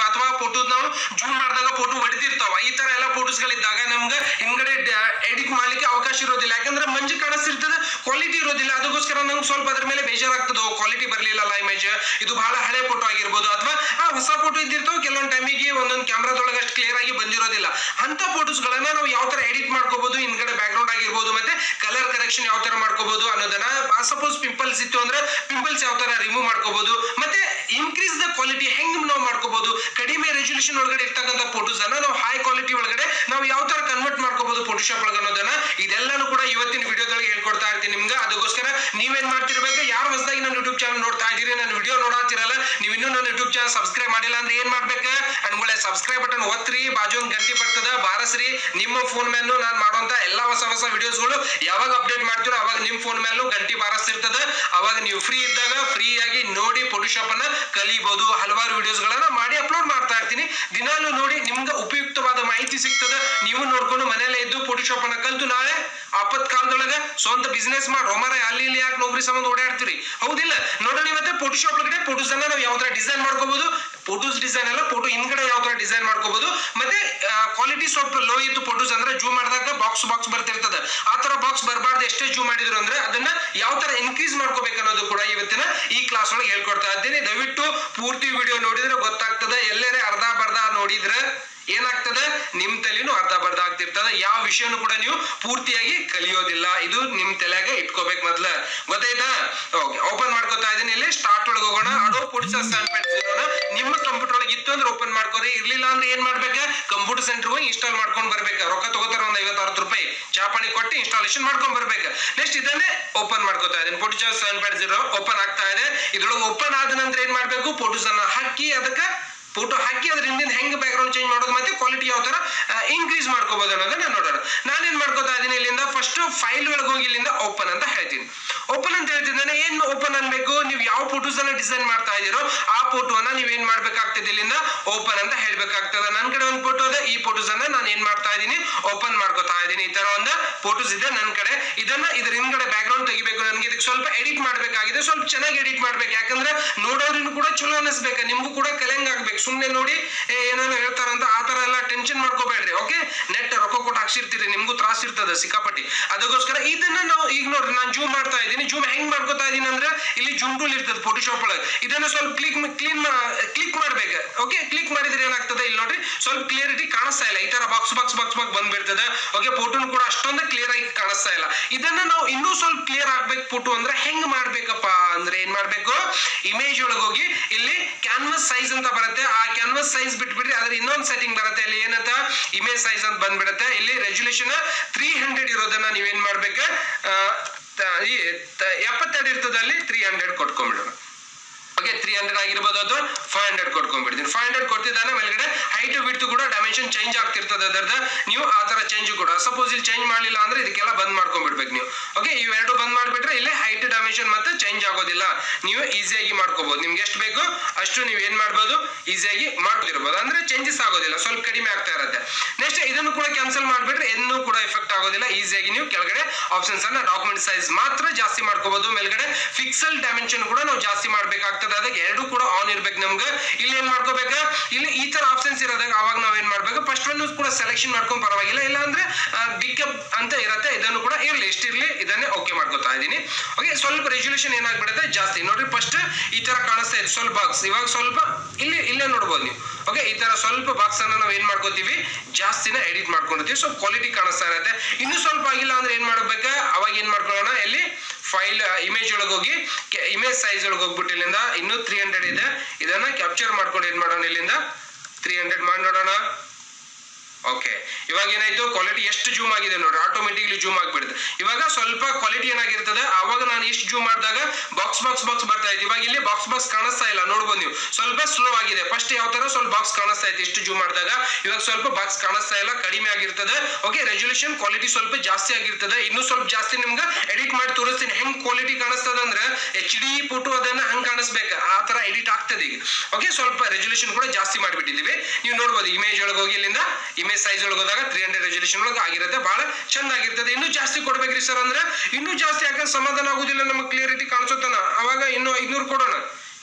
ಅಥವಾ ಫೋಟೋ ನಾವು ಜೂಮ್ ಮಾಡಿದಾಗ ಫೋಟೋ ಹೊಡೆದಿರ್ತಾವ ಈ ತರ ಎಲ್ಲ ಫೋಟೋಸ್ ಗಳಿದ್ದಾಗ ನಮ್ಗೆ ಹಿಂಗಡೆ ಎಡಿಟ್ ಮಾಡ್ಲಿಕ್ಕೆ ಅವಕಾಶ ಇರೋದಿಲ್ಲ ಯಾಕಂದ್ರೆ ಮಂಜು ಕಾಣಿಸ್ತಿರ್ತದೆ ಕ್ವಾಲಿಟಿ ಇರೋದಿಲ್ಲ ಅದಕ್ಕೋಸ್ಕರ ನಂಗೆ ಸ್ವಲ್ಪ ಅದ್ರ ಮೇಲೆ ಬೇಜಾರಾಗ್ತದೆ ಕ್ವಾಲಿಟಿ ಬರ್ಲಿಲ್ಲಲ್ಲ ಇಮೇಜ್ ಇದು ಬಹಳ ಹಳೆ ಫೋಟೋ ಆಗಿರ್ಬೋದು ಅಥವಾ ಆ ಹೊಸ ಫೋಟೋ ಇದ್ದಿರ್ತಾವೆ ಕೆಲವೊಂದು ಟೈಮಿಗೆ ಒಂದೊಂದು ಕ್ಯಾಮ್ರಾದೊಳಗೆ ಅಷ್ಟು ಕ್ಲಿಯರ್ ಆಗಿ ಬಂದಿರೋದಿಲ್ಲ ಅಂತ ಫೋಟೋಸ್ ಗಳನ್ನ ನಾವು ಯಾವ ತರ ಎಡಿಟ್ ಮಾಡ್ಕೋಬಹುದು ಹಿಂದ್ಗಡೆ ಬ್ಯಾಕ್ ಗ್ರೌಂಡ್ ಆಗಿರ್ಬೋದು ಮತ್ತೆ ಕಲರ್ ಕರೆಕ್ಷನ್ ಯಾವ ತರ ಮಾಡ್ಕೋಬಹುದು ಅನ್ನೋದನ್ನ ಸಪೋಸ್ ಪಿಂಪಲ್ಸ್ ಇತ್ತು ಅಂದ್ರೆ ಪಿಂಪಲ್ಸ್ ಯಾವ ತರ ರಿಮೂವ್ ಮಾಡ್ಕೋಬಹುದು ಮತ್ತೆ ಇನ್ಕ್ರೀಸ್ ದ ಕ್ವಾಲಿಟಿ ಹೆಂಗ್ ನಾವು ಮಾಡ್ಕೋಬಹುದು ಕಡಿಮೆ ರೆಸೊಲ್ಯೂಷನ್ ಒಳಗಡೆ ಇರ್ತಕ್ಕಂಥ ಫೋಟೋಸ್ ಅನ್ನ ನಾವು ಹೈ ಕ್ವಾಲಿಟಿ ಒಳಗಡೆ ನಾವು ಯಾವ ತರ ಕನ್ವರ್ಟ್ ಮಾಡ್ಕೋಬಹುದು ಫೋಟೋಶಾಪ್ ಒಳಗೆ ಅನ್ನೋದನ್ನ ಇದೆಲ್ಲಾನು ಕೂಡ ಇವತ್ತಿನ ವಿಡಿಯೋದೊಳಗೆ ಹೇಳ್ಕೊಡ್ತಾ ಇರ್ತೀನಿ ನಿಮ್ಗೆ ಅದಕ್ಕೋಸ್ಕರ ನೀವೇನ್ ಮಾಡ್ತಿರ್ಬೇಕು ಯಾರು ಹೊಸದಾಗಿ ನನ್ನ ಯೂಟ್ಯೂಬ್ ಚಾನಲ್ ನೋಡ್ತಾ ಇದ್ದೀರಿ ನನ್ನ ವಿಡಿಯೋ ನೋಡಾತಿರಲ್ಲ ನೀವು ಇನ್ನೂ ನನ್ನ ಯೂಟ್ಯೂಬ್ ಚಾನಲ್ ಸಬ್ಸ್ಕ್ರೈಬ್ ಮಾಡಿಲ್ಲ ಅಂದ್ರೆ ಏನ್ ಮಾಡ್ಬೇಕು ಅನ್ಕೊಳ್ಳೆ ಸಬ್ಸ್ಕ್ರೈಬ್ ಬಟನ್ ಒತ್ತಿರಿ ಬಾಜು ಒಂದು ಗಂಟೆ ಬರ್ತದ ಬಾರಸ್ರಿ ನಿಮ್ಮ ಫೋನ್ ಮೇಲೂ ನಾನು ಮಾಡುವಂತ ಎಲ್ಲಾ ಹೊಸ ಹೊಸ ವಿಡಿಯೋಸ್ಗಳು ಯಾವಾಗ ಅಪ್ಡೇಟ್ ಮಾಡ್ತೀರೋ ಅವಾಗ ನಿಮ್ಮ ಫೋನ್ ಮೇಲೂ ಗಂಟೆ ಬಾರಿಸ್ತಿರ್ತದ ಅವಾಗ ನೀವು ಫ್ರೀ ಇದ್ದಾಗ ಫ್ರೀ ಆಗಿ ನೋಡಿ ಫೋಟೋಶಾಪ್ ಅನ್ನ ಕಲಿಬಹುದು ಹಲವಾರು ವಿಡಿಯೋಸ್ ಗಳನ್ನ ಮಾಡಿ ಅಪ್ಲೋಡ್ ಮಾಡ್ತಾ ಇರ್ತೀನಿ ದಿನಾಲು ನೋಡಿ ನಿಮ್ಗೆ ಉಪಯುಕ್ತವಾದ ಮಾಹಿತಿ ಸಿಗ್ತದ ನೀವು ನೋಡ್ಕೊಂಡು ಮನೆಯಲ್ಲೇ ಇದ್ದು ಫೋಟೋಶಾಪ್ ಅನ್ನ ಕಲ್ತು ನಾಳೆ ಆಪತ್ ಕಾಲದೊಳಗ ಸ್ವಂತ ಬಿಸ್ನೆಸ್ ಮಾಡೋ ಮರ ಅಲ್ಲಿ ಇಲ್ಲಿ ಯಾಕೆ ನೌಕರಿ ಸಂಬಂಧ ಓಡಾಡ್ತೀರಿ ಹೌದಿಲ್ಲ ನೋಡೋಣ ಇವತ್ತೆ ಫೋಟೋಶಾಪ್ ಒಳಗಡೆ ಫೋಟೋಸ್ ಅನ್ನ ನಾವು ಯಾವ ತರ ಡಿಸೈನ್ ಮಾಡ್ಕೋಬಹುದು ಫೋಟೋಸ್ ಡಿಸೈನ್ ಎಲ್ಲ ಫೋಟೋ ಹಿಂದ್ಗಡೆ ಯಾವ ತರ ಡಿಸೈನ್ ಮಾಡ್ಕೋಬಹುದು ಮತ್ತೆ ಕ್ವಾಲಿಟಿ ಸ್ವಲ್ಪ ಲೋ ಇತ್ತು ಫೋಟೋಸ್ ಅಂದ್ರೆ ಜೂಮ್ ಮಾಡಿದಾಗ ಬಾಕ್ಸ್ ಬಾಕ್ಸ್ ಬರ್ತಿರ್ತದೆ ಆ ತರ ಬಾಕ್ಸ್ ಬರಬಾರ್ದು ಎಷ್ಟೇ ಜೂಮ್ ಮಾಡಿದ್ರು ಅಂದ್ರೆ ಅದನ್ನ ಯಾವ ತರ ಇನ್ಕ್ರೀಸ್ ಮಾಡ್ಕೋಬೇಕು ಅನ್ನೋದು ಕೂಡ ಇವತ್ತಿನ ಈ ಕ್ಲಾಸ್ ಒಳಗೆ ಹೇಳ್ಕೊಡ್ತಾ ಇದ್ದೀನಿ ದಯವಿಟ್ಟು ಪೂರ್ತಿ ವಿಡಿಯೋ ನೋಡಿದ್ರೆ ಗೊತ್ತಾಗ್ತದೆ ಎಲ್ಲರೇ ಅರ್ಧ ಬರ್ಧ ನೋಡಿದ್ರೆ ಏನಾಗ್ತದೆ ನಿಮ್ ತಲೆನೂ ಅರ್ಧ ಬರ್ಧ ಆಗ್ತಿರ್ತದೆ ಯಾವ ವಿಷಯನೂ ಕೂಡ ನೀವು ಪೂರ್ತಿಯಾಗಿ ಕಲಿಯೋದಿಲ್ಲ ಇದು ನಿಮ್ ತಲೆಯಾಗ ಇಟ್ಕೋಬೇಕು ಮೊದ್ಲ ಗೊತ್ತಾಯ್ತಾ ಓಕೆ ಓಪನ್ ಮಾಡ್ಕೋತಾ ಇದೀನಿ ಇಲ್ಲಿ ಸ್ಟಾರ್ಟ್ ಒಳಗೆ ಹೋಗೋಣ ಅಡೋ ಪುಡ್ಸಸ್ ನಿಮ್ಮ ಕಂಪ್ಯೂಟರ್ ಒಳಗೆ ಇತ್ತು ಅಂದ್ರೆ ಓಪನ್ ಮಾಡ್ಕೋರಿ ಇರ್ಲಿಲ್ಲ ಅಂದ್ರೆ ಏನ್ ಮಾಡ್ಬೇಕ ಕಂಪ್ಯೂಟರ್ ಸೆಂಟರ್ ಹೋಗಿ ಇನ್ಸ್ಟಾಲ್ ಮಾಡ್ಕೊಂಡ್ ಬರ್ಬೇಕು ರೊಕ್ಕ ತಗೋತಾರ ಒಂದ್ ಐವತ್ತು ಅರವತ್ತು ರೂಪಾಯಿ ಚಾಪಣಿ ಕೊಟ್ಟು ಇನ್ಸ್ಟಾಲೇಷನ್ ಮಾಡ್ಕೊಂಡ್ ಬರ್ಬೇಕು ನೆಕ್ಸ್ಟ್ ಇದನ್ನೇ ಓಪನ್ ಮಾಡ್ಕೋತಾ ಇದೀನಿ ಪುಡ್ಸಸ್ ಸೆವೆನ್ ಪಾಯಿಂಟ್ ಜೀರೋ ಓಪನ್ ಆಗ್ತಾ ಇದೆ ಇದ್ರೊಳಗೆ ಓಪನ್ ಆದ ನಂತರ ಏನ್ ಮಾಡ್ಬೇಕು ಫೋಟೋಸ್ ಅನ್ನ ಹಾಕಿ ಅದಕ್ಕೆ ಫೋಟೋ ಹಾಕಿ ಅದ್ರ ಹಿಂದಿನ ಹೆಂಗ್ ಬ್ಯಾಕ್ ಗ್ರೌಂಡ್ ಚೇಂಜ್ ಮಾಡೋದು ಮತ್ತೆ ಕ್ವಾಲಿಟಿ ಯಾವ ತರ ಇನ್ಕ್ರೀಸ್ ಮಾಡ್ಕೋಬಹುದು ಅನ್ನೋದನ್ನ ನೋಡೋಣ ನಾನೇನ್ ಮಾಡ್ಕೋತಾ ಇದೀನಿ ಇಲ್ಲಿಂದ ಫಸ್ಟ್ ಫೈಲ್ ಒಳಗೆ ಹೋಗಿ ಇಲ್ಲಿಂದ ಓಪನ್ ಅಂತ ಹೇಳ್ತೀನಿ ಓಪನ್ ಅಂತ ಹೇಳ್ತಿದ್ದಾನೆ ಏನ್ ಓಪನ್ ಅನ್ಬೇಕು ನೀವು ಯಾವ ಫೋಟೋಸ್ ಅನ್ನ ಡಿಸೈನ್ ಮಾಡ್ತಾ ಇದೀರೋ ಆ ಫೋಟೋನ ನೀವ್ ಏನ್ ಮಾಡ್ಬೇಕಾಗ್ತದೆ ಇಲ್ಲಿಂದ ಓಪನ್ ಅಂತ ಹೇಳ್ಬೇಕಾಗ್ತದೆ ನನ್ ಕಡೆ ಒಂದು ಫೋಟೋ ಇದೆ ಈ ಫೋಟೋಸ್ ಅನ್ನ ನಾನು ಏನ್ ಮಾಡ್ತಾ ಇದೀನಿ ಓಪನ್ ಮಾಡ್ಕೋತಾ ಇದೀನಿ ಈ ತರ ಒಂದು ಫೋಟೋಸ್ ಇದೆ ನನ್ ಕಡೆ ಇದನ್ನ ಇದ್ರ ಹಿಂದ್ಗಡೆ ಬ್ಯಾಕ್ ಗ್ರೌಂಡ್ ತೆಗಿಬೇಕು ನನ್ಗೆ ಇದಕ್ಕೆ ಸ್ವಲ್ಪ ಎಡಿಟ್ ಮಾಡ್ಬೇಕಾಗಿದೆ ಸ್ವಲ್ಪ ಚೆನ್ನಾಗಿ ಎಡಿಟ್ ಮಾಡ್ಬೇಕು ಯಾಕಂದ್ರೆ ನೋಡೋರಿಗೂ ಕೂಡ ಚಲೋ ಅನಿಸ್ಬೇಕು ನಿಮ್ಗೂ ಕೂಡ ಕಲೆಂಗ್ ಆಗ್ಬೇಕು ಸುಮ್ನೆ ನೋಡಿ ಏ, ಏನೇನೋ ಹೇಳ್ತಾರಂತ ಆ ತರ ಎಲ್ಲ ಟೆನ್ಷನ್ ಮಾಡ್ಕೋಬೇಡ್ರಿ ಓಕೆ ನೆಟ್ ರೊಕ್ಕ ಕೊಟ್ಟು ಹಾಕ್ಸಿರ್ತೀರಿ ನಿಮ್ಗೂ ತ್ರಾಸ ಇರ್ತದೆ ಸಿಕ್ಕಾಪಟ್ಟಿ ಅದಕ್ಕೋಸ್ಕರ ಇದನ್ನ ನಾವು ಈಗ ನೋಡ್ರಿ ನಾನು ಜೂಮ್ ಮಾಡ್ತಾ ಇದ್ದೀನಿ ಜೂಮ್ ಹೆಂಗ್ ಮಾಡ್ಕೋತಾ ಇದೀನಿ ಅಂದ್ರೆ ಇಲ್ಲಿ ಜೂಮ್ ಟೂಲ್ ಇರ್ತದೆ ಫೋಟೋಶಾಪ್ ಒಳಗೆ ಇದನ್ನ ಸ್ವಲ್ಪ ಕ್ಲಿಕ್ ಕ್ಲೀನ್ ಕ್ಲಿಕ್ ಮಾಡ್ಬೇಕು ಓಕೆ ಕ್ಲಿಕ್ ಮಾಡಿದ್ರೆ ಏನಾಗ್ತದೆ ಇಲ್ಲಿ ನೋಡ್ರಿ ಸ್ವಲ್ಪ ಕ್ಲಿಯರಿಟಿ ಕಾಣಿಸ್ತಾ ಇಲ್ಲ ಈ ತರ ಬಾಕ್ಸ್ ಬಾಕ್ಸ್ ಬಾಕ್ಸ್ ಬಾಕ್ಸ್ ಬಂದ್ಬಿಡ್ತದೆ ಓಕೆ ಫೋಟೋನು ಕೂಡ ಅಷ್ಟೊಂದು ಕ್ಲಿಯರ್ ಆಗಿ ಕಾಣಿಸ್ತಾ ಇಲ್ಲ ಇದನ್ನ ನಾವು ಇನ್ನೂ ಸ್ವಲ್ಪ ಕ್ಲಿಯರ್ ಆಗ್ಬೇಕು ಫೋಟೋ ಅಂದ್ರೆ ಹೆಂಗ್ ಮಾಡ್ಬೇಕಪ್ಪ ಅಂದ್ರೆ ಏನ್ ಮಾಡ್ಬೇಕು ಇಮೇಜ್ ಒಳಗೆ ಹೋಗಿ ಇಲ್ಲಿ ಕ್ಯಾನ್ವಸ್ ಸೈಜ್ ಅಂತ ಬರುತ್ತೆ ಆ ಕ್ಯಾನ್ವಸ್ ಸೈಜ್ ಬಿಟ್ಬಿಟ್ರಿ ಅದ್ರ ಇನ್ನೊಂದು ಸೆಟ್ಟಿಂಗ್ ಬರುತ್ತೆ ಇಲ್ಲಿ ಏನಂತ ಇಮೇಜ್ ಸೈಜ್ ಅಂತ ಬಂದ್ಬಿಡುತ್ತೆ ಇಲ್ಲಿ ರೆಜುಲೇಷನ್ ತ್ರೀ ಹಂಡ್ರೆಡ್ ಇರೋದನ್ನ ನೀವೇನ್ ಮಾಡ್ಬೇಕು ಆ, ತ- ಈ ತ- ಎಪ್ಪತ್ತೆರಡು ಇರ್ತದೆ ಅಲ್ಲಿ ತ್ರೀ ಹಂಡ್ರೆಡ್ ಕೊಟ್ಕೊಂಡ್ಬಿಡೋಣ ಓಕೆ ತ್ರೀ ಹಂಡ್ರೆಡ್ ಆಗಿರ್ಬೋದು ಅಥವಾ ಫೈವ್ ಹಂಡ್ರೆಡ್ ಕೊಟ್ಕೊಂಡ್ಬಿಡ್ತೀನಿ ಫೈವ್ ಹಂಡ್ರೆಡ್ ಕೊಡ್ತಿದ್ದಾನೆ ಮೇಲ್ಗಡೆ ಹೈಟ್ ವಿಡ್ತ್ ಕೂಡ ಡೈಮೆನ್ಷನ್ ಚೇಂಜ್ ಆಗ್ತಿರ್ತದೆ ಅದರದ ನೀವು ಆ ತರ ಚೇಂಜ್ ಕೂಡ ಸಪೋಸ್ ಇಲ್ಲಿ ಚೇಂಜ್ ಮಾಡಲಿಲ್ಲ ಅಂದ್ರೆ ಇದಕ್ಕೆಲ್ಲ ಬಂದ್ ಮಾಡ್ಕೊಂಡ್ಬಿಡ್ಬೇಕು ನೀವು ಓಕೆ ಇವೆರಡು ಬಂದ್ ಮಾಡ್ಬಿಟ್ರೆ ಇಲ್ಲಿ ಹೈಟ್ ಡೈಮೆನ್ಷನ್ ಮತ್ತೆ ಚೇಂಜ್ ಆಗೋದಿಲ್ಲ ನೀವು ಈಸಿಯಾಗಿ ಮಾಡ್ಕೋಬಹುದು ನಿಮ್ಗೆ ಎಷ್ಟು ಬೇಕು ಅಷ್ಟು ನೀವು ಏನ್ ಮಾಡ್ಬೋದು ಈಸಿಯಾಗಿ ಮಾಡ್ತಿರ್ಬೋದು ಅಂದ್ರೆ ಚೇಂಜಸ್ ಆಗೋದಿಲ್ಲ ಸ್ವಲ್ಪ ಕಡಿಮೆ ಆಗ್ತಾ ಇರುತ್ತೆ ನೆಕ್ಸ್ಟ್ ಇದನ್ನು ಕೂಡ ಕ್ಯಾನ್ಸಲ್ ಮಾಡ್ಬಿಟ್ರೆ ಇನ್ನೂ ಕೂಡ ಎಫೆಕ್ಟ್ ಆಗೋದಿಲ್ಲ ಈಸಿಯಾಗಿ ನೀವು ಕೆಳಗಡೆ ಆಪ್ಷನ್ಸ್ ಅನ್ನ ಡಾಕ್ಯುಮೆಂಟ್ ಸೈಜ್ ಮಾತ್ರ ಜಾಸ್ತಿ ಮಾಡ್ಕೋಬಹುದು ಮೇಲ್ಗಡೆ ಫಿಕ್ಸಲ್ ಡೈಮೆನ್ಷನ್ ಕೂಡ ನಾವು ಜಾಸ್ತಿ ಮಾಡ್ಬೇಕಾಗ್ತದೆ ಅದಕ್ಕೆ ಎರಡು ಕೂಡ ಆನ್ ಇರ್ಬೇಕು ನಮ್ಗೆ ಇಲ್ಲಿ ಏನ್ ಮಾಡ್ಕೋಬೇಕು ಇಲ್ಲಿ ಈ ತರ ಆಪ್ಷನ್ಸ್ ಇರೋದಾಗ ಅವಾಗ ನಾವ್ ಏನ್ ಮಾಡ್ಬೇಕು ಫಸ್ಟ್ ಒನ್ ಕೂಡ ಸೆಲೆಕ್ಷನ್ ಮಾಡ್ಕೊಂಡ್ ಪರವಾಗಿಲ್ಲ ಇಲ್ಲ ಅಂದ್ರೆ ಬಿಕಪ್ ಅಂತ ಇರುತ್ತೆ ಇದನ್ನು ಕೂಡ ಇರ್ಲಿ ಎಷ್ಟಿರ್ಲಿ ಇದನ್ನೇ ಓಕೆ ಮಾಡ್ಕೊತಾ ಇದೀನಿ ಓಕೆ ಸ್ವಲ್ಪ ರೆಜುಲೇಷನ್ ಏನಾಗ್ಬಿಡುತ್ತೆ ಜಾಸ್ತಿ ನೋಡ್ರಿ ಫಸ್ಟ್ ಈ ತರ ಕಾಣಿಸ್ತಾ ಇದೆ ಸ್ವಲ್ಪ ಬಾಕ್ಸ್ ಇವಾಗ ಸ್ವಲ್ಪ ಇಲ್ಲಿ ಇಲ್ಲೇ ನೋಡ್ಬೋದು ನೀವು ಓಕೆ ಈ ತರ ಸ್ವಲ್ಪ ಬಾಕ್ಸ್ ಅನ್ನ ನಾವು ಏನ್ ಮಾಡ್ಕೋತೀವಿ ಜಾಸ್ತಿನ ಎಡಿಟ್ ಮಾಡ್ಕೊಂಡಿರ್ತೀವಿ ಸ್ವಲ್ಪ ಕ್ವಾಲಿಟಿ ಕಾಣಿಸ್ತಾ ಇರುತ್ತೆ ಇನ್ನು ಸ್ವಲ್ಪ ಆಗಿಲ್ಲ ಅಂದ್ರೆ ಏನ್ ಮಾಡ್ಬೇಕು ಅವಾಗ ಏನ್ ಮಾಡ್ಕೊಳ್ಳೋಣ ಇಲ್ಲಿ ಫೈಲ್ ಇಮೇಜ್ ಒಳಗೆ ಹೋಗಿ ಇಮೇಜ್ ಸೈಜ್ ಒಳಗೆ ಹೋಗ್ಬಿಟ್ಟು ಇಲ್ಲಿಂದ ಇನ್ನೂ ತ್ರೀ ಹಂಡ್ರೆಡ್ ಇದೆ ಇದನ್ನ ಕ್ಯಾಪ್ಚರ್ ಮಾಡ್ಕೊಂಡು ಏನ್ ಮಾಡೋಣ ಇಲ್ಲಿಂದ ತ್ರೀ ಹಂಡ್ರೆಡ್ ಮಾಡಿ ನೋಡೋಣ ಓಕೆ ಇವಾಗ ಏನಾಯ್ತು ಕ್ವಾಲಿಟಿ ಎಷ್ಟು ಜೂಮ್ ಆಗಿದೆ ನೋಡ್ರಿ ಆಟೋಮೆಟಿಕ್ಲಿ ಜೂಮ್ ಆಗ್ಬಿಡುತ್ತೆ ಇವಾಗ ಸ್ವಲ್ಪ ಕ್ವಾಲಿಟಿ ಏನಾಗಿರ್ತದೆ ಅವಾಗ ನಾನು ಇಷ್ಟು ಜೂಮ್ ಮಾಡಿದಾಗ ಬಾಕ್ಸ್ ಬಾಕ್ಸ್ ಬಾಕ್ಸ್ ಬರ್ತಾ ಇತ್ತು ಇವಾಗ ಇಲ್ಲಿ ಬಾಕ್ಸ್ ಬಾಕ್ಸ್ ಕಾಣಿಸ್ತಾ ಇಲ್ಲ ನೋಡ್ಬೋದು ನೀವು ಸ್ವಲ್ಪ ಸ್ಲೋ ಆಗಿದೆ ಫಸ್ಟ್ ಯಾವ ತರ ಸ್ವಲ್ಪ ಬಾಕ್ಸ್ ಕಾಣಿಸ್ತಾ ಇತ್ತು ಇಷ್ಟು ಜೂಮ್ ಮಾಡಿದಾಗ ಇವಾಗ ಸ್ವಲ್ಪ ಬಾಕ್ಸ್ ಕಾಣಿಸ್ತಾ ಇಲ್ಲ ಕಡಿಮೆ ಆಗಿರ್ತದೆ ಓಕೆ ರೆಜುಲೇಷನ್ ಕ್ವಾಲಿಟಿ ಸ್ವಲ್ಪ ಜಾಸ್ತಿ ಆಗಿರ್ತದೆ ಇನ್ನೂ ಸ್ವಲ್ಪ ಜಾಸ್ತಿ ನಿಮ್ಗೆ ಎಡಿಟ್ ಮಾಡಿ ತೋರಿಸ್ತೀನಿ ಹೆಂಗ್ ಕ್ವಾಲಿಟಿ ಕಾಣಿಸ್ತದೆ ಅಂದ್ರೆ ಎಚ್ ಡಿ ಫೋಟೋ ಅದನ್ನ ಹಂಗ್ ಕಾಣಿಸ್ಬೇಕು ಆ ತರ ಎಡಿಟ್ ಆಗ್ತದೆ ಈಗ ಓಕೆ ಸ್ವಲ್ಪ ರೆಜುಲೇಷನ್ ಕೂಡ ಜಾಸ್ತಿ ಮಾಡಿಬಿಟ್ಟಿದೀವಿ ನೀವು ನೋಡ್ಬೋದು ಇಮೇಜ್ ಒಳಗೆ ಹೋಗಿ ಇಲ್ಲಿಂದ ಇಮೇಜ್ ಸೈಜ್ ಒಳಗೆ ಹೋದಾಗ ತ್ರೀ ಹಂಡ್ರೆಡ್ ರೆಜುಲೇಷನ್ ಒಳಗೆ ಆಗಿರುತ್ತೆ ಬಹಳ ಚಂದ ಆಗಿರ್ತದೆ ಇನ್ನೂ ಜಾಸ್ತಿ ಕೊಡ್ಬೇಕ್ರಿ ಸರ್ ಅಂದ್ರೆ ಇನ್ನೂ ಜಾಸ್ತಿ ಯಾಕಂದ್ರೆ ಸಮಾಧಾನ ಆಗುದಿಲ್ಲ ನಮಗೆ ಕ್ಲಿಯರಿಟಿ ಕಾಣಿಸುತ್ತಾನ ಅವಾಗ ಇನ್ನೂ ಐದ್ನೂರು ಕೊಡೋಣ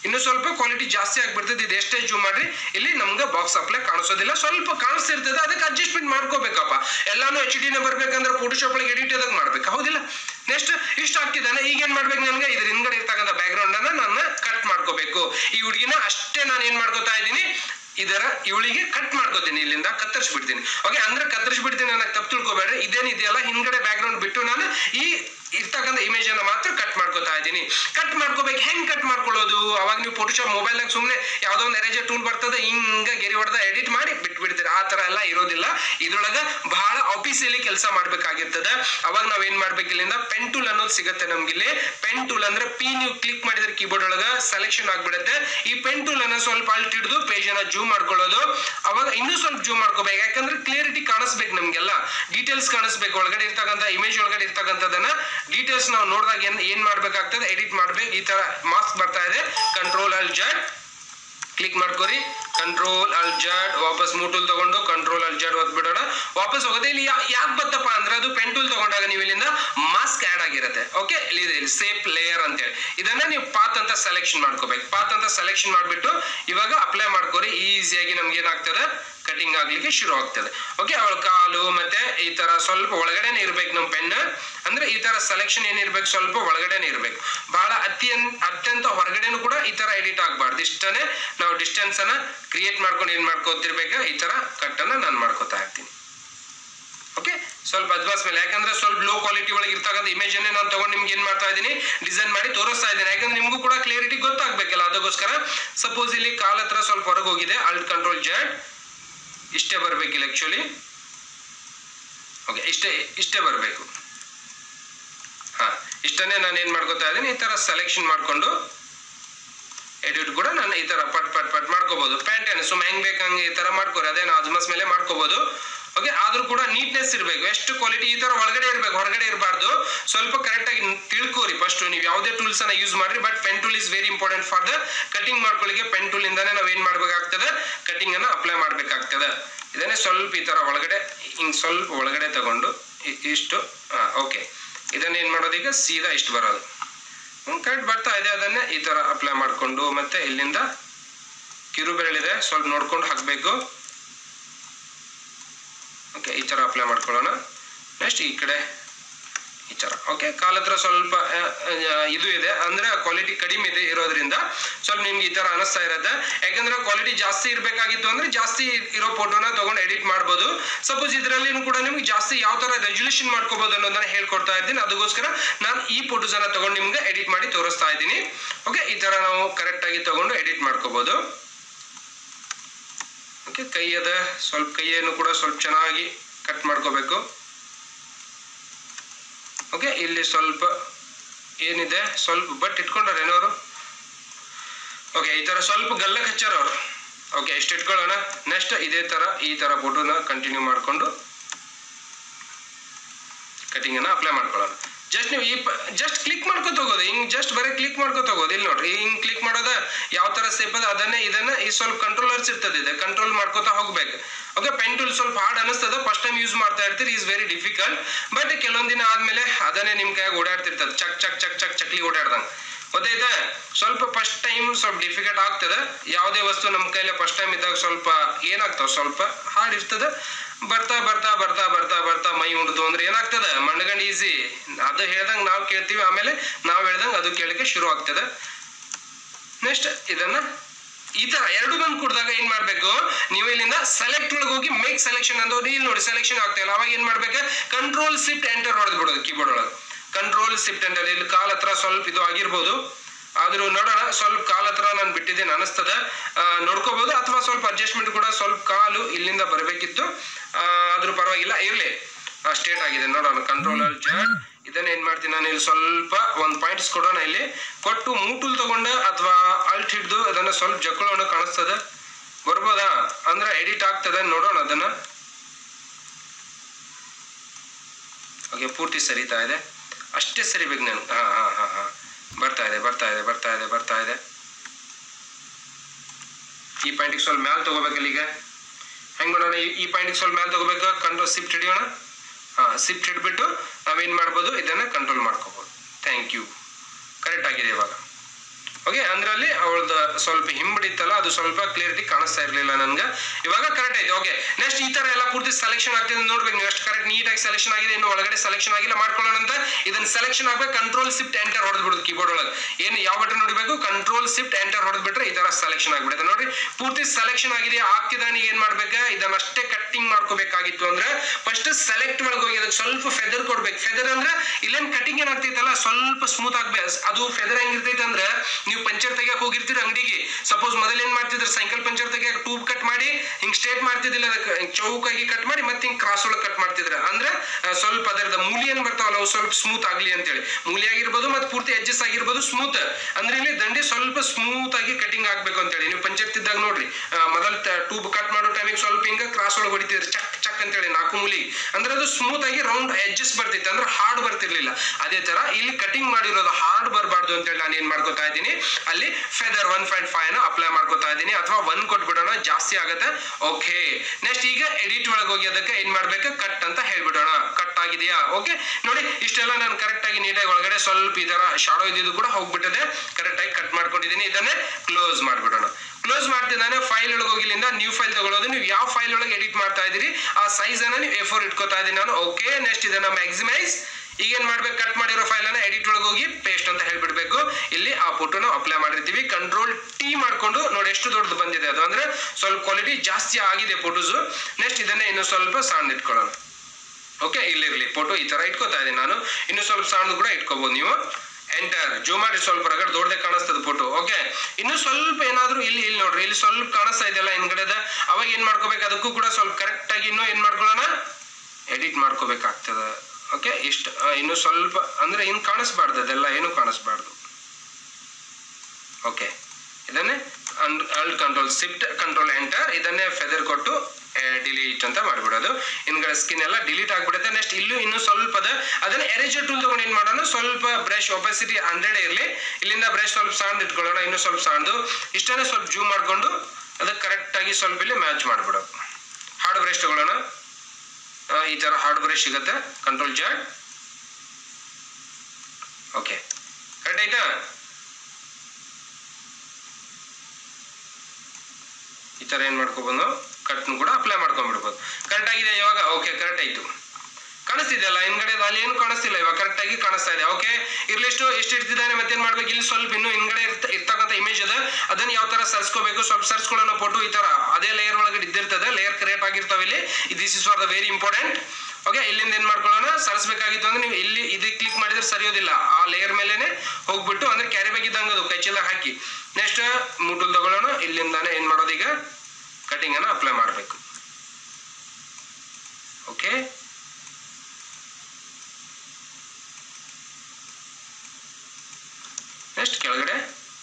ಇನ್ನು ಸ್ವಲ್ಪ ಕ್ವಾಲಿಟಿ ಜಾಸ್ತಿ ಆಗ್ಬಿಡ್ತದೆ ಇದು ಎಷ್ಟೇ ಜೂಮ್ ಮಾಡ್ರಿ ಇಲ್ಲಿ ನಮ್ಗೆ ಬಾಕ್ಸ್ ಅಪ್ಲೈ ಕಾಣಿಸೋದಿಲ್ಲ ಸ್ವಲ್ಪ ಕಾಣಿಸ್ತಿರ್ತದೆ ಅದಕ್ಕೆ ಅಡ್ಜಸ್ಟ್ಮೆಂಟ್ ಮಾಡ್ಕೋಬೇಕಪ್ಪ ಎಲ್ಲಾನು ಎಚ್ ಡಿನೇ ಬರ್ಬೇಕಂದ್ರೆ ಫೋಟೋಶಾಪ್ ಒಳಗೆ ಎಡಿಟ್ ಅದಾಗ ಮಾಡ್ಬೇಕು ಹೌದಿಲ್ಲ ನೆಕ್ಸ್ಟ್ ಇಷ್ಟ ಆಗ್ತಿದ್ದಾನೆ ಈಗ ಏನ್ ಮಾಡ್ಬೇಕು ನನ್ಗೆ ಇದ್ರ ಹಿಂದ್ಗಡೆ ಇರ್ತಕ್ಕಂಥ ಬ್ಯಾಕ್ಗ್ರೌಂಡ್ ಅನ್ನ ನಾನು ಕಟ್ ಮಾಡ್ಕೋಬೇಕು ಈ ಹುಡುಗಿನ ಅಷ್ಟೇ ನಾನು ಏನ್ ಮಾಡ್ಕೋತಾ ಇದ್ದೀನಿ ಇದರ ಇವಳಿಗೆ ಕಟ್ ಮಾಡ್ಕೋತೀನಿ ಇಲ್ಲಿಂದ ಕತ್ತರಿಸ್ಬಿಡ್ತೀನಿ ಓಕೆ ಅಂದ್ರೆ ಕತ್ತರಿಸ್ಬಿಡ್ತೀನಿ ನನಗೆ ತಪ್ಪು ತಿಳ್ಕೊಬೇಡ್ರಿ ಇದೇನಿದೆಯಲ್ಲ ಹಿಂದ್ಗಡೆ ಬ್ಯಾಕ್ಗ್ರೌಂಡ್ ಬಿಟ್ಟು ನಾನು ಈ ಇರ್ತಕ್ಕಂಥ ಇಮೇಜ್ ಅನ್ನ ಮಾತ್ರ ಕಟ್ ಮಾಡ್ಕೋತಾ ಇದ್ದೀನಿ ಕಟ್ ಮಾಡ್ಕೋಬೇಕು ಹೆಂಗ್ ಕಟ್ ಮಾಡ್ಕೊಳ್ಳೋದು ಅವಾಗ ನೀವು ಫೋಟೋಶಾಪ್ ಮೊಬೈಲ್ ನಾಗ ಸುಮ್ಮನೆ ಯಾವ್ದೋ ಒಂದು ಎರೇಜರ್ ಟೂಲ್ ಬರ್ತದೆ ಹಿಂಗ ಗೆರಿ ಹೊಡೆದ ಎಡಿಟ್ ಮಾಡಿ ಬಿಟ್ಬಿಡ್ತೀರಿ ಆ ತರ ಎಲ್ಲ ಇರೋದಿಲ್ಲ ಇದ್ರೊಳಗ ಬಹಳ ಆಫೀಸಿಯಲಿ ಕೆಲಸ ಮಾಡ್ಬೇಕಾಗಿರ್ತದೆ ಅವಾಗ ನಾವ್ ಏನ್ ಮಾಡ್ಬೇಕು ಇಲ್ಲಿಂದ ಪೆನ್ ಟೂಲ್ ಅನ್ನೋದು ಸಿಗುತ್ತೆ ನಮ್ಗೆ ಇಲ್ಲಿ ಪೆನ್ ಟೂಲ್ ಅಂದ್ರೆ ಪಿ ನೀವು ಕ್ಲಿಕ್ ಮಾಡಿದ್ರೆ ಕೀಬೋರ್ಡ್ ಒಳಗ ಸೆಲೆಕ್ಷನ್ ಆಗ್ಬಿಡುತ್ತೆ ಈ ಪೆನ್ ಟೂಲ್ ಅನ್ನ ಸ್ವಲ್ಪ ಅಲ್ಟ್ ಹಿಡಿದು ಪೇಜ್ ಅನ್ನ ಜೂಮ್ ಮಾಡ್ಕೊಳ್ಳೋದು ಅವಾಗ ಇನ್ನೂ ಸ್ವಲ್ಪ ಜೂಮ್ ಮಾಡ್ಕೋಬೇಕು ಯಾಕಂದ್ರೆ ಕ್ಲಿಯರಿಟಿ ಕಾಣಿಸ್ಬೇಕು ನಮ್ಗೆಲ್ಲ ಡೀಟೇಲ್ಸ್ ಕಾಣಿಸ್ಬೇಕು ಒಳಗಡೆ ಇರ್ತಕ್ಕಂಥ ಇಮೇಜ್ ಒಳಗಡೆ ಇರ್ತಕ್ಕಂಥದನ್ನ ಡೀಟೇಲ್ಸ್ ನಾವು ನೋಡಿದಾಗ ಏನ್ ಏನ್ ಮಾಡ್ಬೇಕಾಗ್ತದೆ ಎಡಿಟ್ ಮಾಡ್ಬೇಕು ಈ ತರ ಮಾಸ್ಕ್ ಬರ್ತಾ ಇದೆ ಕಂಟ್ರೋಲ್ ಅಲ್ ಜಡ್ ಕ್ಲಿಕ್ ಮಾಡ್ಕೋರಿ ಕಂಟ್ರೋಲ್ ಅಲ್ ಜಡ್ ವಾಪಸ್ ಮೂಟೂಲ್ ತಗೊಂಡು ಕಂಟ್ರೋಲ್ ಅಲ್ ಜಡ್ ಒತ್ಬಿಡೋಣ ವಾಪಸ್ ಹೋಗೋದು ಇಲ್ಲಿ ಯಾಕೆ ಬತ್ತಪ್ಪ ಅಂದ್ರೆ ಅದು ಪೆನ್ ಟೂಲ್ ತಗೊಂಡಾಗ ನೀವು ಇಲ್ಲಿಂದ ಮಾಸ್ಕ್ ಆಡ್ ಆಗಿರುತ್ತೆ ಓಕೆ ಇಲ್ಲಿ ಇಲ್ಲಿ ಸೇಫ್ ಲೇಯರ್ ಅಂತೇಳಿ ಇದನ್ನ ನೀವು ಪಾತ್ ಅಂತ ಸೆಲೆಕ್ಷನ್ ಮಾಡ್ಕೋಬೇಕು ಪಾತ್ ಅಂತ ಸೆಲೆಕ್ಷನ್ ಮಾಡ್ಬಿಟ್ಟು ಇವಾಗ ಅಪ್ಲೈ ಮಾಡ್ಕೋರಿ ಈಸಿಯಾಗಿ ನಮ್ಗೆ ಏನಾಗ್ತದೆ ಕಟಿಂಗ್ ಆಗ್ಲಿಕ್ಕೆ ಶುರು ಆಗ್ತದೆ ಓಕೆ ಅವಳ ಕಾಲು ಮತ್ತೆ ಈ ತರ ಸ್ವಲ್ಪ ಒಳಗಡೆನೆ ಇರ್ಬೇಕು ನಮ್ ಪೆನ್ ಅಂದ್ರೆ ಈ ತರ ಸೆಲೆಕ್ಷನ್ ಏನಿರ್ಬೇಕು ಸ್ವಲ್ಪ ಒಳಗಡೆನೆ ಇರ್ಬೇಕು ಬಹಳ ಅತ್ಯಂತ ಅತ್ಯಂತ ಹೊರಗಡೆನೂ ಕೂಡ ಈ ತರ ಎಡಿಟ್ ಆಗ್ಬಾರ್ದು ಇಷ್ಟನೇ ನಾವು ಡಿಸ್ಟೆನ್ಸ್ ಅನ್ನ ಕ್ರಿಯೇಟ್ ಮಾಡ್ಕೊಂಡು ಏನ್ ಮಾಡ್ಕೋತಿರ್ಬೇಕು ಈ ತರ ಕಟ್ ಅನ್ನ ನಾನು ಮಾಡ್ಕೋತಾ ಇರ್ತೀನಿ ಓಕೆ ಸ್ವಲ್ಪ ಅಡ್ವಾನ್ಸ್ ಮೇಲೆ ಯಾಕಂದ್ರೆ ಸ್ವಲ್ಪ ಲೋ ಕ್ವಾಲಿಟಿ ಒಳಗೆ ಇರ್ತಕ್ಕಂಥ ಇಮೇಜ್ ಅನ್ನೇ ನಾನು ತಗೊಂಡು ನಿಮ್ಗೆ ಏನ್ ಮಾಡ್ತಾ ಇದ್ದೀನಿ ಡಿಸೈನ್ ಮಾಡಿ ತೋರಿಸ್ತಾ ಇದ್ದೀನಿ ಯಾಕಂದ್ರೆ ನಿಮಗೂ ಕೂಡ ಕ್ಲಿಯರಿಟಿ ಗೊತ್ತಾಗ್ಬೇಕಲ್ಲ ಅದಕ್ಕೋಸ್ಕರ ಸಪೋಸ್ ಇಲ್ಲಿ ಕಾಲ್ ಹತ್ರ ಸ್ವಲ್ಪ ಹೊರಗೆ ಹೋಗಿದೆ ಅಲ್ಟ್ ಕಂಟ್ರೋಲ್ ಜೆಡ್ ಇಷ್ಟೇ ಬರ್ಬೇಕಿಲ್ಲ ಆಕ್ಚುಲಿ ಓಕೆ ಇಷ್ಟೇ ಇಷ್ಟೇ ಬರಬೇಕು ಹಾ ಇಷ್ಟನ್ನೇ ನಾನು ಏನ್ ಮಾಡ್ಕೋತಾ ಇದ್ದೀನಿ ಈ ತರ ಸೆಲೆಕ್ಷನ್ ಮಾಡ್ಕೊಂಡು ಎಡಿಟ್ ಕೂಡ ನಾನು ಈ ತರ ಪಟ್ ಪಟ್ ಪಟ್ ಮಾಡ್ಕೋಬಹುದು ಪ್ಯಾಂಟ್ ಏನು ಸುಮ್ಮ ಹೆಂಗ್ ಬೇಕಂಗೆ ಈ ತರ ಮಾಡ್ಕೋರಿ ಅದೇನು ಅಜ್ಮಸ್ ಮೇಲೆ ಮಾಡ್ಕೋಬಹುದು ಓಕೆ ಆದ್ರೂ ಕೂಡ ನೀಟ್ನೆಸ್ ಇರಬೇಕು ಎಷ್ಟು ಕ್ವಾಲಿಟಿ ಈ ತರ ಒಳಗಡೆ ಇರಬೇಕು ಹೊರಗಡೆ ಇರಬಾರ್ದು ಸ್ವಲ್ಪ ಕರೆಕ್ಟ್ ಆಗಿ ತಿಳ್ಕೋರಿ ಫಸ್ಟ್ ನೀವು ಯಾವುದೇ ಟೂಲ್ಸ್ ಅನ್ನ ಯೂಸ್ ಮಾಡ್ರಿ but pen tool is very important for the cutting ಮಾಡ್ಕೊಳ್ಳಿಕ್ಕೆ ಪೆನ್ ಟೂಲ್ ಇಂದಾನೆ ನಾವ್ ಏನ್ ಮಾಡ್ಬೇಕಾಗ್ತದೆ ಕಟಿಂಗ್ ಅನ್ನ ಅಪ್ಲೈ ಮಾಡ್ಬೇಕಾಗ್ತದೆ ಇದನ್ನೇ ಸ್ವಲ್ಪ ಈ ತರ ಒಳಗಡೆ ಹಿಂಗ್ ಸ್ವಲ್ಪ ಒಳಗಡೆ ತಗೊಂಡು ಇ- ಇಷ್ಟು ಹಾ ಓಕೆ ಇದನ್ನ ಏನ್ ಮಾಡೋದೀಗ ಸೀದಾ ಇಷ್ಟು ಬರೋದು ಕರೆಕ್ಟ್ ಬರ್ತಾ ಇದೆ ಅದನ್ನೇ ಈ ತರ ಅಪ್ಲೈ ಮಾಡ್ಕೊಂಡು ಮತ್ತೆ ಇಲ್ಲಿಂದ ಕಿರು ಬೆರಳಿದೆ ಸ್ವಲ್ಪ ನೋಡ್ಕೊಂಡು ಹಾಕ್ಬೇಕು ಓಕೆ ಈ ತರ ಅಪ್ಲೈ ಮಾಡ್ಕೊಳ್ಳೋಣ ನೆಕ್ಸ್ಟ್ ಈ ಕಡೆ ಈ ತರ ಓಕೆ ಕಾಲ ಹತ್ರ ಸ್ವಲ್ಪ ಆ, ಆ, ಇದು ಇದೆ ಅಂದ್ರೆ ಕ್ವಾಲಿಟಿ ಕಡಿಮೆ ಇದೆ ಇರೋದ್ರಿಂದ ಸ್ವಲ್ಪ ನಿಮ್ಗೆ ಈ ತರ ಅನಿಸ್ತಾ ಇರುತ್ತೆ ಯಾಕಂದ್ರೆ ಕ್ವಾಲಿಟಿ ಜಾಸ್ತಿ ಇರಬೇಕಾಗಿತ್ತು ಅಂದ್ರೆ ಜಾಸ್ತಿ ಇರೋ ಫೋಟೋನ ತಗೊಂಡು ಎಡಿಟ್ ಮಾಡ್ಬೋದು ಸಪೋಸ್ ಇದರಲ್ಲಿ ಕೂಡ ನಿಮ್ಗೆ ಜಾಸ್ತಿ ಯಾವ ತರ ರೆಸಲ್ಯೂಷನ್ ಮಾಡ್ಕೋಬಹುದು ಅನ್ನೋದನ್ನ ಹೇಳ್ಕೊಡ್ತಾ ಇದ್ದೀನಿ ಅದಕ್ಕೋಸ್ಕರ ನಾನು ಈ ಫೋಟೋಸ್ ಅನ್ನ ತಗೊಂಡು ನಿಮ್ಗೆ ಎಡಿಟ್ ಮಾಡಿ ತೋರಿಸ್ತಾ ಇದ್ದೀನಿ ಓಕೆ ಈ ತರ ನಾವು ಕರೆಕ್ಟ್ ಆಗಿ ತಗೊಂಡು ಎಡಿಟ್ ಮಾಡ್ಕೋಬಹುದು ಓಕೆ ಕೈ ಅದ ಸ್ವಲ್ಪ ಕೈಯನ್ನು ಕೂಡ ಸ್ವಲ್ಪ ಚೆನ್ನಾಗಿ ಕಟ್ ಮಾಡ್ಕೋಬೇಕು ಓಕೆ ಇಲ್ಲಿ ಸ್ವಲ್ಪ ಏನಿದೆ ಸ್ವಲ್ಪ ಬಟ್ ಇಟ್ಕೊಂಡಾರ ಏನೋರು ಓಕೆ ಈ ತರ ಸ್ವಲ್ಪ ಗಲ್ಲಕ್ಕೆ ಹಚ್ಚಾರ ಅವ್ರು ಓಕೆ ಎಷ್ಟು ಇಟ್ಕೊಳ್ಳೋಣ ನೆಕ್ಸ್ಟ್ ಇದೇ ತರ ಈ ತರ ಫೋಟೋನ ಕಂಟಿನ್ಯೂ ಮಾಡ್ಕೊಂಡು ಕಟಿಂಗ್ ಅನ್ನ ಅಪ್ಲೈ ಮಾಡ್ಕೊಳ್ಳೋಣ ಜಸ್ಟ್ ನೀವು ಈ ಜಸ್ಟ್ ಕ್ಲಿಕ್ ಮಾಡ್ಕೊತ ಹೋಗೋದು ಹಿಂಗ್ ಜಸ್ಟ್ ಬರೀ ಕ್ಲಿಕ್ ಮಾಡ್ಕೊತ ಹೋಗೋದು ಇಲ್ಲಿ ನೋಡ್ರಿ ಹಿಂಗ್ ಕ್ಲಿಕ್ ಮಾಡೋದ ಯಾವ ತರ ಸೇಪ್ ಅದ ಅದನ್ನೇ ಇದನ್ನ ಈ ಸ್ವಲ್ಪ ಕಂಟ್ರೋಲರ್ಸ್ ಇರ್ತದೆ ಇದೆ ಕಂಟ್ರೋಲ್ ಮಾಡ್ಕೊತಾ ಹೋಗ್ಬೇಕು ಓಕೆ ಪೆನ್ ಟೂಲ್ ಸ್ವಲ್ಪ ಹಾರ್ಡ್ ಅನಿಸ್ತದ ಫಸ್ಟ್ ಟೈಮ್ ಯೂಸ್ ಮಾಡ್ತಾ ಇರ್ತೀರಿ ಈಸ್ ವೆರಿ ಡಿಫಿಕಲ್ಟ್ ಬಟ್ ಕೆಲವೊಂದ್ ದಿನ ಆದ್ಮೇಲೆ ಅದನ್ನೇ ನಿಮ್ ಕೈಯಾಗ ಓಡಾಡ್ತಿರ್ತದೆ ಚಕ್ ಚಕ್ ಚಕ್ ಚಕ್ ಚಕ್ಲಿ ಓಡಾಡ್ದಂಗ ಗೊತ್ತಾಯ್ತಾ ಸ್ವಲ್ಪ ಫಸ್ಟ್ ಟೈಮ್ ಸ್ವಲ್ಪ ಡಿಫಿಕಲ್ಟ್ ಆಗ್ತದೆ ಯಾವುದೇ ವಸ್ತು ನಮ್ಮ ಕೈಲಿ ಫಸ್ಟ್ ಟೈಮ್ ಇದ್ದಾಗ ಸ್ವಲ್ಪ ಏನಾಗ್ತಾವ ಸ್ವಲ್ಪ ಹಾರ್ಡ್ ಇರ್ತದೆ ಬರ್ತಾ ಬರ್ತಾ ಬರ್ತಾ ಬರ್ತಾ ಬರ್ತಾ ಮೈ ಉಂಡ್ತು ಅಂದ್ರೆ ಏನಾಗ್ತದೆ ಮಣ್ಣಗಂಡ್ ಈಸಿ ಅದು ಹೇಳ್ದಂಗ್ ನಾವು ಕೇಳ್ತೀವಿ ಆಮೇಲೆ ನಾವು ಹೇಳ್ದಂಗ್ ಅದು ಕೇಳಕ್ಕೆ ಶುರು ಆಗ್ತದೆ ನೆಕ್ಸ್ಟ್ ಇದನ್ನ ಈ ತರ ಎರಡು ಬಂದ್ ಕುಡ್ದಾಗ ಏನ್ ಮಾಡ್ಬೇಕು ನೀವು ಇಲ್ಲಿಂದ ಸೆಲೆಕ್ಟ್ ಒಳಗೆ ಹೋಗಿ ಮೇಕ್ ಸೆಲೆಕ್ಷನ್ ಅಂತ ಇಲ್ಲಿ ನೋಡಿ ಸೆಲೆಕ್ಷನ್ ಆಗ್ತಾ ಇಲ್ಲ ಅವಾಗ ಏನ್ ಮಾಡ್ಬೇಕು ಕಂಟ್ರೋಲ್ ಶಿಫ್ಟ್ ಎಂಟರ್ ಹೊಡೆದ್ ಬಿಡೋದು ಕೀಬೋರ್ಡ್ ಒಳಗೆ ಕಂಟ್ರೋಲ್ ಶಿಫ್ಟ್ ಎಂಟರ್ ಇಲ್ಲಿ ಕಾಲ್ ಹತ್ರ ಸ್ವಲ್ಪ ಇದು ಆಗಿರ್ಬೋದು ಆದ್ರೂ ನೋಡೋಣ ಸ್ವಲ್ಪ ಕಾಲ್ ಹತ್ರ ನಾನು ಬಿಟ್ಟಿದ್ದೇನೆ ಅನಿಸ್ತದ ಆ, ನೋಡ್ಕೋಬಹುದು ಅಥವಾ ಸ್ವಲ್ಪ ಅಡ್ಜಸ್ಟ್ಮೆಂಟ್ ಕೂಡ ಸ್ವಲ್ಪ ಕಾಲು ಇಲ್ಲಿಂದ ಬರಬೇಕಿತ್ತು ಆದ್ರೂ ಪರವಾಗಿಲ್ಲ ಇರ್ಲಿ ಸ್ಟೇಟ್ ಆಗಿದೆ ನೋಡೋಣ ಕಂಟ್ರೋಲರ್ ಜಾಡ್ ಇದನ್ನ ಏನ್ ಮಾಡ್ತೀನಿ ನಾನು ಇಲ್ಲಿ ಸ್ವಲ್ಪ ಒಂದ್ ಪಾಯಿಂಟ್ಸ್ ಕೊಡೋಣ ಇಲ್ಲಿ ಕೊಟ್ಟು ಮೂಟುಲ್ ತಗೊಂಡ ಅಥವಾ ಅಲ್ಟ್ ಹಿಡ್ದು ಅದನ್ನ ಸ್ವಲ್ಪ ಜಕ್ಕಳೋಣ ಕಾಣಿಸ್ತದ ಬರ್ಬೋದಾ ಅಂದ್ರೆ ಎಡಿಟ್ ಆಗ್ತದೆ ನೋಡೋಣ ಅದನ್ನ ಓಕೆ ಪೂರ್ತಿ ಸರಿತಾ ಇದೆ ಅಷ್ಟೇ ಸರಿಬೇಕು ನಾನು ಹಾ ಹಾ ಹಾ ಹಾ ಬರ್ತಾ ಇದೆ ಬರ್ತಾ ಇದೆ ಬರ್ತಾ ಇದೆ ಬರ್ತಾ ಇದೆ ಈ ಪಾಯಿಂಟಿಗೆ ಸ್ವಲ್ಪ ಮ್ಯಾಲ್ ತಗೋಬೇಕಲ್ಲ ಈಗ ಹೆಂಗ್ ಮಾಡೋಣ ಈ- ಈ ಪಾಯಿಂಟಿಗೆ ಸ್ವಲ್ಪ ಮ್ಯಾಲ್ ತಗೋಬೇಕು ಕಂಟ್ರೋಲ್ ಸಿಫ್ಟ್ ಹಿಡಿಯೋಣ ಹಾ ಸಿಫ್ಟ್ ಹಿಡ್ಬಿಟ್ಟು ನಾವೇನ್ ಮಾಡ್ಬೋದು ಇದನ್ನ ಕಂಟ್ರೋಲ್ ಮಾಡ್ಕೋಬಹುದು ಥ್ಯಾಂಕ್ ಯು ಕರೆಕ್ಟ್ ಆಗಿದೆ ಇವಾಗ ಓಕೆ ಅಂದ್ರಲ್ಲಿ ಅವಳದ ಸ್ವಲ್ಪ ಹಿಂಬಡಿತಲ್ಲ ಅದು ಸ್ವಲ್ಪ ಕ್ಲಿಯರಿಟಿ ಕಾಣಿಸ್ತಾ ಇರ್ಲಿಲ್ಲ ನನ್ಗೆ ಇವಾಗ ಕರೆಕ್ಟ್ ಐತೆ ಓಕೆ ನೆಕ್ಸ್ಟ್ ಈ ತರ ಎಲ್ಲ ಪೂರ್ತಿ ಸೆಲೆಕ್ಷನ್ ಆಗ್ತಿದೆ ನೋಡ್ಬೇಕು ನೀವು ಎಷ್ಟು ಕರೆಕ್ಟ್ ನೀಟಾಗಿ ಸೆಲೆಕ್ಷನ್ ಆಗಿದೆ ಇನ್ನು ಒಳಗಡೆ ಸೆಲೆಕ್ಷನ್ ಆಗಿಲ್ಲ ಮಾಡ್ಕೊಳ್ಳೋಣ ಅಂತ ಇದನ್ನ ಸೆಲೆಕ್ಷನ್ ಆಗ್ಬೇಕು ಕಂಟ್ರೋಲ್ ಶಿಫ್ಟ್ ಎಂಟರ್ ಹೊಡೆದ್ ಬಿಡುದು ಕೀಬೋರ್ಡ್ ಒಳಗೆ ಏನು ಯಾವ ಬಟನ್ ನೋಡಬೇಕು ಕಂಟ್ರೋಲ್ ಶಿಫ್ಟ್ ಎಂಟರ್ ಹೊಡೆದ್ ಬಿಟ್ರೆ ಈ ತರ ಸೆಲೆಕ್ಷನ್ ಆಗ್ಬಿಡುತ್ತೆ ನೋಡ್ರಿ ಪೂರ್ತಿ ಸೆಲೆಕ್ಷನ್ ಆಗಿದೆ ಆಗ್ತಿದಾನೆ ಏನ್ ಮಾಡ್ಬೇಕು ಇದನ್ನ ಅಷ್ಟೇ ಕಟ್ಟಿಂಗ್ ಮಾಡ್ಕೋಬೇಕಾಗಿತ್ತು ಅಂದ್ರೆ ಫಸ್ಟ್ ಸೆಲೆಕ್ಟ್ ಒಳಗೆ ಹೋಗಿ ಅದಕ್ಕೆ ಸ್ವಲ್ಪ ಫೆದರ್ ಕೊಡ್ಬೇಕು ಫೆದರ್ ಅಂದ್ರೆ ಇಲ್ಲೇನ್ ಕಟಿಂಗ್ ಏನಾಗ್ತೈತಲ್ಲ ಸ್ವಲ್ಪ ಸ್ಮೂತ್ ಆಗ್ಬೇಕು ಅದು ಫೆದರ್ ಹೆಂಗಿರ್ತೈತೆ ಅಂದ್ರೆ ನೀವು ಪಂಚರ್ ತೆಗಿಯಕ್ ಹೋಗಿರ್ತೀರಿ ಅಂಗಡಿಗೆ ಸಪೋಸ್ ಮೊದಲು ಏನ್ ಮಾಡ್ತಿದ್ರು ಸೈಕಲ್ ಪಂಚರ್ ತೆಗಿಯಕ್ ಟೂಬ್ ಕಟ್ ಮಾಡಿ ಹಿಂಗ್ ಸ್ಟ್ರೇಟ್ ಮಾಡ್ತಿದ್ದಿಲ್ಲ ಅದಕ್ಕೆ ಚೌಕಾಗಿ ಕಟ್ ಮಾಡಿ ಮತ್ತೆ ಹಿಂಗ್ ಕ್ರಾಸ್ ಒಳಗೆ ಕಟ್ ಮಾಡ್ತಿದ್ರ ಅಂದ್ರೆ ಆ, ಸ್ವಲ್ಪ ಅದರದ ಮೂಲಿ ಏನ್ ಬರ್ತಾವಲ್ಲ ಅವು ಸ್ವಲ್ಪ ಸ್ಮೂತ್ ಆಗ್ಲಿ ಅಂತೇಳಿ ಮೂಲಿ ಆಗಿರ್ಬೋದು ಮತ್ತೆ ಪೂರ್ತಿ ಅಡ್ಜಸ್ಟ್ ಆಗಿರ್ಬೋದು ಸ್ಮೂತ್ ಅಂದ್ರೆ ಇಲ್ಲಿ ದಂಡಿ ಸ್ವಲ್ಪ ಸ್ಮೂತ್ ಆಗಿ ಕಟಿಂಗ್ ಆಗ್ಬೇಕು ಅಂತೇಳಿ ನೀವು ಪಂಚರ್ ತಿದ್ದಾಗ ನೋಡ್ರಿ ಆ, ಮೊದಲ್ ಟ್ಯೂಬ್ ಕಟ್ ಮಾಡೋ ಟೈಮಿಗೆ ಸ್ವಲ್ಪ ಹಿಂಗ ಕ್ರಾಸ್ ಒಳಗೆ ಹೊಡಿತಿದ್ರಿ ಚಕ್ ಚಕ್ ಅಂತೇಳಿ ನಾಲ್ಕು ಮೂಲಿ ಅಂದ್ರೆ ಅದು ಸ್ಮೂತ್ ಆಗಿ ರೌಂಡ್ ಎಡ್ಜಸ್ ಬರ್ತಿತ್ತು ಅಂದ್ರೆ ಹಾರ್ಡ್ ಬರ್ತಿರ್ಲಿಲ್ಲ ಅದೇ ತರ ಇಲ್ಲಿ ಕಟಿಂಗ್ ಮಾಡಿರೋದು ಹಾರ್ಡ್ ಬರಬಾರ್ದು ಅಂತೇಳಿ ನಾನು ಏನ್ ಮಾಡ್ಕೊತಾ ಇದ್ದೀನಿ ಅಲ್ಲಿ ಫೆದರ್ ಒನ್ ಪಾಯಿಂಟ್ ಫೈವ್ ನ ಅಪ್ಲೈ ಮಾಡ್ಕೊತಾ ಇದ್ದೀನಿ ಅಥವಾ ಒನ್ ಕೊಟ್ಬಿಡೋಣ ಜಾಸ್ತಿ ಆಗತ್ತೆ ಓಕೆ ನೆಕ್ಸ್ಟ್ ಈಗ ಎಡಿಟ್ ಒಳಗೆ ಹೋಗಿ ಅದಕ್ಕೆ ಏನ್ ಮಾಡ್ಬೇಕು ಕಟ್ ಅಂತ ಹೇಳ್ಬಿಡೋಣ ಕಟ್ ಆಗಿದೆಯಾ ಓಕೆ ನೋಡಿ ಇಷ್ಟೆಲ್ಲ ನಾನು ಕರೆಕ್ಟ್ ಆಗಿ ನೀಟಾಗಿ ಒಳಗಡೆ ಸ್ವಲ್ಪ ಈ ತರ ಶಾಡೋ ಇದ್ದಿದ್ದು ಕೂಡ ಹೋಗ್ಬಿಟ್ಟಿದೆ ಕರೆಕ್ಟ್ ಆಗಿ ಕಟ್ ಮಾಡ್ಕೊಂಡಿದ್ದೀನಿ ಇದನ್ನೇ ಕ್ಲೋಸ್ ಮಾಡ್ಬಿಡೋಣ ಕ್ಲೋಸ್ ಮಾಡ್ತಿದ್ದಾನೆ ಫೈಲ್ ಒಳಗೆ ಹೋಗಿ ಇಲ್ಲಿಂದ ನ್ಯೂ ಫೈಲ್ ತಗೊಳ್ಳೋದು ನೀವು ಯಾವ ಫೈಲ್ ಒಳಗೆ ಎಡಿಟ್ ಮಾಡ್ತಾ ಇದ್ದೀರಿ ಆ ಸೈಜ್ ಅನ್ನ ನೀವು ಎ ಫೋರ್ ಇಟ್ಕೋತಾ ಇದ್ದೀನಿ ನಾನು ಓಕೆ ನೆಕ್ಸ್ಟ್ ಇದನ್ನ ಮ್ಯಾಕ್ಸಿಮೈಸ್ ಈಗ ಏನ್ ಮಾಡ್ಬೇಕು ಕಟ್ ಮಾಡಿರೋ ಫೈಲ್ ಅನ್ನ ಎಡಿಟ್ ಒಳಗೆ ಹೋಗಿ ಪೇಸ್ಟ್ ಅಂತ ಹೇಳ್ಬಿಡ್ಬೇಕು ಇಲ್ಲಿ ಆ ಫೋಟೋನ ಅಪ್ಲೈ ಮಾಡಿರ್ತೀವಿ ಕಂಟ್ರೋಲ್ ಟಿ ಮಾಡ್ಕೊಂಡು ನೋಡಿ ಎಷ್ಟು ದೊಡ್ಡದು ಬಂದಿದೆ ಅದು ಅಂದ್ರೆ ಸ್ವಲ್ಪ ಕ್ವಾಲಿಟಿ ಜಾಸ್ತಿ ಆಗಿದೆ ಫೋಟೋಸ್ ನೆಕ್ಸ್ಟ್ ಇದನ್ನ ಇನ್ನು ಸ್ವಲ್ಪ ಸಣ್ಣ ಇಟ್ಕೊಳ್ಳೋಣ ಓಕೆ ಇಲ್ಲಿರ್ಲಿ ಫೋಟೋ ಈ ತರ ಇಟ್ಕೋತಾ ಇದ್ದೀನಿ ನಾನು ಇನ್ನು ಸ್ವಲ್ಪ ಸಣ್ಣ ಕೂಡ ಇಟ್ಕೋಬಹುದು ನೀವು ಎಂಟರ್ ಜೂಮ್ ಮಾಡಿ ಸ್ವಲ್ಪ ಹೊರಗಡೆ ದೊಡ್ಡದೇ ಕಾಣಿಸ್ತದೆ ಫೋಟೋ ಓಕೆ ಇನ್ನು ಸ್ವಲ್ಪ ಏನಾದ್ರೂ ಇಲ್ಲಿ ಇಲ್ಲಿ ನೋಡ್ರಿ ಇಲ್ಲಿ ಸ್ವಲ್ಪ ಕಾಣಿಸ್ತಾ ಇದೆಯಲ್ಲ ಹಿಂದ್ಗಡೆದ ಅವಾಗ ಏನ್ ಮಾಡ್ಕೋಬೇಕು ಅದಕ್ಕೂ ಕೂಡ ಸ್ವಲ್ಪ ಕರೆಕ್ಟ್ ಆಗಿ ಇನ್ನೂ ಏನ್ ಮಾಡ್ಕೊಳ್ಳೋಣ ಎಡಿಟ್ ಮಾಡ್ಕೋಬೇಕಾಗ್ತದೆ ಓಕೆ ಇಷ್ಟು ಆ, ಇನ್ನು ಸ್ವಲ್ಪ ಅಂದ್ರೆ ಇನ್ ಕಾಣಿಸ್ಬಾರ್ದು ಅದೆಲ್ಲ ಏನು ಕಾಣಿಸ್ಬಾರ್ದು ಓಕೆ ಇದನ್ನೇ alt control shift control enter ಇದನ್ನೇ ಫೆದರ್ ಕೊಟ್ಟು ಡಿಲೀಟ್ ಅಂತ ಮಾಡ್ಬಿಡೋದು ಹಿಂದ್ಗಡೆ ಸ್ಕಿನ್ ಎಲ್ಲ ಡಿಲೀಟ್ ಆಗ್ಬಿಡುತ್ತೆ ನೆಕ್ಸ್ಟ್ ಇಲ್ಲೂ ಇನ್ನೂ ಸ್ವಲ್ಪ ಅದ ಅದನ್ನ ಎರೇಜರ್ ಟೂಲ್ ತಗೊಂಡು ಏನ್ ಮಾಡೋಣ ಸ್ವಲ್ಪ ಬ್ರಷ್ ಒಪಾಸಿಟಿ ಹಂಡ್ರೆಡ್ ಇರಲಿ ಇಲ್ಲಿಂದ ಬ್ರಷ್ ಸ್ವಲ್ಪ ಸಣ್ಣದು ಇಟ್ಕೊಳ್ಳೋಣ ಇನ್ನೂ ಸ್ವಲ್ಪ ಸಣ್ಣದು ಇಷ್ಟನ್ನೇ ಸ್ವಲ್ಪ ಜೂಮ್ ಮಾಡ್ಕೊಂಡು ಅದಕ್ಕೆ ಕರೆಕ್ಟ್ ಆಗಿ ಸ್ವಲ್ಪ ಇಲ್ಲಿ ಮ್ಯಾಚ್ ಮಾಡ್ಬಿಡೋದು ಹಾರ್ಡ್ ಬ್ರಷ್ ತಗೊಳ್ಳೋಣ ಆ, ಈ ತರ ಹಾರ್ಡ್ ಬ್ರಷ್ ಸಿಗುತ್ತೆ ಕಂಟ್ರೋಲ್ ಜಾಡ್ ಓಕೆ ಕರೆಕ್ಟ್ ಆಯ್ತಾ ಈ ತರ ಏನ್ ಮಾಡ್ಕೊಬೋದು ಕಟ್ನು ಕೂಡ ಅಪ್ಲೈ ಮಾಡ್ಕೊಂಡ್ಬಿಡ್ಬೋದು ಕರೆಕ್ಟ್ ಆಗಿದೆ ಇವಾಗ ಓಕೆ ಕರೆಕ್ಟ್ ಆಯ್ತು ಕಾಣಿಸ್ತಿದೆಯಲ್ಲ ಹಿಂದ್ಗಡೆ ಅಲ್ಲಿ ಏನು ಕಾಣಿಸ್ತಿಲ್ಲ ಇವಾಗ ಕರೆಕ್ಟ್ ಆಗಿ ಕಾಣಿಸ್ತಾ ಇದೆ ಓಕೆ ಇರ್ಲಿಷ್ಟು ಎಷ್ಟು ಇರ್ತಿದ್ದಾನೆ ಮತ್ತೇನ್ ಮಾಡ್ಬೇಕು ಇಲ್ಲಿ ಸ್ವಲ್ಪ ಇನ್ನು ಹಿಂದ್ಗಡೆ ಇರ್ತ ಇರ್ತಕ್ಕಂಥ ಇಮೇಜ್ ಅದ ಅದನ್ನ ಯಾವ ತರ ಸರ್ಸ್ಕೋಬೇಕು ಸ್ವಲ್ಪ ಸರ್ಚ್ಕೊಳ್ಳೋಣ ಫೋಟೋ ಈ ತರ ಅದೇ ಲೇಯರ್ ಒಳಗಡೆ ಇದ್ದಿರ್ತದೆ ಲೇಯರ್ ಕ್ರಿಯೇಟ್ ಆಗಿರ್ತಾವ ಇಲ್ಲಿ this is for the very important okay ಇಲ್ಲಿಂದ ಏನ್ ಮಾಡ್ಕೊಳ್ಳೋಣ ಸರಿಸಬೇಕಾಗಿತ್ತು ಅಂದ್ರೆ ನೀವು ಇಲ್ಲಿ ಇದು ಕ್ಲಿಕ್ ಮಾಡಿದ್ರೆ ಸರಿಯೋದಿಲ್ಲ ಆ ಲೇಯರ್ ಮೇಲೆನೆ ಹೋಗ್ಬಿಟ್ಟು ಅಂದ್ರೆ ಕ್ಯಾರಿ ಬ್ಯಾಗ್ ಇದ್ದಂಗೆ ಅದು ಕೈಚೀಲ ಹಾಕಿ ನೆಕ್ಸ್ಟ್ ಮೂಟಲ್ ತಗೊಳ್ಳೋಣ ಇಲ್ಲಿಂದಾನೆ ಏನ್ ಮಾಡೋದು ಈಗ ಕಟಿಂಗ್ ಅನ್ನ ಅಪ್ಲೈ ಮಾಡಬೇಕು ಓಕೆ ನೆಕ್ಸ್ಟ್ ಕೆಳಗಡೆ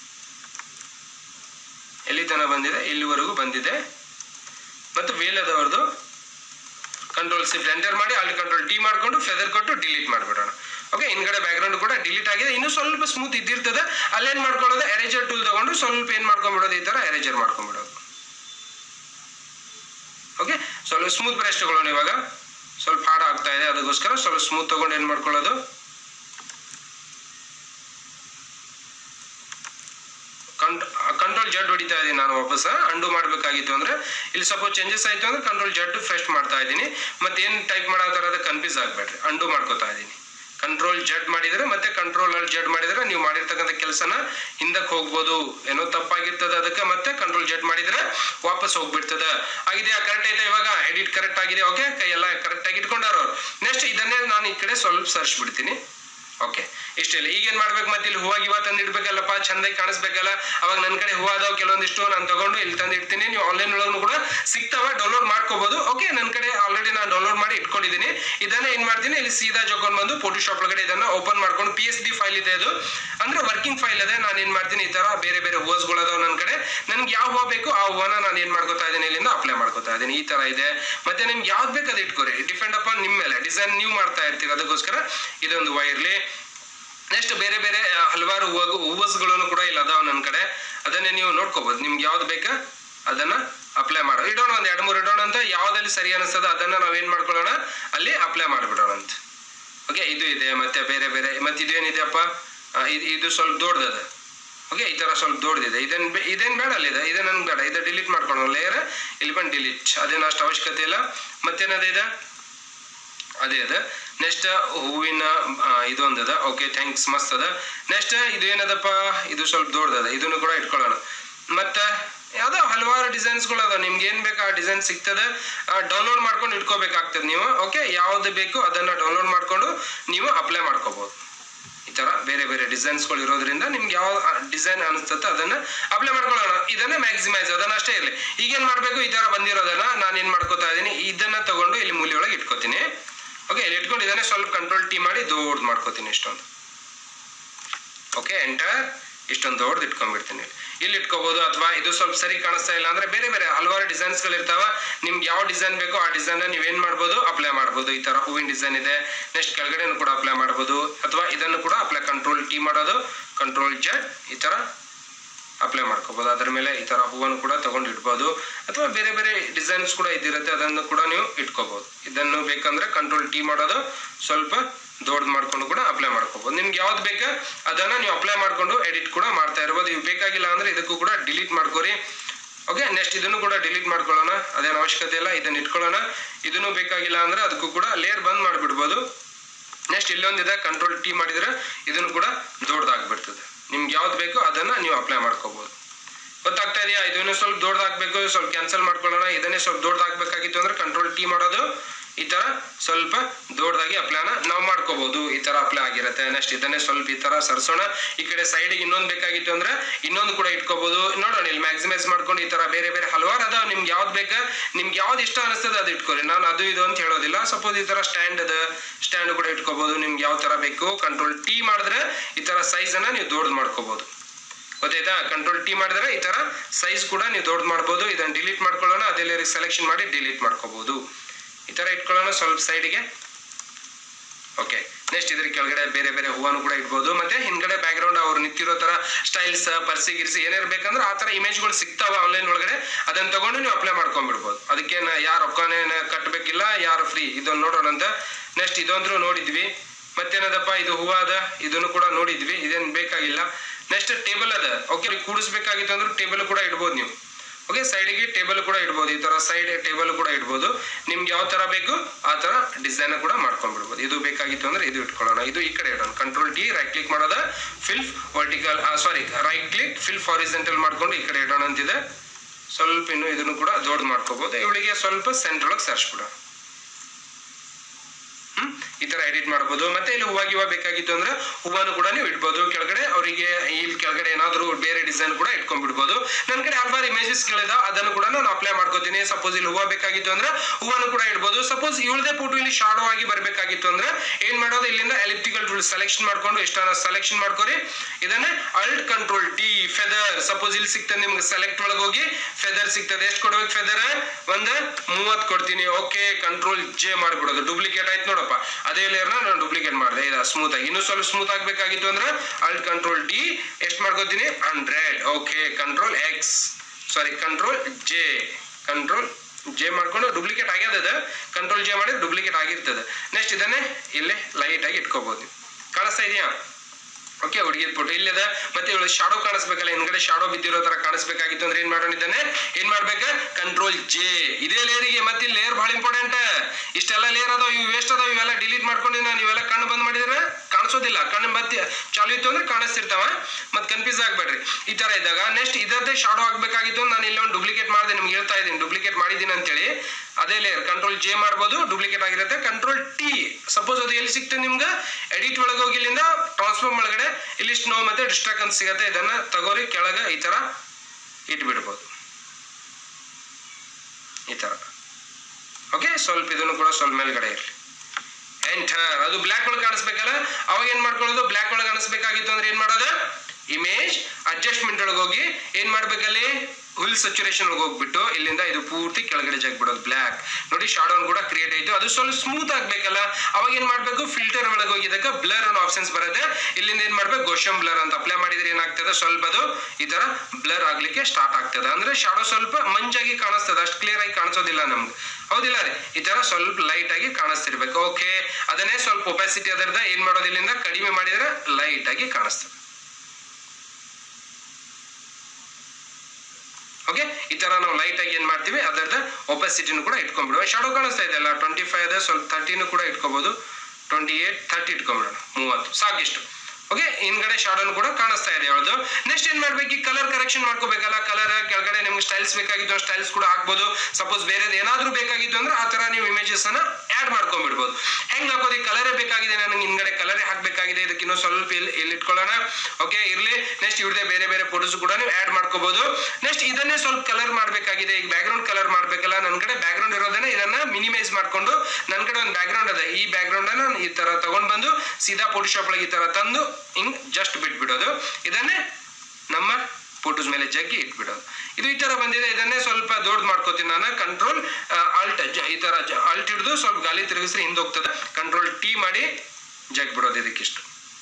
ಎಲ್ಲಿ ತನಕ ಬಂದಿದೆ ಇಲ್ಲಿವರೆಗೂ ಬಂದಿದೆ ಮತ್ತು ವೇಲದವ್ರದ್ದು ಕಂಟ್ರೋಲ್ ಶಿಫ್ಟ್ ಎಂಟರ್ ಮಾಡಿ ಅಲ್ಲಿ ಕಂಟ್ರೋಲ್ ಡಿ ಮಾಡ್ಕೊಂಡು ಫೆದರ್ ಕೊಟ್ಟು ಡಿಲೀಟ್ ಮಾಡಿಬಿಡೋಣ ಓಕೆ ಹಿಂದ್ಗಡೆ ಬ್ಯಾಕ್ಗ್ರೌಂಡ್ ಕೂಡ ಡಿಲೀಟ್ ಆಗಿದೆ ಇನ್ನೂ ಸ್ವಲ್ಪ ಸ್ಮೂತ್ ಇದ್ದಿರ್ತದೆ ಅಲ್ಲೇನ್ ಮಾಡ್ಕೊಳ್ಳೋದು ಎರೇಜರ್ ಟೂಲ್ ತಗೊಂಡು ಸ್ವಲ್ಪ ಏನ್ ಮಾಡ್ಕೊಂಡ್ಬಿಡೋದು ಈ ತರ ಎರೇಜರ್ ಮಾಡ್ಕೊಂಡ್ಬಿಡೋದು ಓಕೆ ಸ್ವಲ್ಪ ಸ್ಮೂತ್ ಬ್ರಷ್ ತಗೊಳ್ಳೋಣ ಇವಾಗ ಸ್ವಲ್ಪ ಹಾರ್ಡ್ ಆಗ್ತಾ ಇದೆ ಅದಕ್ಕೋಸ್ಕರ ಸ್ವಲ್ಪ ಸ್ಮೂತ್ ತಗೊಂಡು ಏನ್ ಮಾಡ್ಕೊಳ್ಳೋದು ಕಂಟ್ರೋಲ್ ಜಡ್ ಹೊಡಿತಾ ಇದ್ದೀನಿ ನಾನು ವಾಪಸ್ ಅಂಡು ಮಾಡಬೇಕಾಗಿತ್ತು ಅಂದ್ರೆ ಇಲ್ಲಿ ಸಪೋಸ್ ಚೇಂಜಸ್ ಆಯ್ತು ಅಂದ್ರೆ ಕಂಟ್ರೋಲ್ ಜಡ್ ಫ್ರೆಶ್ ಮಾಡ್ತಾ ಇದ್ದೀನಿ ಮತ್ತೆ ಏನ್ ಟೈಪ್ ಮಾಡೋ ಥರದ ಕನ್ಫ್ಯೂಸ್ ಆಗ್ಬೇಡ್ರಿ ಅಂಡು ಮಾಡ್ಕೋತಾ ಇದ್ದೀನಿ ಕಂಟ್ರೋಲ್ ಜಡ್ ಮಾಡಿದ್ರೆ ಮತ್ತೆ ಕಂಟ್ರೋಲ್ ಅಲ್ಲಿ ಜಡ್ ಮಾಡಿದ್ರೆ ನೀವು ಮಾಡಿರ್ತಕ್ಕಂಥ ಕೆಲಸನ ಹಿಂದಕ್ಕೆ ಹೋಗ್ಬೋದು ಏನೋ ತಪ್ಪಾಗಿರ್ತದೆ ಅದಕ್ಕೆ ಮತ್ತೆ ಕಂಟ್ರೋಲ್ ಜಡ್ ಮಾಡಿದ್ರೆ ವಾಪಸ್ ಹೋಗ್ಬಿಡ್ತದೆ ಆಗಿದೆಯಾ ಕರೆಕ್ಟ್ ಐತೆ ಇವಾಗ ಎಡಿಟ್ ಕರೆಕ್ಟ್ ಆಗಿದೆ ಓಕೆ ಕೈ ಎಲ್ಲ ಕರೆಕ್ಟ್ ಆಗಿ ಇಟ್ಕೊಂಡಾರ ಅವ್ರು ನೆಕ್ಸ್ಟ್ ಇದನ್ನೇ ನಾನು ಈ ಕಡೆ ಸ್ವಲ್ಪ ಸರ್ಚ್ ಬಿಡ್ತೀನಿ ಓಕೆ ಇಷ್ಟಿಲ್ಲ ಈಗೇನ್ ಮಾಡ್ಬೇಕು ಮತ್ತೆ ಇಲ್ಲಿ ಹೂವ ಗಿವ ತಂದು ಇಡ್ಬೇಕಲ್ಲಪ್ಪ ಚಂದಾಗಿ ಕಾಣಿಸ್ಬೇಕಲ್ಲ ಅವಾಗ ನನ್ನ ಕಡೆ ಹೂವ ಅದಾವ ಕೆಲವೊಂದಿಷ್ಟು ನಾನು ತಗೊಂಡು ಇಲ್ಲಿ ತಂದು ಇಡ್ತೀನಿ ನೀವು ಆನ್ಲೈನ್ ಒಳಗೂ ಕೂಡ ಸಿಗ್ತಾವ ಡೌನ್ಲೋಡ್ ಮಾಡ್ಕೋಬಹುದು ಓಕೆ ನನ್ನ ಕಡೆ ಆಲ್ರೆಡಿ ನಾನು ಡೌನ್ಲೋಡ್ ಮಾಡಿ ಇಟ್ಕೊಂಡಿದ್ದೀನಿ ಇದನ್ನ ಏನ್ ಮಾಡ್ತೀನಿ ಇಲ್ಲಿ ಸೀದಾ ಜೋಕೊಂಡ್ ಬಂದು ಫೋಟೋಶಾಪ್ ಒಳಗಡೆ ಇದನ್ನ ಓಪನ್ ಮಾಡ್ಕೊಂಡು ಪಿ ಎಸ್ ಡಿ ಫೈಲ್ ಇದೆ ಅದು ಅಂದ್ರೆ ವರ್ಕಿಂಗ್ ಫೈಲ್ ಇದೆ ನಾನು ಏನ್ ಮಾಡ್ತೀನಿ ಈ ತರ ಬೇರೆ ಬೇರೆ ಹೂವಸ್ಗಳು ಅದಾವ ನನ್ನ ಕಡೆ ನನ್ಗೆ ಯಾವ ಹೂವ ಬೇಕು ಆ ಹೂವನ ನಾನು ಏನ್ ಮಾಡ್ಕೋತಾ ಇದ್ದೀನಿ ಇಲ್ಲಿಂದ ಅಪ್ಲೈ ಮಾಡ್ಕೋತಾ ಇದ್ದೀನಿ ಈ ತರ ಇದೆ ಮತ್ತೆ ನಿಮ್ಗೆ ಯಾವ್ದು ಬೇಕು ಅದು ಇಟ್ಕೋರಿ ಡಿಪೆಂಡ್ ಅಪಾನ್ ನಿಮ್ಮ ಮೇಲೆ ಡಿಸೈನ್ ನೀವು ಮಾಡ್ತಾ ಇರ್ತೀರಿ ಅದಕ್ಕೋಸ್ಕರ ಇದೊಂದು ಹೂವ ಇರ್ಲಿ ನೆಕ್ಸ್ಟ್ ಬೇರೆ ಬೇರೆ ಆ, ಹಲವಾರು ಹೂವು ಹೂವಸ್ಗಳನ್ನು ಕೂಡ ಇಲ್ಲ ಅದಾವ ನನ್ನ ಕಡೆ ಅದನ್ನೇ ನೀವು ನೋಡ್ಕೋಬಹುದು ನಿಮ್ಗೆ ಯಾವ್ದು ಬೇಕಾ ಅದನ್ನ ಅಪ್ಲೈ ಮಾಡೋ ಇಡೋಣ ಒಂದ್ ಎರಡು ಮೂರು ಇಡೋಣ ಅಂತ ಯಾವ್ದಲ್ಲಿ ಸರಿ ಅನಿಸ್ತದ ಅದನ್ನ ನಾವೇನ್ ಮಾಡ್ಕೊಳ್ಳೋಣ ಅಲ್ಲಿ ಅಪ್ಲೈ ಮಾಡಿಬಿಡೋಣ ಅಂತ ಓಕೆ ಇದು ಇದೆ ಮತ್ತೆ ಬೇರೆ ಬೇರೆ ಮತ್ತೆ ಇದೇನಿದೆಯಪ್ಪ ಆ, ಇದು ಇದು ಸ್ವಲ್ಪ ದೊಡ್ಡದದ ಓಕೆ ಈ ತರ ಸ್ವಲ್ಪ ದೊಡ್ಡದಿದೆ ಇದನ್ ಬೆ- ಇದೇನ್ ಬೇಡ ಅಲ್ಲಿದೆ ಇದು ನನ್ಗೆ ಬೇಡ ಇದು ಡಿಲೀಟ್ ಮಾಡ್ಕೊಳ್ಳೋ ಲೇಯರ್ ಇಲ್ಲಿ ಬಂದು ಡಿಲೀಟ್ ಅದೇನು ಅಷ್ಟು ಅವಶ್ಯಕತೆ ಇಲ್ಲ ಮತ್ತೇನದ ಇದೆ ಅದೇ ಅದ ನೆಕ್ಸ್ಟ್ ಹೂವಿನ ಆ, ಇದೊಂದು ಅದ ಓಕೆ ಥ್ಯಾಂಕ್ಸ್ ಮಸ್ತ್ ಅದ ನೆಕ್ಸ್ಟ್ ಇದು ಏನದಪ್ಪ ಇದು ಸ್ವಲ್ಪ ದೊಡ್ಡದದ ಇದನ್ನು ಕೂಡ ಇಟ್ಕೊಳ್ಳೋಣ ಮತ್ತೆ ಯಾವ್ದೋ ಹಲವಾರು ಡಿಸೈನ್ಸ್ಗಳು ಅದ ನಿಮ್ಗೆ ಏನ್ ಬೇಕು ಆ ಡಿಸೈನ್ ಸಿಗ್ತದೆ ಡೌನ್ಲೋಡ್ ಮಾಡ್ಕೊಂಡು ಇಟ್ಕೋಬೇಕಾಗ್ತದೆ ನೀವು ಓಕೆ ಯಾವ್ದು ಬೇಕು ಅದನ್ನ ಡೌನ್ಲೋಡ್ ಮಾಡ್ಕೊಂಡು ನೀವು ಅಪ್ಲೈ ಮಾಡ್ಕೋಬಹುದು ಈ ತರ ಬೇರೆ ಬೇರೆ ಡಿಸೈನ್ಸ್ಗಳು ಇರೋದ್ರಿಂದ ನಿಮ್ಗೆ ಯಾವ ಡಿಸೈನ್ ಅನಿಸ್ತದೆ ಅದನ್ನ ಅಪ್ಲೈ ಮಾಡ್ಕೊಳ್ಳೋಣ ಇದನ್ನ ಮ್ಯಾಕ್ಸಿಮೈಸ್ ಅದನ್ನ ಅಷ್ಟೇ ಇರಲಿ ಈಗೇನ್ ಮಾಡ್ಬೇಕು ಈ ತರ ಬಂದಿರೋದನ್ನ ನಾನು ಏನ್ ಮಾಡ್ಕೋತಾ ಇದೀನಿ ಇದನ್ನ ತಗೊಂಡು ಇಲ್ಲಿ ಮೂಲೆ ಒಳಗೆ ಇಟ್ಕೋತೀನಿ ಓಕೆ ಇಲ್ಲಿ ಇಟ್ಕೊಂಡು ಇದನ್ನೇ ಸ್ವಲ್ಪ ಕಂಟ್ರೋಲ್ ಟಿ ಮಾಡಿ ದೊಡ್ಡ ಮಾಡ್ಕೋತೀನಿ ಇಷ್ಟೊಂದು ಓಕೆ ಎಂಟರ್ ಇಷ್ಟೊಂದು ದೊಡ್ಡದು ಇಟ್ಕೊಂಡ್ಬಿಡ್ತೀನಿ ಇಲ್ಲಿ. ಇಲ್ಲಿ ಇಟ್ಕೋಬಹುದು ಅಥವಾ ಇದು ಸ್ವಲ್ಪ ಸರಿ ಕಾಣಿಸ್ತಾ ಇಲ್ಲ ಅಂದ್ರೆ ಬೇರೆ ಬೇರೆ ಹಲವಾರು ಡಿಸೈನ್ಸ್ಗಳು ಇರ್ತಾವ ನಿಮ್ಗೆ ಯಾವ ಡಿಸೈನ್ ಬೇಕೋ ಆ ಡಿಸೈನ್ ನೀವೇನ್ ಮಾಡ್ಬೋದು ಅಪ್ಲೈ ಮಾಡ್ಬೋದು ಈ ತರ ಹೂವಿನ ಡಿಸೈನ್ ಇದೆ ನೆಕ್ಸ್ಟ್ ಕೆಳಗಡೆನೂ ಕೂಡ ಅಪ್ಲೈ ಮಾಡ್ಬೋದು ಅಥವಾ ಇದನ್ನು ಕೂಡ ಅಪ್ಲೈ ಕಂಟ್ರೋಲ್ ಟಿ ಮಾಡೋದು ಕಂಟ್ರೋಲ್ ಜೆಡ್ ಈ ತರ ಅಪ್ಲೈ ಮಾಡ್ಕೋಬಹುದು ಅದರ ಮೇಲೆ ಈ ತರ ಹೂವನ್ನು ಕೂಡ ತಗೊಂಡು ಇಡ್ಬೋದು ಅಥವಾ ಬೇರೆ ಬೇರೆ ಡಿಸೈನ್ಸ್ ಕೂಡ ಇದಿರುತ್ತೆ ಅದನ್ನು ಕೂಡ ನೀವು ಇಟ್ಕೋಬಹುದು ಇದನ್ನು ಬೇಕಂದ್ರೆ ಕಂಟ್ರೋಲ್ ಟಿ ಮಾಡೋದು ಸ್ವಲ್ಪ ದೊಡ್ಡದು ಮಾಡ್ಕೊಂಡು ಕೂಡ ಅಪ್ಲೈ ಮಾಡ್ಕೋಬಹುದು ನಿಮ್ಗೆ ಯಾವ್ದು ಬೇಕಾ ಅದನ್ನ ನೀವು ಅಪ್ಲೈ ಮಾಡ್ಕೊಂಡು ಎಡಿಟ್ ಕೂಡ ಮಾಡ್ತಾ ಇರ್ಬೋದು ಇವು ಬೇಕಾಗಿಲ್ಲ ಅಂದ್ರೆ ಇದಕ್ಕೂ ಕೂಡ ಡಿಲೀಟ್ ಮಾಡ್ಕೋರಿ ಓಕೆ ನೆಕ್ಸ್ಟ್ ಇದನ್ನು ಕೂಡ ಡಿಲೀಟ್ ಮಾಡ್ಕೊಳ್ಳೋಣ ಅದೇನು ಅವಶ್ಯಕತೆ ಇಲ್ಲ ಇದನ್ನ ಇಟ್ಕೊಳ್ಳೋಣ ಇದನ್ನು ಬೇಕಾಗಿಲ್ಲ ಅಂದ್ರೆ ಅದಕ್ಕೂ ಕೂಡ ಲೇಯರ್ ಬಂದ್ ಮಾಡಿಬಿಡ್ಬೋದು ನೆಕ್ಸ್ಟ್ ಇಲ್ಲೊಂದಿದೆ ಕಂಟ್ರೋಲ್ ಟಿ ಮಾಡಿದ್ರೆ ಇದನ್ನು ಕೂಡ ದೊಡ್ಡದಾಗ್ಬಿಡ್ತದೆ ನಿಮ್ಗೆ ಯಾವ್ದು ಬೇಕೋ ಅದನ್ನ ನೀವು ಅಪ್ಲೈ ಮಾಡ್ಕೋಬಹುದು ಗೊತ್ತಾಗ್ತಾ ಇದೆಯಾ ಇದನ್ನು ಸ್ವಲ್ಪ ದೊಡ್ಡದಾಗಬೇಕು ಸ್ವಲ್ಪ ಕ್ಯಾನ್ಸಲ್ ಮಾಡ್ಕೊಳ್ಳೋಣ ಇದನ್ನೇ ಸ್ವಲ್ಪ ದೊಡ್ಡದಾಗಬೇಕಾಗಿತ್ತು ಅಂದ್ರೆ ಕಂಟ್ರೋಲ್ ಟಿ ಮಾಡೋದು ಈ ತರ ಸ್ವಲ್ಪ ದೊಡ್ಡದಾಗಿ ಅಪ್ಲೈನ ನಾವು ಮಾಡ್ಕೋಬಹುದು ಈ ತರ ಅಪ್ಲೈ ಆಗಿರುತ್ತೆ ನೆಕ್ಸ್ಟ್ ಇದನ್ನೇ ಸ್ವಲ್ಪ ಈ ತರ ಸರ್ಸೋಣ ಈ ಕಡೆ ಸೈಡಿಗೆ ಇನ್ನೊಂದು ಬೇಕಾಗಿತ್ತು ಅಂದ್ರೆ ಇನ್ನೊಂದು ಕೂಡ ಇಟ್ಕೋಬಹುದು ನೋಡೋಣ ಇಲ್ಲಿ ಮ್ಯಾಕ್ಸಿಮೈಸ್ ಮಾಡ್ಕೊಂಡು ಈ ತರ ಬೇರೆ ಬೇರೆ ಹಲವಾರು ಅದಾವ ನಿಮ್ಗೆ ಯಾವ್ದು ಬೇಕಾ ನಿಮ್ಗೆ ಯಾವ್ದು ಇಷ್ಟ ಅನಿಸ್ತದೆ ಅದು ಇಟ್ಕೋರಿ ನಾನು ಅದು ಇದು ಅಂತ ಹೇಳೋದಿಲ್ಲ ಸಪೋಸ್ ಈ ತರ ಸ್ಟ್ಯಾಂಡ್ ಅದ ಸ್ಟ್ಯಾಂಡ್ ಕೂಡ ಇಟ್ಕೋಬಹುದು ನಿಮ್ಗೆ ಯಾವ ತರ ಬೇಕು ಕಂಟ್ರೋಲ್ ಟಿ ಮಾಡಿದ್ರೆ ಈ ತರ ಸೈಜ್ ಅನ್ನ ನೀವು ದೊಡ್ಡದು ಮಾಡ್ಕೋಬಹುದು ಗೊತ್ತಾಯ್ತಾ ಕಂಟ್ರೋಲ್ ಟಿ ಮಾಡಿದ್ರೆ ಈ ತರ ಸೈಜ್ ಕೂಡ ನೀವು ದೊಡ್ಡ ಮಾಡ್ಬೋದು ಇದನ್ನ ಡಿಲೀಟ್ ಮಾಡ್ಕೊಳ್ಳೋಣ ಅದೆಲ್ಲ ಸೆಲೆಕ್ಷನ್ ಮಾಡಿ ಡಿಲೀಟ್ ಮಾಡ್ಕೋಬಹುದು ಈ ತರ ಇಟ್ಕೊಳ್ಳೋಣ ಸ್ವಲ್ಪ ಸೈಡ್ಗೆ ಓಕೆ ನೆಕ್ಸ್ಟ್ ಇದ್ರ ಕೆಳಗಡೆ ಬೇರೆ ಬೇರೆ ಹೂವನ್ನು ಕೂಡ ಇಡ್ಬೋದು ಮತ್ತೆ ಹಿಂದ್ಗಡೆ ಬ್ಯಾಕ್ ಗ್ರೌಂಡ್ ಅವ್ರು ನಿಂತಿರೋ ತರ ಸ್ಟೈಲ್ಸ್ ಪರ್ಸಿ ಗಿರ್ಸಿ ಏನಾರು ಬೇಕಂದ್ರೆ ಆ ತರ ಇಮೇಜ್ಗಳು ಸಿಗ್ತಾವ ಆನ್ಲೈನ್ ಒಳಗಡೆ ಅದನ್ನ ತಗೊಂಡು ನೀವು ಅಪ್ಲೈ ಮಾಡ್ಕೊಂಡ್ಬಿಡ್ಬೋದು ಅದಕ್ಕೆ ಯಾರು ರೊಕ್ಕನೇನ ಕಟ್ಟಬೇಕಿಲ್ಲ ಯಾರು ಫ್ರೀ ಇದನ್ನ ನೋಡೋಣ ಅಂತ ನೆಕ್ಸ್ಟ್ ಇದೊಂದ್ರು ನೋಡಿದ್ವಿ ಮತ್ತೇನದಪ್ಪ ಇದು ಹೂವ ಅದ ಇದನ್ನು ಕೂಡ ನೋಡಿದ್ವಿ ಇದೇನ್ ಬೇಕಾಗಿಲ್ಲ ನೆಕ್ಸ್ಟ್ ಟೇಬಲ್ ಅದ ಓಕೆ ಕೂಡಿಸ್ಬೇಕಾಗಿತ್ತು ಅಂದ್ರೆ ಟೇಬಲ್ ಕೂಡ ಇಡ್ಬೋದು ನೀವು ಓಕೆ ಸೈಡಿಗೆ ಟೇಬಲ್ ಕೂಡ ಇಡ್ಬೋದು ಈ ತರ ಸೈಡ್ ಟೇಬಲ್ ಕೂಡ ಇಡ್ಬೋದು ನಿಮ್ಗೆ ಯಾವ ತರ ಬೇಕು ಆ ತರ ಡಿಸೈನ್ ಕೂಡ ಮಾಡ್ಕೊಂಡ್ಬಿಡ್ಬೋದು ಇದು ಬೇಕಾಗಿತ್ತು ಅಂದ್ರೆ ಇದು ಇಟ್ಕೊಳ್ಳೋಣ ಇದು ಈ ಕಡೆ ಇಡೋಣ ಕಂಟ್ರೋಲ್ ಟಿ ರೈಟ್ ಕ್ಲಿಕ್ ಮಾಡೋದ fill vertical sorry right click fill horizontal ಮಾಡ್ಕೊಂಡು ಈ ಕಡೆ ಇಡೋಣ ಅಂತಿದೆ ಸ್ವಲ್ಪ ಇನ್ನು ಇದನ್ನು ಕೂಡ ದೊಡ್ಡ ಮಾಡ್ಕೋಬಹುದು ಇವಳಿಗೆ ಸ್ವಲ್ಪ ಸೆಂಟರ್ ಒಳಗೆ ಸೇರಿಸ್ಬಿಡೋಣ ಹ್ಮ್ ಈ ತರ ಎಡಿಟ್ ಮಾಡ್ಬೋದು ಮತ್ತೆ ಇಲ್ಲಿ ಹೂವ ಗಿವ ಬೇಕಾಗಿತ್ತು ಅಂದ್ರೆ ಹೂವನ್ನು ಕೂಡ ನೀವು ಇಡ್ಬೋದು ಕೆಳಗಡೆ ಅವರಿಗೆ ಇಲ್ಲಿ ಕೆಳಗಡೆ ಏನಾದ್ರು ಬೇರೆ ಡಿಸೈನ್ ಕೂಡ ಇಟ್ಕೊಂಡ್ಬಿಡ್ಬೋದು ನನ್ನ ಕಡೆ ಹಲವಾರು ಇಮೇಜಸ್ ಗಳಿದಾವ ಅದನ್ನು ಕೂಡ ನಾನು ಅಪ್ಲೈ ಮಾಡ್ಕೋತೀನಿ ಸಪೋಸ್ ಇಲ್ಲಿ ಹೂವ ಬೇಕಾಗಿತ್ತು ಅಂದ್ರೆ ಹೂವನ್ನು ಕೂಡ ಇಡ್ಬೋದು ಸಪೋಸ್ ಇವಳದೇ ಫೋಟೋ ಇಲ್ಲಿ ಶಾಡೋ ಆಗಿ ಬರಬೇಕಾಗಿತ್ತು ಅಂದ್ರೆ ಏನ್ ಮಾಡೋದು ಇಲ್ಲಿಂದ ಎಲಿಪ್ಟಿಕಲ್ ಟೂಲ್ ಸೆಲೆಕ್ಷನ್ ಮಾಡ್ಕೊಂಡು ಇಷ್ಟನ್ನ ಸೆಲೆಕ್ಷನ್ ಮಾಡ್ಕೊರಿ ಇದನ್ನ alt control T feather suppose ಇಲ್ಲಿ ಸಿಗ್ತದೆ ನಿಮ್ಗೆ ಸೆಲೆಕ್ಟ್ ಒಳಗೆ ಹೋಗಿ ಫೆದರ್ ಸಿಗ್ತದೆ ಎಷ್ಟು ಕೊಡ್ಬೇಕು ಫೆದರ್ ಒಂದ್ ಮೂವತ್ ಕೊಡ್ತೀನಿ ಓಕೆ ಕಂಟ್ರೋಲ್ ಜೆ ಮಾಡ್ಬಿಡೋದು ಡೂಪ್ಲಿಕೇಟ್ ಆಯ್ತು ನೋಡಪ್ಪ ಅದೇ ಲೇಯರ್ನ ನಾನು ಡೂಪ್ಲಿಕೇಟ್ ಮಾಡಿದೆ ಇದು ಸ್ಮೂತ್ ಆಗಿ ಇನ್ನೂ ಸ್ವಲ್ಪ ಸ್ಮೂತ್ ಆಗ್ಬೇಕಾಗಿತ್ತು ಅಂದ್ರೆ ಅಲ್ಟ್ ಕಂಟ್ರೋಲ್ ಡಿ ಎಷ್ಟು ಮಾಡ್ಕೋತೀನಿ hundred okay control X sorry control J control J ಮಾಡ್ಕೊಂಡು ಡೂಪ್ಲಿಕೇಟ್ ಆಗ್ಯದ ಕಂಟ್ರೋಲ್ ಜೆ ಮಾಡಿದ್ರೆ ಡೂಪ್ಲಿಕೇಟ್ ಆಗಿರ್ತದೆ ನೆಕ್ಸ್ಟ್ ಇದನ್ನೇ ಇಲ್ಲೇ ಲೈಟ್ ಆಗಿ ಇಟ್ಕೋಬಹುದು ನೀವು ಕಾಣಿಸ್ತಾ ಇದೆಯಾ ಓಕೆ ಹುಡುಗಿದ ಫೋಟೋ ಇಲ್ಲದ ಮತ್ತೆ ಇವಳು ಶಾಡೋ ಕಾಣಿಸ್ಬೇಕಲ್ಲ ಹಿಂದ್ಗಡೆ ಶಾಡೋ ಬಿದ್ದಿರೋ ತರ ಕಾಣಿಸ್ಬೇಕಾಗಿತ್ತು ಅಂದ್ರೆ ಏನ್ ಮಾಡೋಣಿದ್ದಾನೆ ಏನ್ ಮಾಡ್ಬೇಕ ಕಂಟ್ರೋಲ್ ಜೆ ಇದೇ ಲೇಯರಿಗೆ ಮತ್ತೆ ಲೇಯರ್ ಬಹಳ ಇಂಪಾರ್ಟೆಂಟ್ ಇಷ್ಟೆಲ್ಲ ಲೇಯರ್ ಅದಾವ ಇವು ವೇಸ್ಟ್ ಅದಾವ ಇವೆಲ್ಲ ಡಿಲೀಟ್ ಮಾಡ್ಕೊಂಡಿನ ನೀವೆಲ್ಲ ಕಣ್ಣು ಬಂದ್ ಮಾಡಿದ್ರೆ ಕಾಣಿಸೋದಿಲ್ಲ ಕಣ್ಣು ಮತ್ತೆ ಚಾಲು ಇತ್ತು ಅಂದ್ರೆ ಕಾಣಿಸ್ತಿರ್ತಾವ ಮತ್ತೆ ಕನ್ಫ್ಯೂಸ್ ಆಗ್ಬೇಡ್ರಿ ಈ ತರ ಇದ್ದಾಗ ನೆಕ್ಸ್ಟ್ ಇದರದ್ದೇ ಶಾಡೋ ಆಗ್ಬೇಕಾಗಿತ್ತು ನಾನು ಇಲ್ಲಿ ಒಂದು ಡೂಪ್ಲಿಕೇಟ್ ಮಾಡಿದೆ ನಿಮ್ಗೆ ಹೇಳ್ತಾ ಇದ್ದೀನಿ ಡೂಪ್ಲಿಕೇಟ್ ಮಾಡಿದ್ದೀನಿ ಅಂತೇಳಿ ಅದೇ ಲೇಯರ್ ಕಂಟ್ರೋಲ್ ಜೆ ಮಾಡ್ಬೋದು ಡೂಪ್ಲಿಕೇಟ್ ಆಗಿರುತ್ತೆ ಕಂಟ್ರೋಲ್ ಟಿ ಸಪೋಸ್ ಅದು ಎಲ್ಲಿ ಸಿಗ್ತದೆ ನಿಮ್ಗೆ ಎಡಿಟ್ ಒಳಗೆ ಹೋಗಿ ಇಲ್ಲಿಂದ ಟ್ರಾನ್ಸ್ಫಾರ್ಮ್ ಒಳಗಡೆ ಇಲ್ಲಿ ಸ್ನೋ ಮತ್ತೆ ಡಿಸ್ಟ್ರಾಕ್ ಅಂತ ಸಿಗತ್ತೆ ಇದನ್ನ ತಗೋರಿ ಕೆಳಗೆ ಈ ತರ ಇಟ್ಬಿಡ್ಬೋದು ಈ ತರ ಓಕೆ ಸ್ವಲ್ಪ ಇದನ್ನು ಕೂಡ ಸ್ವಲ್ಪ ಮೇಲ್ಗಡೆ ಇರಲಿ ಎಂಟರ್ ಅದು ಬ್ಲ್ಯಾಕ್ ಒಳಗೆ ಕಾಣಿಸ್ಬೇಕಲ್ಲ ಅವಾಗ ಏನ್ ಮಾಡ್ಕೊಳ್ಳೋದು ಬ್ಲ್ಯಾಕ್ ಒಳಗೆ ಕಾಣಿಸ್ಬೇಕಾಗಿತ್ತು ಅಂದ್ರೆ ಏನ್ ಮಾಡೋದು ಇಮೇಜ್ ಅಡ್ಜಸ್ಟ್ಮೆಂಟ್ ಒಳಗೆ ಹೋಗಿ ಏನ್ ಮಾಡ್ಬೇಕಲ್ಲಿ ಹುಲ್ ಸಚುರೇಷನ್ ಒಳಗೆ ಹೋಗ್ಬಿಟ್ಟು ಇಲ್ಲಿಂದ ಇದು ಪೂರ್ತಿ ಕೆಳಗಡೆ ಜಗ್ಬಿಡೋದು ಬ್ಲ್ಯಾಕ್ ನೋಡಿ ಶಾಡೋನ್ ಕೂಡ ಕ್ರಿಯೇಟ್ ಆಯ್ತು ಅದು ಸ್ವಲ್ಪ ಸ್ಮೂತ್ ಆಗ್ಬೇಕಲ್ಲ ಅವಾಗ ಏನ್ ಮಾಡ್ಬೇಕು ಫಿಲ್ಟರ್ ಒಳಗೆ ಹೋಗಿದಾಗ ಬ್ಲರ್ ಅನ್ನೋ ಆಪ್ಷನ್ಸ್ ಬರುತ್ತೆ ಇಲ್ಲಿಂದ ಏನ್ ಮಾಡ್ಬೇಕು ಗೋಶಮ್ ಬ್ಲರ್ ಅಂತ ಅಪ್ಲೈ ಮಾಡಿದ್ರೆ ಏನಾಗ್ತದೆ ಸ್ವಲ್ಪ ಅದು ಈ ತರ ಬ್ಲರ್ ಆಗ್ಲಿಕ್ಕೆ ಸ್ಟಾರ್ಟ್ ಆಗ್ತದೆ ಅಂದ್ರೆ ಶಾಡೋ ಸ್ವಲ್ಪ ಮಂಜಾಗಿ ಕಾಣಿಸ್ತದೆ ಅಷ್ಟು ಕ್ಲಿಯರ್ ಆಗಿ ಕಾಣಿಸೋದಿಲ್ಲ ನಮ್ಗೆ ಹೌದಿಲ್ಲ ರೀ ಈ ತರ ಸ್ವಲ್ಪ ಲೈಟ್ ಆಗಿ ಕಾಣಿಸ್ತಿರ್ಬೇಕು ಓಕೆ ಅದನ್ನೇ ಸ್ವಲ್ಪ ಒಪಾಸಿಟಿ ಅದರದ ಏನ್ ಮಾಡೋದು ಇಲ್ಲಿಂದ ಕಡಿಮೆ ಮಾಡಿದ್ರೆ ಲೈಟ್ ಆಗಿ ಕಾಣಿಸ್ತದೆ ಓಕೆ ಈ ತರ ನಾವು ಲೈಟ್ ಆಗಿ ಏನ್ ಮಾಡ್ತೀವಿ ಅದರದ ಒಪಸಿಟಿನೂ ಕೂಡ ಇಟ್ಕೊಂಡ್ಬಿಡುವ ಶಾಡೋ ಕಾಣಿಸ್ತಾ ಇದೆ ಅಲ್ಲ ಟ್ವೆಂಟಿ ಫೈವ್ ಅದ ಸ್ವಲ್ಪ ತರ್ಟಿನೂ ಕೂಡ ಇಟ್ಕೋಬಹುದು ಟ್ವೆಂಟಿ ಏಟ್ ತರ್ಟಿ ಇಟ್ಕೊಂಡ್ಬಿಡೋಣ ಮೂವತ್ತು ಸಾಕಿಷ್ಟು ಓಕೆ ಹಿಂದ್ಗಡೆ ಶಾಡೋನು ಕೂಡ ಕಾಣಿಸ್ತಾ ಇದೆ ಯಾವ್ದು ನೆಕ್ಸ್ಟ್ ಏನ್ ಮಾಡ್ಬೇಕು ಈ ಕಲರ್ ಕರೆಕ್ಷನ್ ಮಾಡ್ಕೋಬೇಕಲ್ಲ ಕಲರ್ ಕೆಳಗಡೆ ನಿಮ್ಗೆ ಸ್ಟೈಲ್ಸ್ ಬೇಕಾಗಿತ್ತು ಸ್ಟೈಲ್ಸ್ ಕೂಡ ಹಾಕ್ಬೋದು ಸಪೋಸ್ ಬೇರೆ ಏನಾದ್ರೂ ಬೇಕಾಗಿತ್ತು ಅಂದ್ರೆ ಆ ತರ ನೀವು ಇಮೇಜಸ್ ಅನ್ನ ಆಡ್ ಮಾಡ್ಕೊಂಡ್ಬಿಡ್ಬೋದು ಹೆಂಗ್ ಹಾಕೋದು ಈ ಕಲರೇ ಬೇಕಾಗಿದೆ ನನಗೆ ಹಿಂದ್ಗಡೆ ಕಲರೇ ಹಾಕ್ಬೇಕಾಗಿದೆ ಇದಕ್ಕೆ ಇನ್ನೂ ಸ್ವಲ್ಪ ಇಲ್ಲಿ ಇಲ್ಲಿ ಇಟ್ಕೊಳ್ಳೋಣ ಓಕೆ ಇರ್ಲಿ ನೆಕ್ಸ್ಟ್ ಇವ್ರದೇ ಬೇರೆ ಬೇರೆ ಫೋಟೋಸ್ ಕೂಡ ನೀವು ಆಡ್ ಮಾಡ್ಕೋಬಹುದು ನೆಕ್ಸ್ಟ್ ಇದನ್ನೇ ಸ್ವಲ್ಪ ಕಲರ್ ಮಾಡ್ಬೇಕಾಗಿದೆ ಈಗ ಬ್ಯಾಕ್ಗ್ರೌಂಡ್ ಕಲರ್ ಮಾಡ್ಬೇಕಲ್ಲ ನನ್ನ ಕಡೆ ಬ್ಯಾಕ್ಗ್ರೌಂಡ್ ಇರೋದನ್ನ ಇದನ್ನ ಮಿನಿಮೈಸ್ ಮಾಡ್ಕೊಂಡು ನನ್ನ ಕಡೆ ಒಂದು ಬ್ಯಾಕ್ಗ್ರೌಂಡ್ ಅದ ಈ ಬ್ಯಾಕ್ಗ್ರೌಂಡ್ ಅನ್ನ ಈ ತರ ತಗೊಂಡ್ ಬಂದು ಸೀದಾ ಫೋಟೋಶಾಪ್ ಒಳಗೆ ಈ ತರ ತಂದು ಹಿಂಗ್ ಜಸ್ಟ್ ಬಿಟ್ಬಿಡೋದು ಇದನ್ನೇ ನಮ್ಮ ಫೋಟೋಸ್ ಮೇಲೆ ಜಗ್ಗಿ ಇಟ್ಬಿಡೋದು ಇದು ಈ ತರ ಬಂದಿದೆ ಇದನ್ನೇ ಸ್ವಲ್ಪ ದೊಡ್ಡ ಮಾಡ್ಕೋತೀನಿ ನಾನು ಕಂಟ್ರೋಲ್ ಆಲ್ಟ್ ಈ ತರ ಆಲ್ಟ್ ಹಿಡಿದು ಸ್ವಲ್ಪ ಗಾಳಿ ತಿರುಗಿಸ್ರೆ ಹಿಂದೆ ಹೋಗ್ತದೆ ಕಂಟ್ರೋಲ್ ಟಿ ಮಾಡಿ ಜಗ್ ಬಿಡೋದು ಇದಕ್ಕಿಷ್ಟು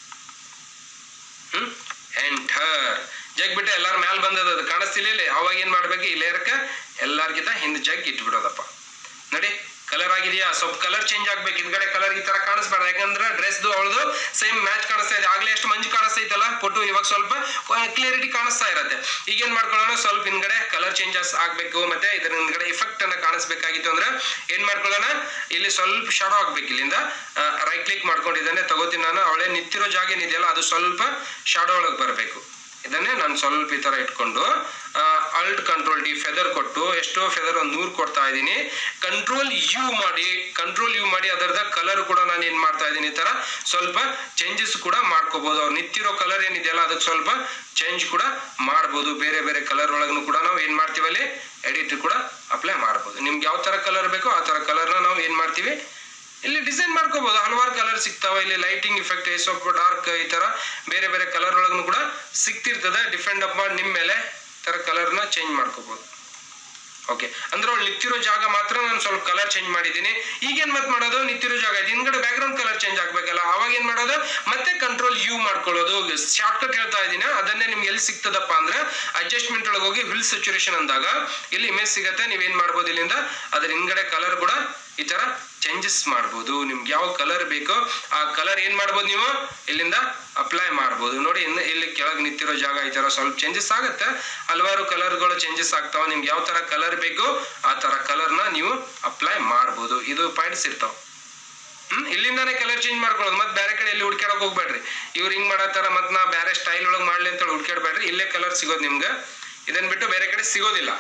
ಹ್ಮ್ ಎಂಟರ್ ಜಗ್ ಬಿಟ್ಟು ಎಲ್ಲಾರ ಮ್ಯಾಲ ಬಂದದ ಅದು ಕಾಣಿಸ್ತಿಲ್ಲ ಇಲ್ಲಿ ಅವಾಗ ಏನ್ ಮಾಡ್ಬೇಕು ಈ ಲೇಯರ್ಕ ಎಲ್ಲಾರ್ಗಿಂತ ಹಿಂದೆ ಜಗ್ ಇಟ್ಬಿಡೋದಪ್ಪ ನೋಡಿ ಕಲರ್ ಆಗಿದೆಯಾ ಸ್ವಲ್ಪ ಕಲರ್ ಚೇಂಜ್ ಆಗ್ಬೇಕು ಹಿಂದ್ಗಡೆ ಕಲರ್ ಈ ತರ ಕಾಣಿಸ್ಬಾರ್ದು ಯಾಕಂದ್ರೆ ಡ್ರೆಸ್ದು ಅವಳದು ಸೇಮ್ ಮ್ಯಾಚ್ ಕಾಣಿಸ್ತಾ ಇದೆ ಆಗ್ಲೇ ಎಷ್ಟು ಮಂಜು ಕಾಣಿಸ್ತೈತಲ್ಲ ಫೋಟೋ ಇವಾಗ ಸ್ವಲ್ಪ ಕ್ಲಿಯರಿಟಿ ಕಾಣಿಸ್ತಾ ಇರತ್ತೆ ಈಗ ಏನ್ ಮಾಡ್ಕೊಳ್ಳೋಣ ಸ್ವಲ್ಪ ಹಿಂದ್ಗಡೆ ಕಲರ್ ಚೇಂಜಸ್ ಆಗ್ಬೇಕು ಮತ್ತೆ ಇದರ ಹಿಂದ್ಗಡೆ ಇಫೆಕ್ಟ್ ಅನ್ನ ಕಾಣಿಸ್ಬೇಕಾಗಿತ್ತು ಅಂದ್ರೆ ಏನ್ ಮಾಡ್ಕೊಳ್ಳೋಣ ಇಲ್ಲಿ ಸ್ವಲ್ಪ ಶಾಡೋ ಆಗ್ಬೇಕು ಇಲ್ಲಿಂದ ರೈಟ್ ಕ್ಲಿಕ್ ಮಾಡ್ಕೊಂಡು ಇದನ್ನೇ ತಗೋತೀನಿ ನಾನು ಅವಳೆ ನಿಂತಿರೋ ಜಾಗ ಏನಿದೆಯಲ್ಲ ಅದು ಸ್ವಲ್ಪ ಶಾಡೋ ಒಳಗೆ ಬರಬೇಕು ಇದನ್ನೇ ನಾನು ಸ್ವಲ್ಪ ಈ ತರ ಇಟ್ಕೊಂಡು ಅಲ್ಟ್ ಕಂಟ್ರೋಲ್ ಡಿ ಫೆದರ್ ಕೊಟ್ಟು ಎಷ್ಟೋ ಫೆದರ್ ಒಂದು ನೂರು ಕೊಡ್ತಾ ಇದ್ದೀನಿ ಕಂಟ್ರೋಲ್ ಯು ಮಾಡಿ ಕಂಟ್ರೋಲ್ ಯು ಮಾಡಿ ಅದರದ ಕಲರ್ ಕೂಡ ನಾನು ಏನ್ ಮಾಡ್ತಾ ಇದ್ದೀನಿ ಈ ತರ ಸ್ವಲ್ಪ ಚೇಂಜಸ್ ಕೂಡ ಮಾಡ್ಕೋಬಹುದು ಅವ್ರು ನಿಂತಿರೋ ಕಲರ್ ಏನಿದೆಯಲ್ಲ ಅದಕ್ಕೆ ಸ್ವಲ್ಪ ಚೇಂಜ್ ಕೂಡ ಮಾಡ್ಬೋದು ಬೇರೆ ಬೇರೆ ಕಲರ್ ಒಳಗೂ ಕೂಡ ನಾವು ಏನ್ ಮಾಡ್ತೀವಿ ಅಲ್ಲಿ ಎಡಿಟ್ ಕೂಡ ಅಪ್ಲೈ ಮಾಡ್ಬೋದು ನಿಮ್ಗೆ ಯಾವ ತರ ಕಲರ್ ಬೇಕೋ ಆ ತರ ಕಲರ್ನ ನಾವು ಏನ್ ಮಾಡ್ತೀವಿ ಇಲ್ಲಿ ಡಿಸೈನ್ ಮಾಡ್ಕೋಬಹುದು ಹಲವಾರು ಕಲರ್ ಸಿಗ್ತಾವ ಇಲ್ಲಿ ಲೈಟಿಂಗ್ ಇಫೆಕ್ಟ್ ಸ್ವಲ್ಪ ಡಾರ್ಕ್ ಈ ತರ ಬೇರೆ ಬೇರೆ ಕಲರ್ ಒಳಗೂ ಕೂಡ ಸಿಗ್ತಿರ್ತದೆ ಡಿಫೆಂಡ್ ಅಪ್ ಮಾಡಿ ನಿಮ್ಮ ಮೇಲೆ ಈ ತರ ಕಲರ್ನ ಚೇಂಜ್ ಮಾಡ್ಕೋಬಹುದು ಓಕೆ ಅಂದ್ರೆ ಅವ್ಳು ನಿಂತಿರೋ ಜಾಗ ಮಾತ್ರ ನಾನು ಸ್ವಲ್ಪ ಕಲರ್ ಚೇಂಜ್ ಮಾಡಿದ್ದೀನಿ ಈಗೇನ್ ಮತ್ ಮಾಡೋದು ನಿಂತಿರೋ ಜಾಗ ಇದೆ ಹಿಂದ್ಗಡೆ ಬ್ಯಾಕ್ಗ್ರೌಂಡ್ ಕಲರ್ ಚೇಂಜ್ ಆಗ್ಬೇಕಲ್ಲ ಅವಾಗ ಏನ್ ಮಾಡೋದು ಮತ್ತೆ ಕಂಟ್ರೋಲ್ ಯು ಮಾಡ್ಕೊಳ್ಳೋದು ಶಾರ್ಟ್ಕಟ್ ಹೇಳ್ತಾ ಇದ್ದೀನಿ ಅದನ್ನೇ ನಿಮ್ಗೆ ಎಲ್ಲಿ ಸಿಗ್ತದಪ್ಪ ಅಂದ್ರೆ ಅಡ್ಜಸ್ಟ್ಮೆಂಟ್ ಒಳಗೆ ಹೋಗಿ ವಿಲ್ ಸ್ಯಾಚುರೇಷನ್ ಅಂದಾಗ ಇಲ್ಲಿ ಇಮೇಜ್ ಸಿಗತ್ತೆ ನೀವೇನ್ ಮಾಡ್ಬೋದು ಇಲ್ಲಿಂದ ಅದ್ರ ಹಿಂದ್ಗಡೆ ಕಲರ್ ಕೂಡ ಈ ತರ ಚೇಂಜಸ್ ಮಾಡ್ಬೋದು ನಿಮ್ಗೆ ಯಾವ ಕಲರ್ ಬೇಕೋ ಆ ಕಲರ್ ಏನ್ ಮಾಡ್ಬೋದು ನೀವು ಇಲ್ಲಿಂದ ಅಪ್ಲೈ ಮಾಡ್ಬೋದು ನೋಡಿ ಇನ್ನು ಇಲ್ಲಿ ಕೆಳಗೆ ನಿಂತಿರೋ ಜಾಗ ಈ ತರ ಸ್ವಲ್ಪ ಚೇಂಜಸ್ ಆಗುತ್ತೆ ಹಲವಾರು ಕಲರ್ಗಳು ಚೇಂಜಸ್ ಆಗ್ತಾವ ನಿಮ್ಗೆ ಯಾವ ತರ ಕಲರ್ ಬೇಕೋ ಆ ತರ ಕಲರ್ನ ನೀವು ಅಪ್ಲೈ ಮಾಡ್ಬೋದು ಇದು ಪಾಯಿಂಟ್ಸ್ ಇರ್ತಾವ ಹ್ಮ್ ಇಲ್ಲಿಂದಾನೇ ಕಲರ್ ಚೇಂಜ್ ಮಾಡ್ಕೊಳ್ಳೋದು ಮತ್ತೆ ಬೇರೆ ಕಡೆ ಎಲ್ಲಿ ಹುಡ್ಕ್ಯಾಡಕ್ ಹೋಗ್ಬೇಡ್ರಿ ಇವ್ರು ಹಿಂಗ್ ಮಾಡತ್ತಾರ ಮತ್ ನಾ ಬೇರೆ ಸ್ಟೈಲ್ ಒಳಗೆ ಮಾಡ್ಲಿ ಅಂತ ಹೇಳಿ ಹುಡ್ಕ್ಯಾಡ್ಬೇಡ್ರಿ ಇಲ್ಲೇ ಕಲರ್ ಸಿಗೋದು ನಿಮ್ಗೆ ಇದನ್ ಬಿಟ್ಟು ಬೇರೆ ಕಡೆ ಸಿಗೋದಿಲ್ಲ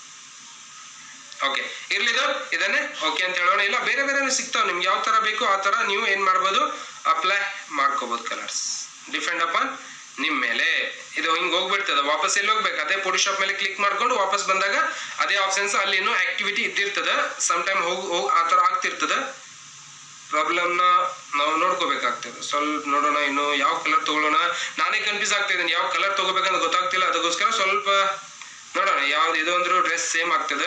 ಓಕೆ ಇರ್ಲಿದು ಇದನ್ನೇ ಓಕೆ ಅಂತ ಹೇಳೋಣ ಇಲ್ಲ ಬೇರೆ ಬೇರೆ ಸಿಗ್ತಾವ ನಿಮ್ಗೆ ಯಾವ ತರ ಬೇಕು ಆ ತರ ನೀವು ಏನ್ ಮಾಡ್ಬೋದು ಅಪ್ಲೈ ಮಾಡ್ಕೋಬಹುದು ಕಲರ್ಸ್ ಡಿಪೆಂಡ್ ಅಪಾನ್ ನಿಮ್ ಮೇಲೆ ಇದು ಹಿಂಗ್ ಹೋಗ್ಬಿಡ್ತದ ವಾಪಸ್ ಎಲ್ಲಿ ಹೋಗ್ಬೇಕು ಅದೇ ಫೋಟೋಶಾಪ್ ಮೇಲೆ ಕ್ಲಿಕ್ ಮಾಡ್ಕೊಂಡು ವಾಪಸ್ ಬಂದಾಗ ಅದೇ ಆಪ್ಷನ್ಸ್ ಅಲ್ಲಿ ಇನ್ನೂ ಆಕ್ಟಿವಿಟಿ ಇದ್ದಿರ್ತದ ಸಮ್ ಟೈಮ್ ಹೋಗ್ ಹೋಗ್ ಆ ತರ ಆಗ್ತಿರ್ತದ ಪ್ರಾಬ್ಲಮ್ನ ನಾವು ನೋಡ್ಕೋಬೇಕಾಗ್ತದೆ ಸ್ವಲ್ಪ ನೋಡೋಣ ಇನ್ನು ಯಾವ ಕಲರ್ ತಗೊಳ್ಳೋಣ ನಾನೇ ಕನ್ಫ್ಯೂಸ್ ಆಗ್ತಾ ಇದ್ದೀನಿ ಯಾವ ಕಲರ್ ತಗೋಬೇಕಂತ ಗೊತ್ತಾಗ್ತಿಲ್ಲ ಅದಕ್ಕೋಸ್ಕರ ಸ್ವಲ್ಪ ನೋಡೋಣ ಯಾವ್ದು ಇದು ಅಂದ್ರೂ ಡ್ರೆಸ್ ಸೇಮ್ ಆಗ್ತದೆ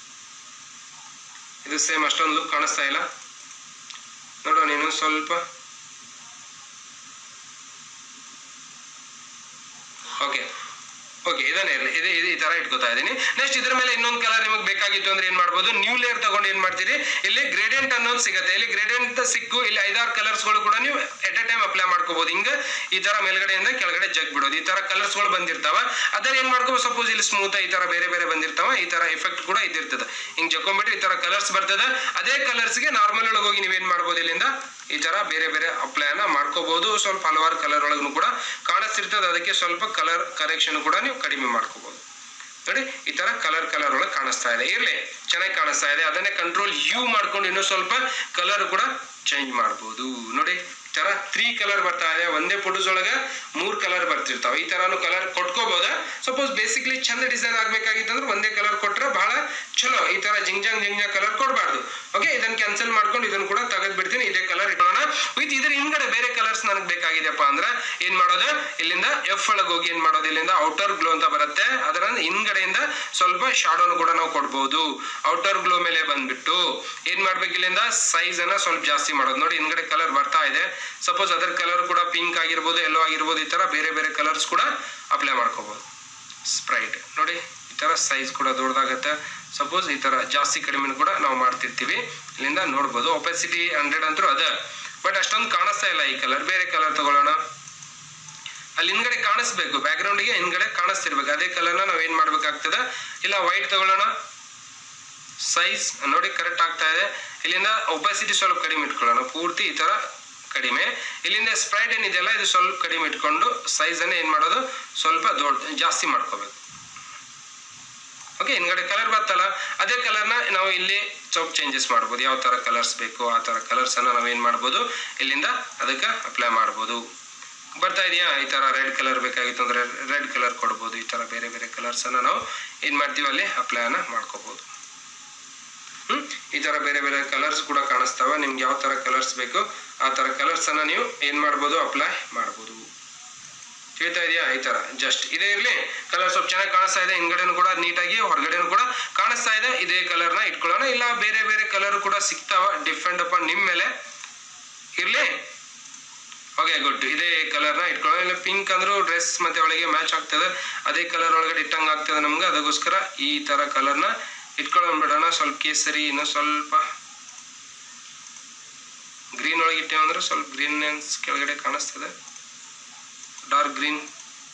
ಇದು ಸೇಮ್ ಅಷ್ಟೊಂದು ಲುಕ್ ಕಾಣಿಸ್ತಾ ಇಲ್ಲ ನೋಡೋಣ ನೀನು ಸ್ವಲ್ಪ ಓಕೆ ಓಕೆ ಇದನ್ನೇ ಇರಲಿ ಇದು ಇದು ಈ ತರ ಇಟ್ಕೋತಾ ಇದ್ದೀನಿ ನೆಕ್ಸ್ಟ್ ಇದ್ರ ಮೇಲೆ ಇನ್ನೊಂದು ಕಲರ್ ನಿಮಗೆ ಬೇಕಾಗಿತ್ತು ಅಂದ್ರೆ ಏನ್ ಮಾಡ್ಬೋದು ನ್ಯೂ ಲೇಯರ್ ತಗೊಂಡು ಏನ್ ಮಾಡ್ತೀರಿ ಇಲ್ಲಿ ಗ್ರೇಡಿಯಂಟ್ ಅನ್ನೋದು ಸಿಗುತ್ತೆ ಇಲ್ಲಿ ಗ್ರೇಡಿಯಂಟ್ ಸಿಕ್ಕು ಇಲ್ಲಿ ಐದಾರು ಕಲರ್ಸ್ ಗಳು ಕೂಡ ನೀವು ಎಟ್ ಎ ಟೈಮ್ ಅಪ್ಲೈ ಮಾಡ್ಕೋಬಹುದು ಹಿಂಗ ಈ ತರ ಮೇಲ್ಗಡೆಯಿಂದ ಕೆಳಗಡೆ ಜಗ್ ಬಿಡೋದು ಈ ತರ ಕಲರ್ಸ್ ಗಳು ಬಂದಿರ್ತಾವ ಅದನ್ನ ಏನ್ ಮಾಡ್ಕೋಬಹುದು ಸಪೋಸ್ ಇಲ್ಲಿ ಸ್ಮೂತ್ ಈ ತರ ಬೇರೆ ಬೇರೆ ಬಂದಿರ್ತಾವ ಈ ತರ ಎಫೆಕ್ಟ್ ಕೂಡ ಇದ್ದಿರ್ತದೆ ಹಿಂಗ್ ಜಕ್ಕೊಂಡ್ಬಿಟ್ಟು ಈ ತರ ಕಲರ್ಸ್ ಬರ್ತದೆ ಅದೇ ಕಲರ್ಸ್ ಗೆ ನಾರ್ಮಲ್ ಒಳಗೆ ಹೋಗಿ ನೀವೇನ್ ಮಾಡ್ಬೋದು ಇಲ್ಲಿಂದ ಈ ತರ ಬೇರೆ ಬೇರೆ ಅಪ್ಲೈ ಅನ್ನ ಮಾಡ್ಕೋಬಹುದು ಸ್ವಲ್ಪ ಹಲವಾರು ಕಲರ್ ಒಳಗೂ ಕೂಡ ಕಾಣಿಸ್ತಿರ್ತದೆ ಅದಕ್ಕೆ ಸ್ವಲ್ಪ ಕಲರ್ ಕರೆಕ್ಷನ್ ಕೂಡ ನೀವು ಕಡಿಮೆ ಮಾಡ್ಕೋಬಹುದು ನೋಡಿ ಈ ತರ ಕಲರ್ ಕಲರ್ ಒಳಗೆ ಕಾಣಿಸ್ತಾ ಇದೆ ಇರ್ಲಿ ಚೆನ್ನಾಗಿ ಕಾಣಿಸ್ತಾ ಇದೆ ಅದನ್ನೇ ಕಂಟ್ರೋಲ್ ಯು ಮಾಡ್ಕೊಂಡು ಇನ್ನೂ ಸ್ವಲ್ಪ ಕಲರ್ ಕೂಡ ಚೇಂಜ್ ಮಾಡ್ಬೋದು ನೋಡಿ ಈ ತರ ತ್ರೀ ಕಲರ್ ಬರ್ತಾ ಇದೆ ಒಂದೇ ಫೋಟೋಸ್ ಒಳಗೆ ಮೂರ್ ಕಲರ್ ಬರ್ತಿರ್ತಾವ ಈ ತರಾನು ಕಲರ್ ಕೊಟ್ಕೋಬೋದ ಸಪೋಸ್ ಬೇಸಿಕ್ಲಿ ಚಂದ ಡಿಸೈನ್ ಆಗ್ಬೇಕಾಗಿತ್ತು ಅಂದ್ರೆ ಒಂದೇ ಕಲರ್ ಕೊಟ್ರೆ ಬಹಳ ಚಲೋ ಈ ತರ ಜಿಂಗ್ಜಾಂಗ್ ಜಿಂಗ್ಜಾಂಗ್ ಕಲರ್ ಕೊಡಬಾರ್ದು ಓಕೆ ಇದನ್ನ ಕ್ಯಾನ್ಸಲ್ ಮಾಡ್ಕೊಂಡು ಇದನ್ನ ಕೂಡ ತೆಗೆದ್ ಬಿಡ್ತೀನಿ ಇದೇ ಕಲರ್ ಇಟ್ಕೊಳ್ಳೋಣ ವಿತ್ ಇದ್ರ ಹಿಂದ್ಗಡೆ ಬೇರೆ ಕಲರ್ಸ್ ನನಗೆ ಬೇಕಾಗಿದೆಪ್ಪ ಅಂದ್ರೆ ಏನ್ ಮಾಡೋದು ಇಲ್ಲಿಂದ ಎಫ್ ಒಳಗೆ ಹೋಗಿ ಏನ್ ಮಾಡೋದು ಇಲ್ಲಿಂದ ಔಟರ್ ಗ್ಲೋ ಅಂತ ಬರುತ್ತೆ ಅದರ ಹಿಂದ್ಗಡೆಯಿಂದ ಸ್ವಲ್ಪ ಶಾಡೋನು ಕೂಡ ನಾವು ಕೊಡ್ಬೋದು ಔಟರ್ ಗ್ಲೋ ಮೇಲೆ ಬಂದ್ಬಿಟ್ಟು ಏನ್ ಮಾಡ್ಬೇಕು ಇಲ್ಲಿಂದ ಸೈಜ್ ಅನ್ನ ಸ್ವಲ್ಪ ಜಾಸ್ತಿ ಮಾಡೋದು ನೋಡಿ ಹಿಂದ್ಗಡೆ ಕಲರ್ ಬರ್ತಾ ಇದೆ ಸಪೋಸ್ ಅದರ ಕಲರ್ ಕೂಡ ಪಿಂಕ್ ಆಗಿರ್ಬೋದು ಎಲ್ಲೋ ಆಗಿರ್ಬೋದು ಈ ತರ ಬೇರೆ ಬೇರೆ ಕಲರ್ಸ್ ಕೂಡ ಅಪ್ಲೈ ಮಾಡ್ಕೋಬಹುದು ಸ್ಪ್ರೈಟ್ ನೋಡಿ ಈ ತರ ಸೈಜ್ ಕೂಡ ದೊಡ್ಡದಾಗತ್ತೆ ಸಪೋಸ್ ಈ ತರ ಜಾಸ್ತಿ ಕಡಿಮೆ ಕೂಡ ನಾವು ಮಾಡ್ತಿರ್ತೀವಿ ಇಲ್ಲಿಂದ ನೋಡ್ಬೋದು ಒಪೆಸಿಟಿ ಹಂಡ್ರೆಡ್ ಅಂತೂ ಅದ ಬಟ್ ಅಷ್ಟೊಂದು ಕಾಣಿಸ್ತಾ ಇಲ್ಲ ಈ ಕಲರ್ ಬೇರೆ ಕಲರ್ ತಗೊಳ್ಳೋಣ ಅಲ್ಲಿ ಹಿಂದ್ಗಡೆ ಕಾಣಿಸ್ಬೇಕು ಬ್ಯಾಕ್ಗ್ರೌಂಡ್ಗೆ ಹಿಂದ್ಗಡೆ ಕಾಣಿಸ್ತಿರ್ಬೇಕು ಅದೇ ಕಲರ್ನ ನಾವ್ ಏನ್ ಮಾಡ್ಬೇಕಾಗ್ತದ ಇಲ್ಲ ವೈಟ್ ತಗೊಳ್ಳೋಣ ಸೈಜ್ ನೋಡಿ ಕರೆಕ್ಟ್ ಆಗ್ತಾ ಇದೆ ಇಲ್ಲಿಂದ ಒಪಾಸಿಟಿ ಸ್ವಲ್ಪ ಕಡಿಮೆ ಇಟ್ಕೊಳ್ಳೋಣ ಪೂರ್ತಿ ಈ ತರ ಕಡಿಮೆ ಇಲ್ಲಿಂದ ಸ್ಪ್ರೈಟ್ ಏನಿದೆಯಲ್ಲ ಇದು ಸ್ವಲ್ಪ ಕಡಿಮೆ ಇಟ್ಕೊಂಡು ಸೈಜ್ ಅನ್ನ ಏನ್ ಮಾಡೋದು ಸ್ವಲ್ಪ ದೊಡ್ಡ ಜಾಸ್ತಿ ಮಾಡ್ಕೋಬೇಕು ಓಕೆ ಹಿಂದ್ಗಡೆ ಕಲರ್ ಬರ್ತಲ್ಲ ಅದೇ ಕಲರ್ನ ನಾವು ಇಲ್ಲಿ ಸ್ವಲ್ಪ ಚೇಂಜಸ್ ಮಾಡ್ಬೋದು ಯಾವ ತರ ಕಲರ್ಸ್ ಬೇಕು ಆ ತರ ಕಲರ್ಸ್ ಅನ್ನ ನಾವು ಏನ್ ಮಾಡ್ಬೋದು ಇಲ್ಲಿಂದ ಅದಕ್ಕೆ ಅಪ್ಲೈ ಮಾಡ್ಬೋದು ಬರ್ತಾ ಇದೆಯಾ ಈ ತರ ರೆಡ್ ಕಲರ್ ಬೇಕಾಗಿತ್ತು ಅಂದ್ರೆ ರೆಡ್ ಕಲರ್ ಕೊಡ್ಬೋದು ಈ ತರ ಬೇರೆ ಬೇರೆ ಕಲರ್ಸ್ ಅನ್ನ ನಾವು ಏನ್ ಮಾಡ್ತೀವಿ ಅಲ್ಲಿ ಅಪ್ಲೈ ಅನ್ನ ಮಾಡ್ಕೋಬಹುದು ಹ್ಮ್ ಈ ತರ ಬೇರೆ ಬೇರೆ ಕಲರ್ಸ್ ಕೂಡ ಕಾಣಿಸ್ತಾವ ನಿಮ್ಗೆ ಯಾವ ತರ ಕಲರ್ಸ್ ಬೇಕು ಆ ತರ ಕಲರ್ಸ್ ಅನ್ನ ನೀವು ಏನ್ ಮಾಡ್ಬೋದು ಅಪ್ಲೈ ಮಾಡ್ಬೋದು ತಿಳಿತಾ ಇದೆಯಾ ಈ ತರ ಜಸ್ಟ್ ಇದೇ ಇರ್ಲಿ ಕಲರ್ ಸ್ವಲ್ಪ ಚೆನ್ನಾಗಿ ಕಾಣಿಸ್ತಾ ಇದೆ ಹಿಂದ್ಗಡೆನು ಕೂಡ ನೀಟಾಗಿ ಹೊರಗಡೆನು ಕೂಡ ಕಾಣಿಸ್ತಾ ಇದೆ ಇದೇ ಕಲರ್ ನ ಇಟ್ಕೊಳ್ಳೋಣ ಇಲ್ಲ ಬೇರೆ ಬೇರೆ ಕಲರ್ ಕೂಡ ಸಿಗ್ತಾವ ಡಿಫೆಂಡ್ ಅಪಾನ್ ನಿಮ್ ಮೇಲೆ ಇರ್ಲಿ ಓಕೆ ಗುಡ್ ಇದೇ ಕಲರ್ ನ ಇಟ್ಕೊಳ್ಳೋಣ ಇಲ್ಲ ಪಿಂಕ್ ಅಂದ್ರೂ ಡ್ರೆಸ್ ಮತ್ತೆ ಒಳಗೆ ಮ್ಯಾಚ್ ಆಗ್ತದೆ ಅದೇ ಕಲರ್ ಒಳಗಡೆ ಇಟ್ಟಂಗ ಆಗ್ತದೆ ನಮ್ಗೆ ಅದಕ್ಕೋಸ್ಕರ ಈ ತರ ಕಲರ್ ನ ಇಟ್ಕೊಳ್ಳೋಣ ಬಿಡೋಣ ಸ್ವಲ್ಪ ಕೇಸರಿ ಇನ್ನು ಸ್ವಲ್ಪ ಗ್ರೀನ್ ಒಳಗೆ ಇಟ್ಟೇವೆ ಅಂದ್ರೆ ಸ್ವಲ್ಪ ಗ್ರೀನ್ ಕೆಳಗಡೆ ಕಾಣಿಸ್ತದೆ dark green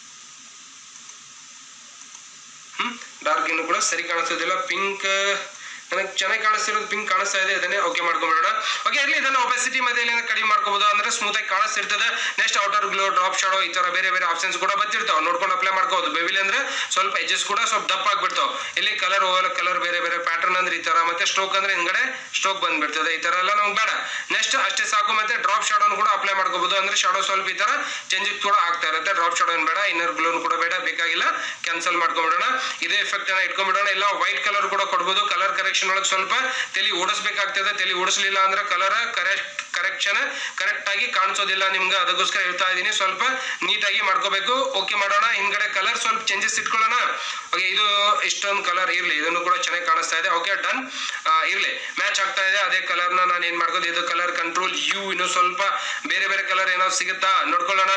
hmm dark green ಕೂಡ ಸರಿ ಕಾಣಿಸ್ತದಿಲ್ಲ ಪಿಂಕ್ ನನಗೆ ಚೆನ್ನಾಗಿ ಕಾಣಿಸ್ತಿರೋದು ಪಿಂಕ್ ಕಾಣಿಸ್ತಾ ಇದೆ ಅದನ್ನೇ ಓಕೆ ಮಾಡ್ಕೊಂಡ್ಬಿಡೋಣ ಓಕೆ ಇರ್ಲಿ ಇದನ್ನ ಒಬೆಸಿಟಿ ಮತ್ತೆ ಇಲ್ಲಿಂದ ಕಡಿಮೆ ಮಾಡ್ಕೋಬಹುದು ಅಂದ್ರೆ ಸ್ಮೂತ್ ಆಗಿ ಕಾಣಿಸ್ತಿರ್ತದೆ next outer glow drop shadow ಈ ತರ ಬೇರೆ ಬೇರೆ ಆಪ್ಷನ್ಸ್ ಕೂಡ ಬರ್ತಿರ್ತಾವ ನೋಡ್ಕೊಂಡು ಅಪ್ಲೈ ಮಾಡ್ಕೋಬಹುದು ಬೆವಿಲ್ ಅಂದ್ರೆ ಸ್ವಲ್ಪ ಎಜಸ್ ಕೂಡ ಸ್ವಲ್ಪ ದಪ್ಪ ಆಗ್ಬಿಡ್ತಾವ ಇಲ್ಲಿ ಕಲರ್ ಓವರ್ ಕಲರ್ ಬೇರೆ ಬೇರೆ ಪ್ಯಾಟರ್ನ್ ಅಂದ್ರೆ ಈ ತರ ಮತ್ತೆ ಸ್ಟ್ರೋಕ್ ಅಂದ್ರೆ ಹಿಂದ್ಗಡೆ ಸ್ಟ್ರೋಕ್ ಬಂದ್ಬಿಡ್ತದೆ ಈ ತರ ಎಲ್ಲ ನಮ್ಗೆ ಬೇಡ ನೆಕ್ಸ್ಟ್ ಅಷ್ಟೇ ಸಾಕು ಮತ್ತೆ ಡ್ರಾಪ್ ಶಾಡೋನ್ ಕೂಡ ಅಪ್ಲೈ ಮಾಡ್ಕೋಬಹುದು ಅಂದ್ರೆ ಶಾಡೋ ಸ್ವಲ್ಪ ಈ ತರ ಚೇಂಜಸ್ ಕೂಡ ಆಗ್ತಾ ಇರುತ್ತೆ ಡ್ರಾಪ್ ಶಾಡೋ ಏನ್ ಬೇಡ ಇನ್ನರ್ ಗ್ಲೋನ್ ಕೂಡ ಬೇಡ ಬೇಕಾಗಿಲ್ಲ ಕ್ಯಾನ್ಸಲ್ ಮಾಡ್ಕೊಂಡ್ಬಿಡೋಣ ಇದೇ ಎಫೆಕ್ಟ್ ಅನ್ನ ಇಟ್ಕೊಂಡ್ಬಿಡೋಣ ಇಲ್ಲ ವೈಟ್ ಕಲರ್ ಕೂಡ ಕೊಡ್ಬೋದು ಕಲರ್ ಕರೆಕ್ಷನ್ ಒಳಗೆ ಸ್ವಲ್ಪ ತಲೆ ಓಡಿಸ್ಬೇಕಾಗ್ತದೆ ತಲೆ ಓಡಿಸ್ಲಿಲ್ಲ ಅಂದ್ರೆ ಕಲರ್ ಕರೆಕ್ಟ್ ಕರೆಕ್ಷನ್ ಕರೆಕ್ಟ್ ಆಗಿ ಕಾಣಿಸೋದಿಲ್ಲ ನಿಮ್ಗೆ ಅದಕ್ಕೋಸ್ಕರ ಹೇಳ್ತಾ ಇದೀನಿ ಸ್ವಲ್ಪ ನೀಟಾಗಿ ಮಾಡ್ಕೋಬೇಕು ಓಕೆ ಮಾಡೋಣ ಹಿಂದ್ಗಡೆ ಕಲರ್ ಸ್ವಲ್ಪ ಚೇಂಜಸ್ ಇಟ್ಕೊಳ್ಳೋಣ ಓಕೆ ಇದು ಇಷ್ಟೊಂದು ಕಲರ್ ಇರ್ಲಿ ಇದನ್ನು ಕೂಡ ಚೆನ್ನಾಗಿ ಕಾಣಿಸ್ತಾ ಇದೆ ಓಕೆ ಡನ್ ಇರ್ಲಿ ಮ್ಯಾಚ್ ಆಗ್ತಾ ಇದೆ ಅದೇ ಕಲರ್ ನ ನಾನು ಏನ್ ಮಾಡ್ಕೋದು ಇದು ಕಲರ್ ಕಂಟ್ರೋಲ್ ಯು ಇನ್ನು ಸ್ವಲ್ಪ ಬೇರೆ ಬೇರೆ ಕಲರ್ ಏನಾದ್ರು ಸಿಗುತ್ತಾ ನೋಡ್ಕೊಳ್ಳೋಣ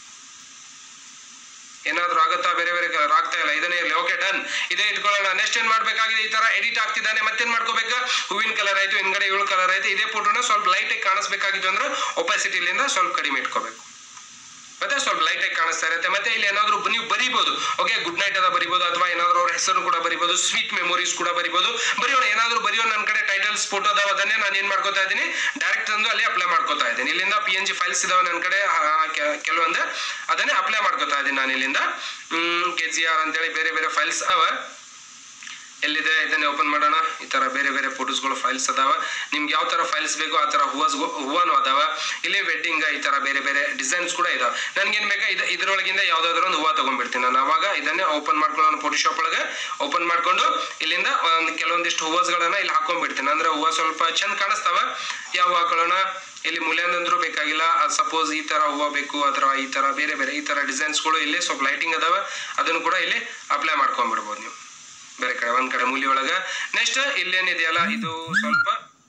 ಏನಾದ್ರೂ ಆಗುತ್ತಾ ಬೇರೆ ಬೇರೆ ಕಲರ್ ಆಗ್ತಾ ಇಲ್ಲ ಇದನ್ನೇ ಇರಲಿ ಓಕೆ ಡನ್ ಇದೇ ಇಟ್ಕೊಳ್ಳೋಣ ನೆಕ್ಸ್ಟ್ ಏನ್ ಮಾಡ್ಬೇಕಾಗಿದೆ ಈ ತರ ಎಡಿಟ್ ಆಗ್ತಿದ್ದಾನೆ ಮತ್ತೇನ್ ಮಾಡ್ಕೋಬೇಕು ಹೂವಿನ ಕಲರ್ ಆಯ್ತು ಹಿಂದ್ಗಡೆ ಏಳು ಕಲರ್ ಆಯ್ತು ಇದೇ ಫೋಟೋನ ಸ್ವಲ್ಪ ಲೈಟ್ ಆಗಿ ಕಾಣಿಸ್ಬೇಕಾಗಿತ್ತು ಅಂದ್ರೆ ಒಪಾಸಿಟಿಲಿಂದ ಸ್ವಲ್ಪ ಕಡಿಮೆ ಇಟ್ಕೋಬೇಕು ಮತ್ತೆ ಸ್ವಲ್ಪ ಲೈಟ್ ಆಗಿ ಕಾಣಿಸ್ತಾ ಇರುತ್ತೆ ಮತ್ತೆ ಇಲ್ಲಿ ಏನಾದ್ರು ನೀವು ಬರಿಬಹುದು ಓಕೆ ಗುಡ್ ನೈಟ್ ಅದ ಬರಿಬಹುದು ಅಥವಾ ಏನಾದ್ರು ಅವ್ರ ಹೆಸರು ಕೂಡ ಬರಿಬಹುದು ಸ್ವೀಟ್ ಮೆಮೊರೀಸ್ ಕೂಡ ಬರಿಬಹುದು ಬರೆಯೋಣ ಏನಾದ್ರು ಬರೆಯೋ ನನ್ನ ಕಡೆ ಟೈಟಲ್ಸ್ ಫೋಟೋ ಅದಾವ ಅದನ್ನೇ ನಾನು ಏನ್ ಮಾಡ್ಕೋತಾ ಇದ್ದೀನಿ ಡೈರೆಕ್ಟ್ ತಂದು ಅಲ್ಲಿ ಅಪ್ಲೈ ಮಾಡ್ಕೋತಾ ಇದ್ದೀನಿ ಇಲ್ಲಿಂದ ಪಿ ಎನ್ ಜಿ ಫೈಲ್ಸ್ ಇದಾವೆ ನನ್ನ ಕಡೆ ಆ, ಕೆ- ಕೆಲವೊಂದು ಅದನ್ನೇ ಅಪ್ಲೈ ಮಾಡ್ಕೋತಾ ಇದ್ದೀನಿ ನಾನು ಇಲ್ಲಿಂದ ಕೆ ಜಿ ಆರ್ ಅಂತೇಳಿ ಬೇರೆ ಬೇರೆ ಫೈಲ್ಸ್ ಅವ ಎಲ್ಲಿದೆ ಇದನ್ನೇ ಓಪನ್ ಮಾಡೋಣ ಈ ತರ ಬೇರೆ ಬೇರೆ ಫೋಟೋಸ್ಗಳು ಫೈಲ್ಸ್ ಅದಾವ ನಿಮ್ಗೆ ಯಾವ ತರ ಫೈಲ್ಸ್ ಬೇಕು ಆ ತರ ಹೂವಸ್ ಹೂವನು ಅದಾವ ಇಲ್ಲಿ ವೆಡ್ಡಿಂಗ್ ಈ ತರ ಬೇರೆ ಬೇರೆ ಡಿಸೈನ್ಸ್ ಕೂಡ ಇದಾವ ನನ್ಗೇನ್ ಬೇಕಾ ಇದು ಇದ್ರೊಳಗಿಂದ ಯಾವ್ದಾದ್ರು ಒಂದು ಹೂವ ತಗೊಂಡ್ಬಿಡ್ತೀನಿ ನಾನು ಅವಾಗ ಇದನ್ನೇ ಓಪನ್ ಮಾಡ್ಕೊಳ್ಳೋಣ ಫೋಟೋಶಾಪ್ ಒಳಗೆ ಓಪನ್ ಮಾಡ್ಕೊಂಡು ಇಲ್ಲಿಂದ ಒಂದು ಕೆಲವೊಂದಿಷ್ಟು ಹೂವಸ್ಗಳನ್ನ ಇಲ್ಲಿ ಹಾಕೊಂಡ್ಬಿಡ್ತೀನಿ ಅಂದ್ರೆ ಹೂವ ಸ್ವಲ್ಪ ಚಂದ ಕಾಣಿಸ್ತಾವ ಯಾವ ಹೂವ ಹಾಕೊಳ್ಳೋಣ ಇಲ್ಲಿ ಮುಲಿಯಂದಂದ್ರೂ ಬೇಕಾಗಿಲ್ಲ ಸಪೋಸ್ ಈ ತರ ಹೂವ ಬೇಕು ಅಥವಾ ಈ ತರ ಬೇರೆ ಬೇರೆ ಈ ತರ ಡಿಸೈನ್ಸ್ಗಳು ಇಲ್ಲಿ ಸ್ವಲ್ಪ ಲೈಟಿಂಗ್ ಅದಾವ ಅದನ್ನು ಕೂಡ ಇಲ್ಲಿ ಅಪ್ಲೈ ಮಾಡ್ಕೊಂಡ್ಬಿಡ್ಬೋದು ನೀವು ಬೇರೆ ಕಡೆ ಒಂದ್ ಕಡೆ ಮೂಲಿ ಒಳಗ ನೆಕ್ಸ್ಟ್ ಇಲ್ಲೇನಿದೆಯಲ್ಲ ಇದು ಸ್ವಲ್ಪ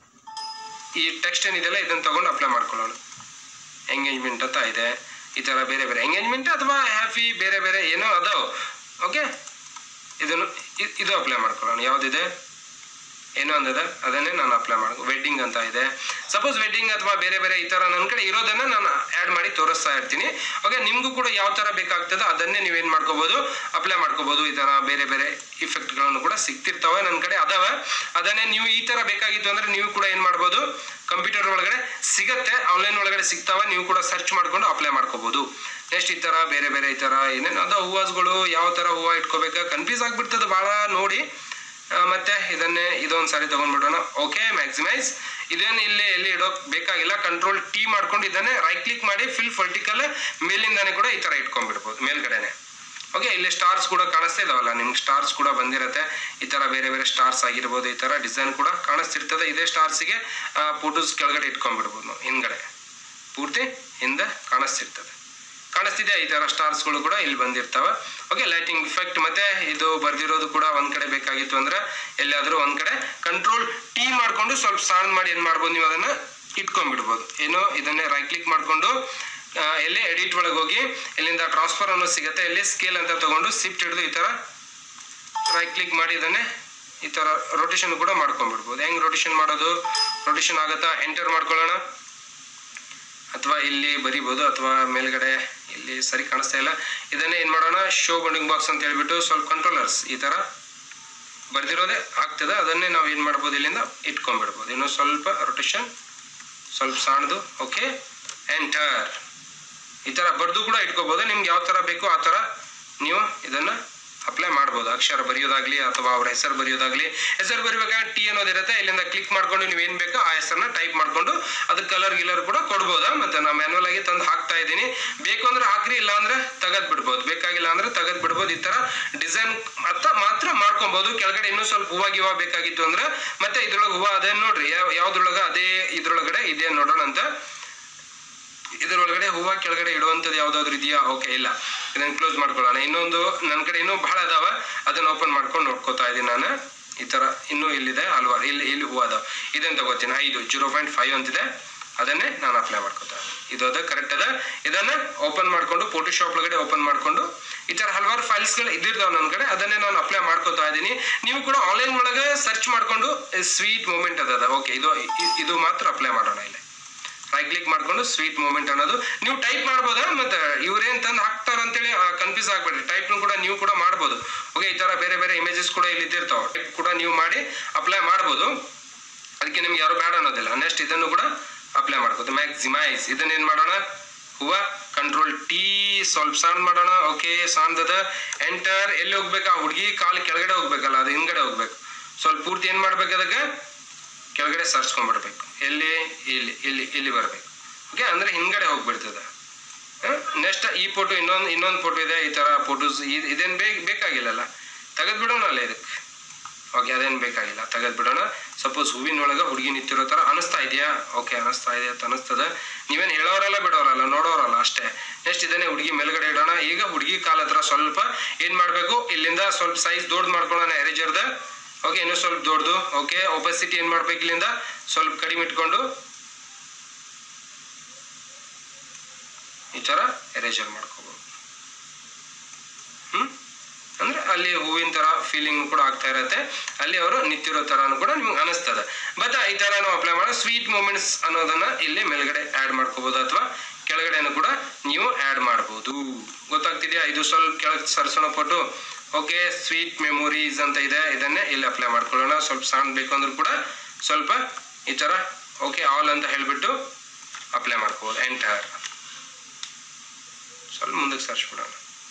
ಈ ಟೆಕ್ಸ್ಟ್ ಏನಿದೆಯಲ್ಲ ಇದನ್ನ ತಗೊಂಡು ಅಪ್ಲೈ ಮಾಡ್ಕೊಳ್ಳೋಣ ಎಂಗೇಜ್ಮೆಂಟ್ ಅಂತ ಇದೆ ಈ ತರ ಬೇರೆ ಬೇರೆ ಎಂಗೇಜ್ಮೆಂಟ್ ಅಥವಾ ಹ್ಯಾಪಿ ಬೇರೆ ಬೇರೆ ಏನೋ ಅದಾವ ಓಕೆ ಇದನ್ನು ಇ- ಇದು ಅಪ್ಲೈ ಮಾಡ್ಕೊಳ್ಳೋಣ ಯಾವ್ದಿದೆ ಏನೋ ಒಂದಿದೆ ಅದನ್ನೇ ನಾನು ಅಪ್ಲೈ ಮಾಡ್ಕೊ ವೆಡ್ಡಿಂಗ್ ಅಂತ ಇದೆ ಸಪೋಸ್ ವೆಡ್ಡಿಂಗ್ ಅಥವಾ ಬೇರೆ ಬೇರೆ ಈ ತರ ನನ್ನ ಕಡೆ ಇರೋದನ್ನ ನಾನು ಆ್ಯಡ್ ಮಾಡಿ ತೋರಿಸ್ತಾ ಇರ್ತೀನಿ ಓಕೆ ನಿಮ್ಗೂ ಕೂಡ ಯಾವ ತರ ಬೇಕಾಗ್ತದೆ ಅದನ್ನೇ ನೀವೇನ್ ಮಾಡ್ಕೋಬಹುದು ಅಪ್ಲೈ ಮಾಡ್ಕೋಬಹುದು ಈ ತರ ಬೇರೆ ಬೇರೆ ಇಫೆಕ್ಟ್ಗಳನ್ನು ಕೂಡ ಸಿಗ್ತಿರ್ತಾವೆ ನನ್ನ ಕಡೆ ಅದಾವ ಅದನ್ನೇ ನೀವು ಈ ತರ ಬೇಕಾಗಿತ್ತು ಅಂದ್ರೆ ನೀವು ಕೂಡ ಏನ್ ಮಾಡ್ಬೋದು ಕಂಪ್ಯೂಟರ್ ಒಳಗಡೆ ಸಿಗತ್ತೆ ಆನ್ಲೈನ್ ಒಳಗಡೆ ಸಿಗ್ತಾವ ನೀವು ಕೂಡ ಸರ್ಚ್ ಮಾಡ್ಕೊಂಡು ಅಪ್ಲೈ ಮಾಡ್ಕೋಬಹುದು ನೆಕ್ಸ್ಟ್ ಈ ತರ ಬೇರೆ ಬೇರೆ ಈ ತರ ಏನೇನು ಅದ ಹೂವಸ್ಗಳು ಯಾವ ತರ ಹೂವ ಇಟ್ಕೋಬೇಕು ಕನ್ಫ್ಯೂಸ್ ಆಗ್ಬಿಡ್ತದೆ ಬಹಳ ನೋಡಿ ಆ, ಮತ್ತೆ ಇದನ್ನೇ ಇದೊಂದು ಸಾರಿ ತಗೊಂಡ್ಬಿಡೋಣ ಓಕೆ ಮ್ಯಾಕ್ಸಿಮೈಸ್ ಇದೇನು ಇಲ್ಲಿ ಎಲ್ಲಿ ಇಡೋಕ್ ಬೇಕಾಗಿಲ್ಲ ಕಂಟ್ರೋಲ್ ಟಿ ಮಾಡ್ಕೊಂಡು ಇದನ್ನೇ ರೈಟ್ ಕ್ಲಿಕ್ ಮಾಡಿ ಫಿಲ್ ವರ್ಟಿಕಲ್ ಮೇಲಿಂದಾನೆ ಕೂಡ ಈ ತರ ಇಟ್ಕೊಂಡ್ಬಿಡ್ಬೋದು ಮೇಲ್ಗಡೆನೆ ಓಕೆ ಇಲ್ಲಿ ಸ್ಟಾರ್ಸ್ ಕೂಡ ಕಾಣಿಸ್ತಾ ಇದಾವಲ್ಲ ನಿಮ್ಗೆ ಸ್ಟಾರ್ಸ್ ಕೂಡ ಬಂದಿರತ್ತೆ ಈ ತರ ಬೇರೆ ಬೇರೆ ಸ್ಟಾರ್ಸ್ ಆಗಿರ್ಬೋದು ಈ ತರ ಡಿಸೈನ್ ಕೂಡ ಕಾಣಿಸ್ತಿರ್ತದೆ ಇದೇ ಸ್ಟಾರ್ಸ್ಗೆ ಫೋಟೋಸ್ ಕೆಳಗಡೆ ಇಟ್ಕೊಂಡ್ಬಿಡ್ಬೋದು ನಾವು ಹಿಂದ್ಗಡೆ ಪೂರ್ತಿ ಹಿಂದೆ ಕಾಣಿಸ್ತಿರ್ತದೆ ಕಾಣಿಸ್ತಿದೆ ಈ ತರ ಸ್ಟಾರ್ಸ್ಗಳು ಕೂಡ ಇಲ್ಲಿ ಬಂದಿರ್ತಾವ ಓಕೆ ಲೈಟಿಂಗ್ ಇಫೆಕ್ಟ್ ಮತ್ತೆ ಇದು ಬರ್ದಿರೋದು ಕೂಡ ಒಂದ್ ಕಡೆ ಬೇಕಾಗಿತ್ತು ಅಂದ್ರೆ ಎಲ್ಲಿಯಾದ್ರೂ ಒಂದ್ ಕಡೆ ಕಂಟ್ರೋಲ್ ಟಿ ಮಾಡ್ಕೊಂಡು ಸ್ವಲ್ಪ ಸಣ್ಣ ಮಾಡಿ ಏನ್ ಮಾಡ್ಬೋದು ನೀವು ಅದನ್ನ ಇಟ್ಕೊಂಡ್ಬಿಡ್ಬೋದು ಏನು ಇದನ್ನೇ ರೈಟ್ ಕ್ಲಿಕ್ ಮಾಡ್ಕೊಂಡು ಆ, ಎಲ್ಲಿ ಎಡಿಟ್ ಒಳಗೆ ಹೋಗಿ ಇಲ್ಲಿಂದ ಟ್ರಾನ್ಸ್ಫರ್ ಅನ್ನೋ ಸಿಗುತ್ತೆ ಇಲ್ಲಿ ಸ್ಕೇಲ್ ಅಂತ ತಗೊಂಡು ಸಿಫ್ಟ್ ಹಿಡಿದು ಈ ತರ ರೈಟ್ ಕ್ಲಿಕ್ ಮಾಡಿ ಇದನ್ನೇ ಈ ತರ ರೊಟೇಷನ್ ಕೂಡ ಮಾಡ್ಕೊಂಡ್ಬಿಡ್ಬೋದು ಹೆಂಗ್ ರೊಟೇಷನ್ ಮಾಡೋದು ರೊಟೇಷನ್ ಆಗತ್ತಾ ಎಂಟರ್ ಮಾಡ್ಕೊಳ್ಳೋಣ ಅಥವಾ ಇಲ್ಲಿ ಬರಿಬೋದು ಅಥವಾ ಮೇಲ್ಗಡೆ ಇಲ್ಲಿ ಸರಿ ಕಾಣಿಸ್ತಾ ಇಲ್ಲ ಇದನ್ನೇ ಏನು ಮಾಡೋಣ ಶೋ ಬೌಂಡಿಂಗ್ ಬಾಕ್ಸ್ ಅಂತ ಹೇಳ್ಬಿಟ್ಟು ಸ್ವಲ್ಪ ಕಂಟ್ರೋಲರ್ಸ್ ಈ ಥರ ಬರ್ದಿರೋದೇ ಆಗ್ತದೆ ಅದನ್ನೇ ನಾವು ಏನು ಮಾಡ್ಬೋದು ಇಲ್ಲಿಂದ ಇಟ್ಕೊಂಡ್ಬಿಡ್ಬೋದು ಇನ್ನು ಸ್ವಲ್ಪ ರೊಟೇಷನ್ ಸ್ವಲ್ಪ ಸಣ್ಣದು ಓಕೆ ಎಂಟರ್ ಈ ಥರ ಬರೆದು ಕೂಡ ಇಟ್ಕೋಬೋದು ನಿಮ್ಗೆ ಯಾವ ಥರ ಬೇಕೋ ಆ ಥರ ನೀವು ಇದನ್ನು ಅಪ್ಲೈ ಮಾಡ್ಬೋದು ಅಕ್ಷರ ಬರೆಯೋದಾಗ್ಲಿ ಅಥವಾ ಅವ್ರ ಹೆಸರು ಬರೆಯೋದಾಗ್ಲಿ ಹೆಸರು ಬರಿಬೇಕಾದ್ರೆ ಟಿ ಅನ್ನೋದಿರುತ್ತೆ ಇಲ್ಲಿಂದ ಕ್ಲಿಕ್ ಮಾಡ್ಕೊಂಡು ನೀವು ಏನು ಬೇಕೋ ಆ ಹೆಸರನ್ನ ಟೈಪ್ ಮಾಡ್ಕೊಂಡು ಅದಕ್ಕೆ ಕಲರ್ ಗಿಲರ್ ಕೂಡ ಕೊಡ್ಬೋದಾ ಮತ್ತೆ ನಾನು ಮ್ಯಾನುವಲ್ ಆಗಿ ತಂದು ಹಾಕ್ತಾ ಇದ್ದೀನಿ ಬೇಕು ಅಂದ್ರೆ ಹಾಕ್ರಿ ಇಲ್ಲ ಅಂದ್ರೆ ತೆಗೆದ್ ಬಿಡ್ಬೋದು ಬೇಕಾಗಿಲ್ಲ ಅಂದ್ರೆ ತೆಗೆದ್ ಬಿಡ್ಬೋದು ಈ ತರ ಡಿಸೈನ್ ಮಾತ್ರ ಮಾತ್ರ ಮಾಡ್ಕೊಬಹುದು ಕೆಳಗಡೆ ಇನ್ನೂ ಸ್ವಲ್ಪ ಹೂವ ಗಿವ ಬೇಕಾಗಿತ್ತು ಅಂದ್ರೆ ಮತ್ತೆ ಇದ್ರೊಳಗೆ ಹೂವ ಅದೇ ನೋಡ್ರಿ ಯಾವ ಯಾವ್ದ್ರೊಳಗ ಅದೇ ಇದ್ರೊಳಗಡೆ ಇದೆ ನೋಡೋಣ ಅಂತ ಇದರೊಳಗಡೆ ಹೂವ ಕೆಳಗಡೆ ಇಡುವಂಥದ್ದು ಯಾವ್ದಾದ್ರು ಇದೆಯಾ ಓಕೆ ಇಲ್ಲ ಇದನ್ನ ಕ್ಲೋಸ್ ಮಾಡ್ಕೊಳ್ಳೋಣ ಇನ್ನೊಂದು ನನ್ನ ಕಡೆ ಇನ್ನೂ ಬಹಳ ಅದಾವ ಅದನ್ನ ಓಪನ್ ಮಾಡ್ಕೊಂಡು ನೋಡ್ಕೋತಾ ಇದ್ದೀನಿ ನಾನು ಈ ತರ ಇನ್ನೂ ಇಲ್ಲಿದೆ ಹಲ್ವಾರು ಇಲ್ಲಿ ಇಲ್ಲಿ ಹೂವ ಅದಾವ ಇದನ್ನ ತಗೋತೀನಿ ಐದು ಜೀರೋ ಪಾಯಿಂಟ್ ಫೈವ್ ಅಂತಿದೆ ಅದನ್ನೇ ನಾನು ಅಪ್ಲೈ ಮಾಡ್ಕೋತಾ ಇದ್ದೀನಿ. ಇದು ಅದ ಕರೆಕ್ಟ್ ಅದ ಇದನ್ನ ಓಪನ್ ಮಾಡ್ಕೊಂಡು ಫೋಟೋಶಾಪ್ ಒಳಗಡೆ ಓಪನ್ ಮಾಡ್ಕೊಂಡು ಈ ತರ ಹಲವಾರು ಫೈಲ್ಸ್ಗಳು ಇದ್ದಿರ್ತಾವ ನನ್ನ ಕಡೆ ಅದನ್ನೇ ನಾನು ಅಪ್ಲೈ ಮಾಡ್ಕೋತಾ ಇದ್ದೀನಿ ನೀವು ಕೂಡ ಆನ್ಲೈನ್ ಒಳಗೆ ಸರ್ಚ್ ಮಾಡ್ಕೊಂಡು ಸ್ವೀಟ್ ಮೂಮೆಂಟ್ ಅದ ಓಕೆ ಇದು ಇ- ಇದು ಮಾತ್ರ ಅಪ್ಲೈ ಮಾಡೋಣ ಇಲ್ಲಿ ರೈಟ್ ಕ್ಲಿಕ್ ಮಾಡ್ಕೊಂಡು ಸ್ವೀಟ್ ಮೂಮೆಂಟ್ ಅನ್ನೋದು ನೀವು ಟೈಪ್ ಮಾಡ್ಬೋದಾ ಮತ್ತೆ ಇವ್ರೇನ್ ತಂದು ಹಾಕ್ತಾರ ಅಂತೇಳಿ ಕನ್ಫ್ಯೂಸ್ ಆಗ್ಬೇಡ್ರಿ ಟೈಪ್ ಕೂಡ ನೀವು ಕೂಡ ಮಾಡ್ಬೋದು ಓಕೆ ಈ ತರ ಬೇರೆ ಬೇರೆ ಇಮೇಜಸ್ ಕೂಡ ಇಲ್ಲಿ ಇದ್ದಿರ್ತಾವ ಟೈಪ್ ಕೂಡ ನೀವು ಮಾಡಿ ಅಪ್ಲೈ ಮಾಡ್ಬೋದು ಅದಕ್ಕೆ ನಿಮ್ಗೆ ಯಾರು ಬೇಡ ಅನ್ನೋದಿಲ್ಲ ನೆಕ್ಸ್ಟ್ ಇದನ್ನು ಕೂಡ ಅಪ್ಲೈ ಮಾಡ್ಬೋದು ಮ್ಯಾಕ್ಸಿಮೈಸ್ ಇದನ್ನ ಏನ್ ಮಾಡೋಣ ಹೂವ ಕಂಟ್ರೋಲ್ ಟಿ ಸ್ವಲ್ಪ ಸಣ್ಣ ಮಾಡೋಣ ಓಕೆ ಸಣ್ಣದ ಎಂಟರ್ ಎಲ್ಲಿ ಹೋಗ್ಬೇಕು ಆ ಹುಡುಗಿ ಕಾಲು ಕೆಳಗಡೆ ಹೋಗ್ಬೇಕಲ್ಲ ಅದು ಹಿಂದ್ಗಡೆ ಹೋಗ್ಬೇಕು ಸ್ವಲ್ಪ ಪೂರ್ತಿ ಏನ್ ಮಾಡ್ಬೇಕು ಅದಕ್ಕೆ ಕೆಳಗಡೆ ಸರ್ಚ್ಕೊಂಡ್ಬಿಡ್ಬೇಕು ಎಲ್ಲಿ ಇಲ್ಲಿ ಇಲ್ಲಿ ಇಲ್ಲಿ ಬರಬೇಕು ಓಕೆ ಅಂದ್ರೆ ಹಿಂದ್ಗಡೆ ಹೋಗ್ಬಿಡ್ತದೆ ನೆಕ್ಸ್ಟ್ ಈ ಫೋಟೋ ಇನ್ನೊಂದು ಇನ್ನೊಂದು ಫೋಟೋ ಇದೆ ಈ ತರ ಫೋಟೋಸ್ ಇದೇನು ಬೇಕ್ ಬೇಕಾಗಿಲ್ಲಲ್ಲ ತೆಗೆದು ಬಿಡೋಣ ಅಲ್ಲ ಇದಕ್ಕೆ ಓಕೆ ಅದೇನು ಬೇಕಾಗಿಲ್ಲ ತೆಗೆದು ಬಿಡೋಣ ಸಪೋಸ್ ಹೂವಿನೊಳಗೆ ಹುಡುಗಿ ನಿಂತಿರೋ ಥರ ಅನಿಸ್ತಾ ಇದೆಯಾ ಓಕೆ ಅನಿಸ್ತಾ ಇದೆ ಅಂತ ಅನಿಸ್ತದೆ ನೀವೇನು ಹೇಳೋರಲ್ಲ ಬಿಡೋರಲ್ಲ ನೋಡೋರಲ್ಲ ಅಷ್ಟೇ ನೆಕ್ಸ್ಟ್ ಇದನ್ನೇ ಹುಡುಗಿ ಮೇಲ್ಗಡೆ ಇಡೋಣ ಈಗ ಹುಡುಗಿ ಕಾಲ ಹತ್ರ ಸ್ವಲ್ಪ ಏನು ಮಾಡಬೇಕು ಇಲ್ಲಿಂದ ಸ್ವಲ್ಪ ಸೈಜ್ ದೊಡ್ಡ ಮಾಡ್ಕೊಳ್ಳೋಣ ಎರೇಜರ್ದ ಓಕೆ ಇನ್ನೂ ಸ್ವಲ್ಪ ದೊಡ್ಡದು ಓಕೆ ಒಪಸಿಟಿ ಏನು ಮಾಡ್ಬೇಕು ಇಲ್ಲಿಂದ ಸ್ವಲ್ಪ ಕಡಿಮೆ ಇಟ್ಕೊಂಡು ಈ ಥರ ಎರೇಜರ್ ಮಾಡ್ಕೋಬೋದು ಹ್ಮ್ ಅಂದ್ರೆ ಅಲ್ಲಿ ಹೂವಿನ ತರ ಫೀಲಿಂಗ್ ಕೂಡ ಆಗ್ತಾ ಇರತ್ತೆ ಅಲ್ಲಿ ಅವರು ನಿಂತಿರೋ ತರಾನು ಕೂಡ ನಿಮ್ಗೆ ಅನಿಸ್ತದೆ ಬಟ್ ಈ ತರ ನಾವು ಅಪ್ಲೈ ಮಾಡೋ ಸ್ವೀಟ್ ಮೂಮೆಂಟ್ಸ್ ಅನ್ನೋದನ್ನ ಇಲ್ಲಿ ಮೇಲ್ಗಡೆ ಆಡ್ ಮಾಡ್ಕೋಬಹುದು ಅಥವಾ ಕೆಳಗಡೆನೂ ಕೂಡ ನೀವು ಆಡ್ ಮಾಡಬಹುದು ಗೊತ್ತಾಗ್ತಿದೆಯಾ ಇದು ಸ್ವಲ್ಪ ಕೆಳಗೆ ಸರ್ಸೋಣ ಫೋಟೋ ಓಕೆ ಸ್ವೀಟ್ ಮೆಮೊರೀಸ್ ಅಂತ ಇದೆ ಇದನ್ನೇ ಇಲ್ಲಿ ಅಪ್ಲೈ ಮಾಡ್ಕೊಳ್ಳೋಣ ಸ್ವಲ್ಪ ಸಣ್ಣ ಬೇಕು ಅಂದ್ರೂ ಕೂಡ ಸ್ವಲ್ಪ ಈ ತರ ಓಕೆ ಆಲ್ ಅಂತ ಹೇಳ್ಬಿಟ್ಟು ಅಪ್ಲೈ ಮಾಡ್ಕೋಬಹುದು ಎಂಟರ್ ಸ್ವಲ್ಪ ಮುಂದಕ್ಕೆ ಸರ್ಚ್ ಬಿಡೋಣ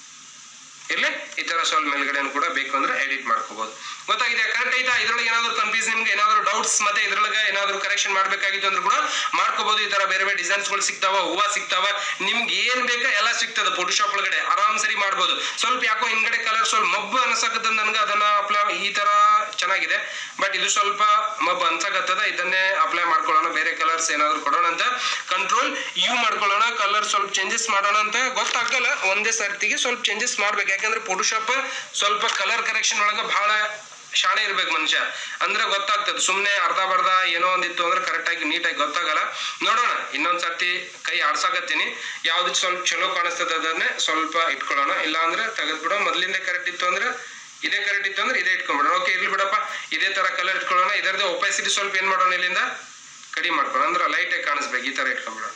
ಇರ್ಲಿ ಈ ತರ ಸ್ವಲ್ಪ ಮೇಲ್ಗಡೆನೂ ಕೂಡ ಬೇಕು ಅಂದ್ರೆ ಎಡಿಟ್ ಮಾಡ್ಕೋಬಹುದು ಗೊತ್ತಾಗಿದೆ ಕರೆಕ್ಟ್ ಐತಾ ಇದ್ರೊಳಗೆ ಏನಾದ್ರು ಕನ್ಫ್ಯೂಸ್ ನಿಮ್ಗೆ ಏನಾದ್ರು ಡೌಟ್ಸ್ ಮತ್ತೆ ಇದ್ರೊಳಗೆ ಏನಾದ್ರು ಕರೆಕ್ಷನ್ ಮಾಡ್ಬೇಕಾಗಿತ್ತು ಅಂದ್ರೆ ಕೂಡ ಮಾಡ್ಕೋಬಹುದು ಈ ತರ ಬೇರೆ ಬೇರೆ ಡಿಸೈನ್ಸ್ ಗಳು ಸಿಗ್ತಾವ ಹೂವ ಸಿಗ್ತಾವ ನಿಮ್ಗೆ ಏನ್ ಬೇಕಾ ಎಲ್ಲ ಸಿಗ್ತದೆ ಫೋಟೋಶಾಪ್ ಒಳಗಡೆ ಆರಾಮ್ ಸರಿ ಮಾಡ್ಬೋದು ಸ್ವಲ್ಪ ಯಾಕೋ ಹಿಂದ್ಗಡೆ ಕಲರ್ ಸ್ವಲ್ಪ ಮಬ್ಬು ಅನ್ಸಕತ್ತದ ನನ್ಗೆ ಅದನ್ನ ಅಪ್ಲೈ ಈ ತರ ಚೆನ್ನಾಗಿದೆ ಬಟ್ ಇದು ಸ್ವಲ್ಪ ಮಬ್ಬು ಅನ್ಸಕತ್ತದ ಇದನ್ನೇ ಅಪ್ಲೈ ಮಾಡ್ಕೊಳ್ಳೋಣ ಬೇರೆ ಕಲರ್ಸ್ ಏನಾದ್ರು ಕೊಡೋಣ ಅಂತ ಕಂಟ್ರೋಲ್ ಯು ಮಾಡ್ಕೊಳ್ಳೋಣ ಕಲರ್ ಸ್ವಲ್ಪ ಚೇಂಜಸ್ ಮಾಡೋಣ ಅಂತ ಗೊತ್ತಾಗಲ್ಲ ಒಂದೇ ಸರ್ತಿಗೆ ಸ್ವಲ್ಪ ಚೇಂಜಸ್ ಮಾಡ್ಬೇಕು ಯಾಕಂದ್ರೆ ಫೋಟೋಶಾಪ್ ಸ್ವಲ್ಪ ಕಲರ್ ಕರೆಕ್ಷನ್ ಒಳಗೆ ಬಹಳ ಶಾಣೆ ಇರ್ಬೇಕು ಮನುಷ್ಯ ಅಂದ್ರೆ ಗೊತ್ತಾಗ್ತದೆ ಸುಮ್ಮನೆ ಅರ್ಧ ಬರ್ಧ ಏನೋ ಒಂದಿತ್ತು ಅಂದ್ರೆ ಕರೆಕ್ಟಾಗಿ ನೀಟಾಗಿ ಗೊತ್ತಾಗಲ್ಲ ನೋಡೋಣ ಇನ್ನೊಂದ್ ಸರ್ತಿ ಕೈ ಆಡ್ಸಾಕತ್ತೀನಿ ಯಾವ್ದು ಸ್ವಲ್ಪ ಚಲೋ ಕಾಣಿಸ್ತದೆ ಅದನ್ನೇ ಸ್ವಲ್ಪ ಇಟ್ಕೊಳ್ಳೋಣ ಇಲ್ಲ ಅಂದ್ರೆ ತೆಗೆದ್ಬಿಡೋ ಮೊದ್ಲಿಂದ ಕರೆಕ್ಟ್ ಇತ್ತು ಅಂದ್ರೆ ಇದೇ ಕರೆಕ್ಟ್ ಇತ್ತು ಅಂದ್ರೆ ಇದೇ ಇಟ್ಕೊಂಡ್ಬಿಡೋಣ ಓಕೆ ಇರ್ಲಿ ಬಿಡಪ್ಪ ಇದೇ ತರ ಕಲರ್ ಇಟ್ಕೊಳ್ಳೋಣ ಇದರದ್ದು ಒಪೈಸಿಟಿ ಸ್ವಲ್ಪ ಏನ್ ಮಾಡೋಣ ಇಲ್ಲಿಂದ ಕಡಿಮೆ ಮಾಡ್ಕೊಳ್ಳೋಣ ಅಂದ್ರೆ ಲೈಟ್ ಆಗಿ ಕಾಣಿಸ್ಬೇಕು ಈ ತರ ಇಟ್ಕೊಂಡ್ಬಿಡೋಣ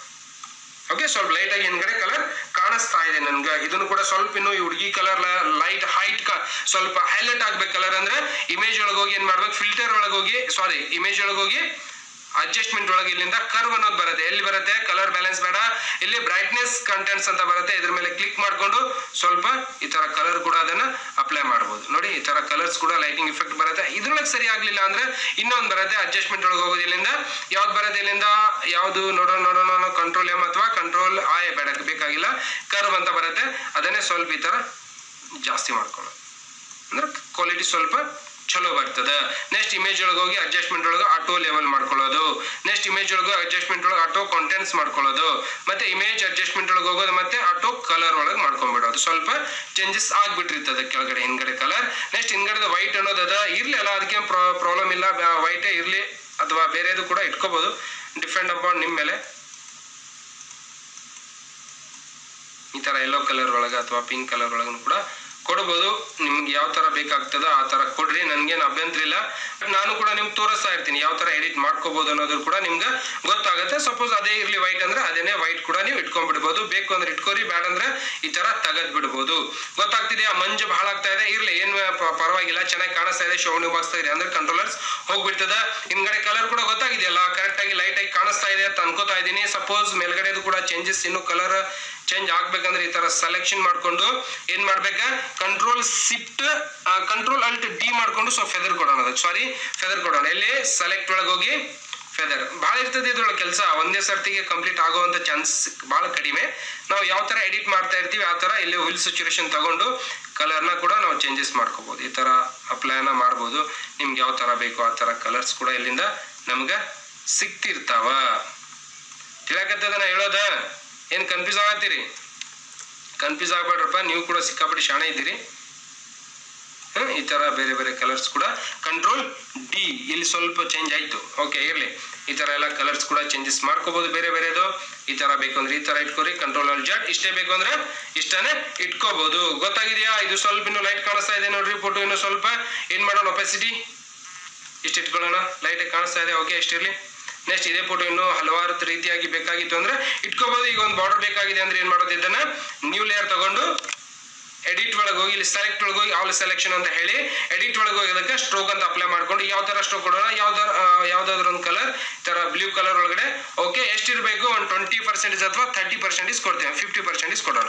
ಓಕೆ ಸ್ವಲ್ಪ ಲೈಟ್ ಆಗಿ ಹಿಂದ್ಗಡೆ ಕಲರ್ ಕಾಣಿಸ್ತಾ ಇದೆ ನನ್ಗೆ ಇದನ್ನು ಕೂಡ ಸ್ವಲ್ಪ ಇನ್ನು ಈ ಹುಡುಗಿ ಕಲರ್ ಲೈಟ್ ಹೈಟ್ ಸ್ವಲ್ಪ ಹೈಲೈಟ್ ಆಗ್ಬೇಕು ಕಲರ್ ಅಂದ್ರೆ ಇಮೇಜ್ ಒಳಗೆ ಹೋಗಿ ಏನ್ ಮಾಡ್ಬೇಕು ಫಿಲ್ಟರ್ ಒಳಗೆ ಹೋಗಿ ಸಾರಿ ಇಮೇಜ್ ಒಳಗೆ ಹೋಗಿ ಅಡ್ಜಸ್ಟ್ಮೆಂಟ್ ಒಳಗೆ ಇಲ್ಲಿಂದ ಕರ್ವ್ ಅನ್ನೋದು ಬರುತ್ತೆ ಎಲ್ಲಿ ಬರುತ್ತೆ ಕಲರ್ ಬ್ಯಾಲೆನ್ಸ್ ಬೇಡ ಇಲ್ಲಿ ಬ್ರೈಟ್ನೆಸ್ ಕಂಟೆಂಟ್ಸ್ ಅಂತ ಬರುತ್ತೆ ಇದ್ರ ಮೇಲೆ ಕ್ಲಿಕ್ ಮಾಡ್ಕೊಂಡು ಸ್ವಲ್ಪ ಈ ತರ ಕಲರ್ ಕೂಡ ಅದನ್ನ ಅಪ್ಲೈ ಮಾಡಬಹುದು ನೋಡಿ ಈ ತರ ಕಲರ್ಸ್ ಕೂಡ ಲೈಟಿಂಗ್ ಇಫೆಕ್ಟ್ ಬರುತ್ತೆ ಇದ್ರೊಳಗೆ ಸರಿ ಆಗ್ಲಿಲ್ಲ ಅಂದ್ರೆ ಇನ್ನೊಂದು ಬರುತ್ತೆ ಅಡ್ಜಸ್ಟ್ಮೆಂಟ್ ಒಳಗೆ ಹೋಗೋದು ಇಲ್ಲಿಂದ ಯಾವ್ದು ಬರುತ್ತೆ ಇಲ್ಲಿಂದ ಯಾವ್ದು ನೋಡೋಣ ನೋಡೋಣ ಕಂಟ್ರೋಲ್ ಎಮ್ ಅಥವಾ ಕಂಟ್ರೋಲ್ ಆಯ್ ಬೇಡ ಬೇಕಾಗಿಲ್ಲ ಕರ್ವ್ ಅಂತ ಬರುತ್ತೆ ಅದನ್ನೇ ಸ್ವಲ್ಪ ಈ ತರ ಜಾಸ್ತಿ ಮಾಡ್ಕೊಳ್ಳೋದು ಅಂದ್ರೆ ಕ್ವಾಲಿಟಿ ಸ್ವಲ್ಪ ಚಲೋ ಬರ್ತದೆ ನೆಕ್ಸ್ಟ್ ಇಮೇಜ್ ಒಳಗೆ ಹೋಗಿ ಅಡ್ಜಸ್ಟ್ಮೆಂಟ್ ಒಳಗೆ ಆಟೋ ಲೆವೆಲ್ ಮಾಡ್ಕೊಳ್ಳೋದು ನೆಕ್ಸ್ಟ್ ಇಮೇಜ್ ಒಳಗೆ ಅಡ್ಜಸ್ಟ್ಮೆಂಟ್ ಒಳಗೆ ಆಟೋ ಕಾಂಟೆಂಟ್ಸ್ ಮಾಡ್ಕೊಳ್ಳೋದು ಮತ್ತೆ ಇಮೇಜ್ ಅಡ್ಜಸ್ಟ್ಮೆಂಟ್ ಒಳಗೆ ಹೋಗೋದು ಮತ್ತೆ ಆಟೋ ಕಲರ್ ಒಳಗೆ ಮಾಡ್ಕೊಂಡ್ಬಿಡೋದು ಸ್ವಲ್ಪ ಚೇಂಜಸ್ ಆಗ್ಬಿಟ್ಟಿರ್ತದೆ ಕೆಳಗಡೆ ಹಿಂದ್ಗಡೆ ಕಲರ್ ನೆಕ್ಸ್ಟ್ ಹಿಂದ್ಗಡೆ ವೈಟ್ ಅನ್ನೋದು ಅದ ಇರ್ಲಿ ಅಲ್ಲ ಅದಕ್ಕೆ ಪ್ರಾಬ್ಲಮ್ ಇಲ್ಲ ವೈಟೇ ಇರ್ಲಿ ಅಥವಾ ಬೇರೆದು ಕೂಡ ಇಟ್ಕೋಬಹುದು ಡಿಫೆಂಡ್ ಅಪಾನ್ ನಿಮ್ಮ ಮೇಲೆ ಈ ತರ ಯೆಲ್ಲೋ ಕಲರ್ ಒಳಗೆ ಅಥವಾ ಪಿಂಕ್ ಕಲರ್ ಒಳಗೂ ಕೂಡ ಕೊಡ್ಬೋದು ನಿಮ್ಗೆ ಯಾವ ತರ ಬೇಕಾಗ್ತದ ಆ ತರ ಕೊಡ್ರಿ ನನ್ಗೇನು ಅಭ್ಯಂತರ ಇಲ್ಲ ನಾನು ಕೂಡ ನಿಮ್ಗೆ ತೋರಿಸ್ತಾ ಇರ್ತೀನಿ ಯಾವ ತರ ಎಡಿಟ್ ಮಾಡ್ಕೋಬಹುದು ಅನ್ನೋದು ಕೂಡ ನಿಮ್ಗೆ ಗೊತ್ತಾಗುತ್ತೆ ಸಪೋಸ್ ಅದೇ ಇರ್ಲಿ ವೈಟ್ ಅಂದ್ರೆ ಅದೇನೇ ವೈಟ್ ಕೂಡ ನೀವು ಇಟ್ಕೊಂಡ್ಬಿಡ್ಬೋದು ಬೇಕು ಅಂದ್ರೆ ಇಟ್ಕೋರಿ ಬೇಡ ಅಂದ್ರೆ ಈ ತರ ತೆಗೆದ್ ಬಿಡ್ಬೋದು ಗೊತ್ತಾಗ್ತಿದೆಯಾ ಮಂಜು ಬಹಳ ಆಗ್ತಾ ಇದೆ ಇರ್ಲಿ ಏನ್ ಪ- ಪರವಾಗಿಲ್ಲ ಚೆನ್ನಾಗಿ ಕಾಣಿಸ್ತಾ ಇದೆ ಶೋವಣಿ ಬಾಕ್ಸ್ ಇದೆ ಅಂದ್ರೆ ಕಂಟ್ರೋಲರ್ಸ್ ಹೋಗ್ಬಿಡ್ತದ ಹಿಂದ್ಗಡೆ ಕಲರ್ ಕೂಡ ಗೊತ್ತಾಗಿದೆಯಲ್ಲ ಕರೆಕ್ಟ್ ಆಗಿ ಲೈಟ್ ಆಗಿ ಕಾಣಿಸ್ತಾ ಇದೆ ಅಂತ ಅನ್ಕೋತಾ ಇದ್ದೀನಿ ಸಪೋಸ್ ಮೇಲ್ಗಡೆದು ಕೂಡ ಚೇಂಜಸ್ ಇನ್ನು ಕಲರ್ ಚೇಂಜ್ ಆಗ್ಬೇಕಂದ್ರೆ ಈ ತರ ಸೆಲೆಕ್ಷನ್ ಮಾಡ್ಕೊಂಡು ಏನ್ ಮಾಡ್ಬೇಕ control shift control alt D ಮಾಡ್ಕೊಂಡು ಸೊ ಫೆದರ್ ಕೊಡೋಣ ಸಾರಿ ಫೆದರ್ ಕೊಡೋಣ ಇಲ್ಲಿ ಸೆಲೆಕ್ಟ್ ಒಳಗೆ ಹೋಗಿ ಫೆದರ್ ಭಾಳ ಇರ್ತದೆ ಇದ್ರೊಳಗೆ ಕೆಲಸ ಒಂದೇ ಸರ್ತಿಗೆ ಕಂಪ್ಲೀಟ್ ಆಗುವಂತ ಚಾನ್ಸ್ ಭಾಳ ಕಡಿಮೆ ನಾವು ಯಾವ ತರ ಎಡಿಟ್ ಮಾಡ್ತಾ ಇರ್ತೀವಿ ಆ ತರ ಇಲ್ಲಿ ವಿಲ್ ಸಿಚುರೇಷನ್ ತಗೊಂಡು ಕಲರ್ನ ಕೂಡ ನಾವು ಚೇಂಜಸ್ ಮಾಡ್ಕೋಬಹುದು ಈ ತರ ಅಪ್ಲೈನ ಮಾಡ್ಬೋದು ನಿಮ್ಗೆ ಯಾವ ತರ ಬೇಕು ಆ ತರ ಕಲರ್ಸ್ ಕೂಡ ಇಲ್ಲಿಂದ ನಮ್ಗೆ ಸಿಕ್ತಿರ್ತಾವ ತಿಳಕತ್ತದ ನಾ ಹೇಳೋದ ಏನ್ ಕನ್ಫ್ಯೂಸ್ ಆಗತ್ತೀರಿ ಕನ್ಫ್ಯೂಸ್ ಆಗ್ಬೇಡ್ರಪ್ಪ ನೀವು ಕೂಡ ಸಿಕ್ಕಾಪಟ್ಟೆ ಶಾಣೆ ಇದ್ದೀರಿ ಹ್ಮ್, ಈ ತರ ಬೇರೆ ಬೇರೆ ಕಲರ್ಸ್ ಕೂಡ ಕಂಟ್ರೋಲ್ ಡಿ ಇಲ್ಲಿ ಸ್ವಲ್ಪ ಚೇಂಜ್ ಆಯ್ತು ಓಕೆ ಇರ್ಲಿ ಈ ತರ ಎಲ್ಲ ಕಲರ್ಸ್ ಕೂಡ ಚೇಂಜಸ್ ಮಾಡ್ಕೋಬಹುದು ಬೇರೆ ಬೇರೆದು ಈ ತರ ಬೇಕು ಅಂದ್ರೆ ಈ ತರ ಇಟ್ಕೋರಿ ಕಂಟ್ರೋಲ್ ಆಲ್ ಜಡ್ ಇಷ್ಟೇ ಬೇಕು ಅಂದ್ರೆ ಇಷ್ಟನೇ ಇಟ್ಕೋಬಹುದು ಗೊತ್ತಾಗಿದೆಯಾ ಇದು ಸ್ವಲ್ಪ ಇನ್ನು ಲೈಟ್ ಕಾಣಿಸ್ತಾ ಇದೆ ನೋಡ್ರಿ ಫೋಟೋ ಇನ್ನು ಸ್ವಲ್ಪ ಏನ್ ಮಾಡೋಣ ಒಪೆಸಿಟಿ ಇಷ್ಟು ಇಟ್ಕೊಳ್ಳೋಣ ಲೈಟ್ ಕಾಣಿಸ್ತಾ ಇದೆ ಓಕೆ ಎಷ್ಟಿರ್ಲಿ ನೆಕ್ಸ್ಟ್ ಇದೇ ಫೋಟೋ ಇನ್ನು ಹಲವಾರು ರೀತಿಯಾಗಿ ಬೇಕಾಗಿತ್ತು ಅಂದ್ರೆ ಇಟ್ಕೋಬಹುದು ಈಗ ಒಂದು ಬಾರ್ಡರ್ ಬೇಕಾಗಿದೆ ಅಂದ್ರೆ ಏನ್ ಮಾಡೋದು ಇದನ್ನ ನ್ಯೂ ಲೇಯರ್ ತಗೊಂಡು ಎಡಿಟ್ ಒಳಗೆ ಹೋಗಿ ಇಲ್ಲಿ ಸೆಲೆಕ್ಟ್ ಒಳಗೆ ಹೋಗಿ ಆಲ್ ಸೆಲೆಕ್ಷನ್ ಅಂತ ಹೇಳಿ ಎಡಿಟ್ ಒಳಗೆ ಹೋಗಿ ಅದಕ್ಕೆ ಸ್ಟ್ರೋಕ್ ಅಂತ ಅಪ್ಲೈ ಮಾಡ್ಕೊಂಡು ಯಾವ ತರ ಸ್ಟ್ರೋಕ್ ಕೊಡೋಣ ಯಾವ್ದಾರ ಯಾವ್ದಾದ್ರು ಒಂದು ಕಲರ್ ತರ ಬ್ಲೂ ಕಲರ್ ಒಳಗಡೆ ಓಕೆ ಎಷ್ಟಿರಬೇಕು ಒಂದು ಟ್ವೆಂಟಿ ಪರ್ಸೆಂಟೇಜ್ ಅಥವಾ ತರ್ಟಿ ಪರ್ಸೆಂಟೇಜ್ ಕೊಡ್ತೇವೆ ಫಿಫ್ಟಿ ಪರ್ಸೆಂಟೇಜ್ ಕೊಡೋಣ